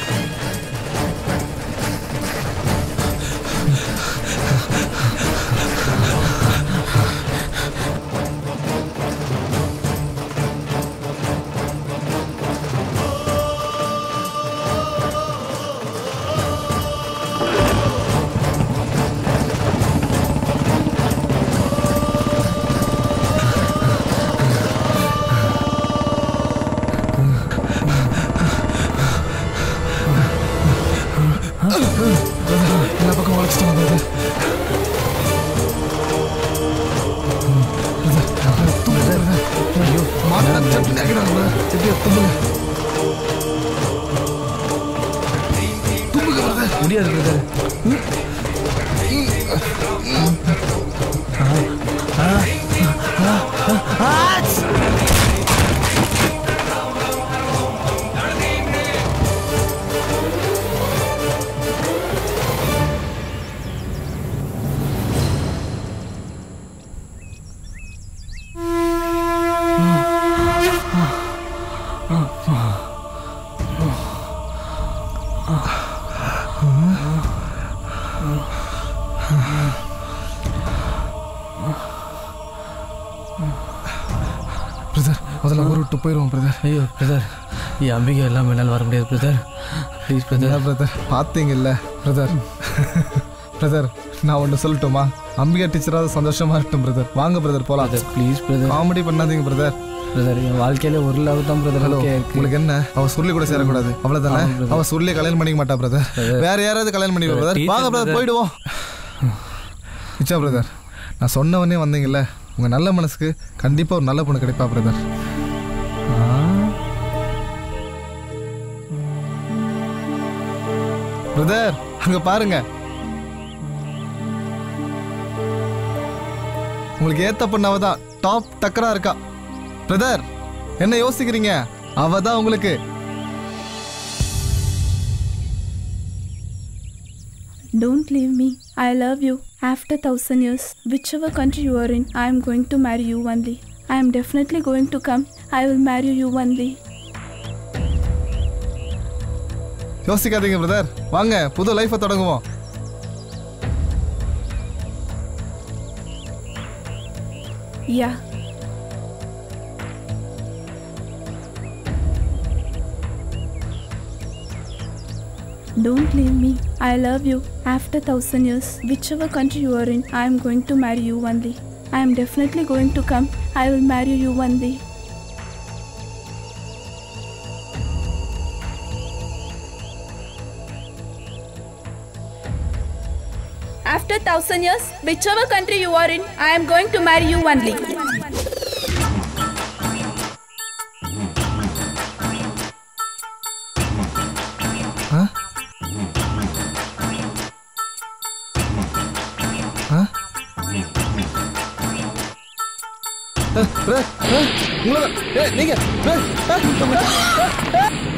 எல்லா பக்கம் உழைச்சிட்டாங்க பிரதர் ஐயோ மாட்டா சட்னி ஆகிடாங்க பிரதர் எப்படியோ தும்புங்க தும்புங்க பிரதர் முடியாது பிரதர் பிரதர் முதல்ல ஊர் விட்டு போயிடுவோம் பிரதர் ஐயோ பிரதர் என் அம்பிகை எல்லாம் என்னால் வர முடியாது பிரதர் ப்ளீஸ் பிரதர் பிரதர் பார்த்தீங்கல்ல பிரதர் பிரதர் நான் ஒன்று சொல்லட்டுமா அம்பிகா டீச்சராவது சந்தோஷமா இருக்கட்டும் பிரதர் வாங்க பிரதர் போலாம் ப்ளீஸ் பிரதர் காமெடி பண்ணாதீங்க பிரதர் பிரதர் என் வாழ்க்கையில ஒரு லவ் தான் பிரதர் ஹலோ ஓகே இருக்கு உங்களுக்கு என்ன அவ சுருளி கூட சேரக்கூடாது அவ்வளவுதானே ஆமா, brother. அவ சுருளியை கல்யாணம் பண்ணிக்க மாட்டா பிரதர் Brother. வேற யாராவது கல்யாணம் பண்ணி Brother, பிரதர் teacher வாங்க பிரதர் brother. போயிடுவோம் நிச்சா பிரதர் நான் சொன்னவனே வந்தீங்கல்ல உங்க நல்ல மனசுக்கு கண்டிப்பா ஒரு நல்ல பொண்ணு கிடைப்பா பிரதர் பிரதர் அங்க பாருங்க உங்களுக்கு ஏத்த பொண்ணு அவ தான் டாப் டக்கரா இருக்கா பிரதர் என்ன யோசிக்கிறீங்க அவ தான் உங்களுக்கு Don't leave me. I love you. After thousand years, whichever country you are in, I am going to marry you only. I am definitely going to come. I will marry you only. யோசிக்காதீங்க brother வாங்க புது லைஃபை தொடங்குவோம் Yeah. Don't leave me. I love you. After thousand years, whichever country you are in, I am going to marry you only. I am definitely going to come. I will marry you only. After thousand years, whichever country you are in, I am going to marry you only. ஆ? ஆ? ஏ, brother, ஏ, உங்களதான். ஏ, நீங்க brother, ஏ,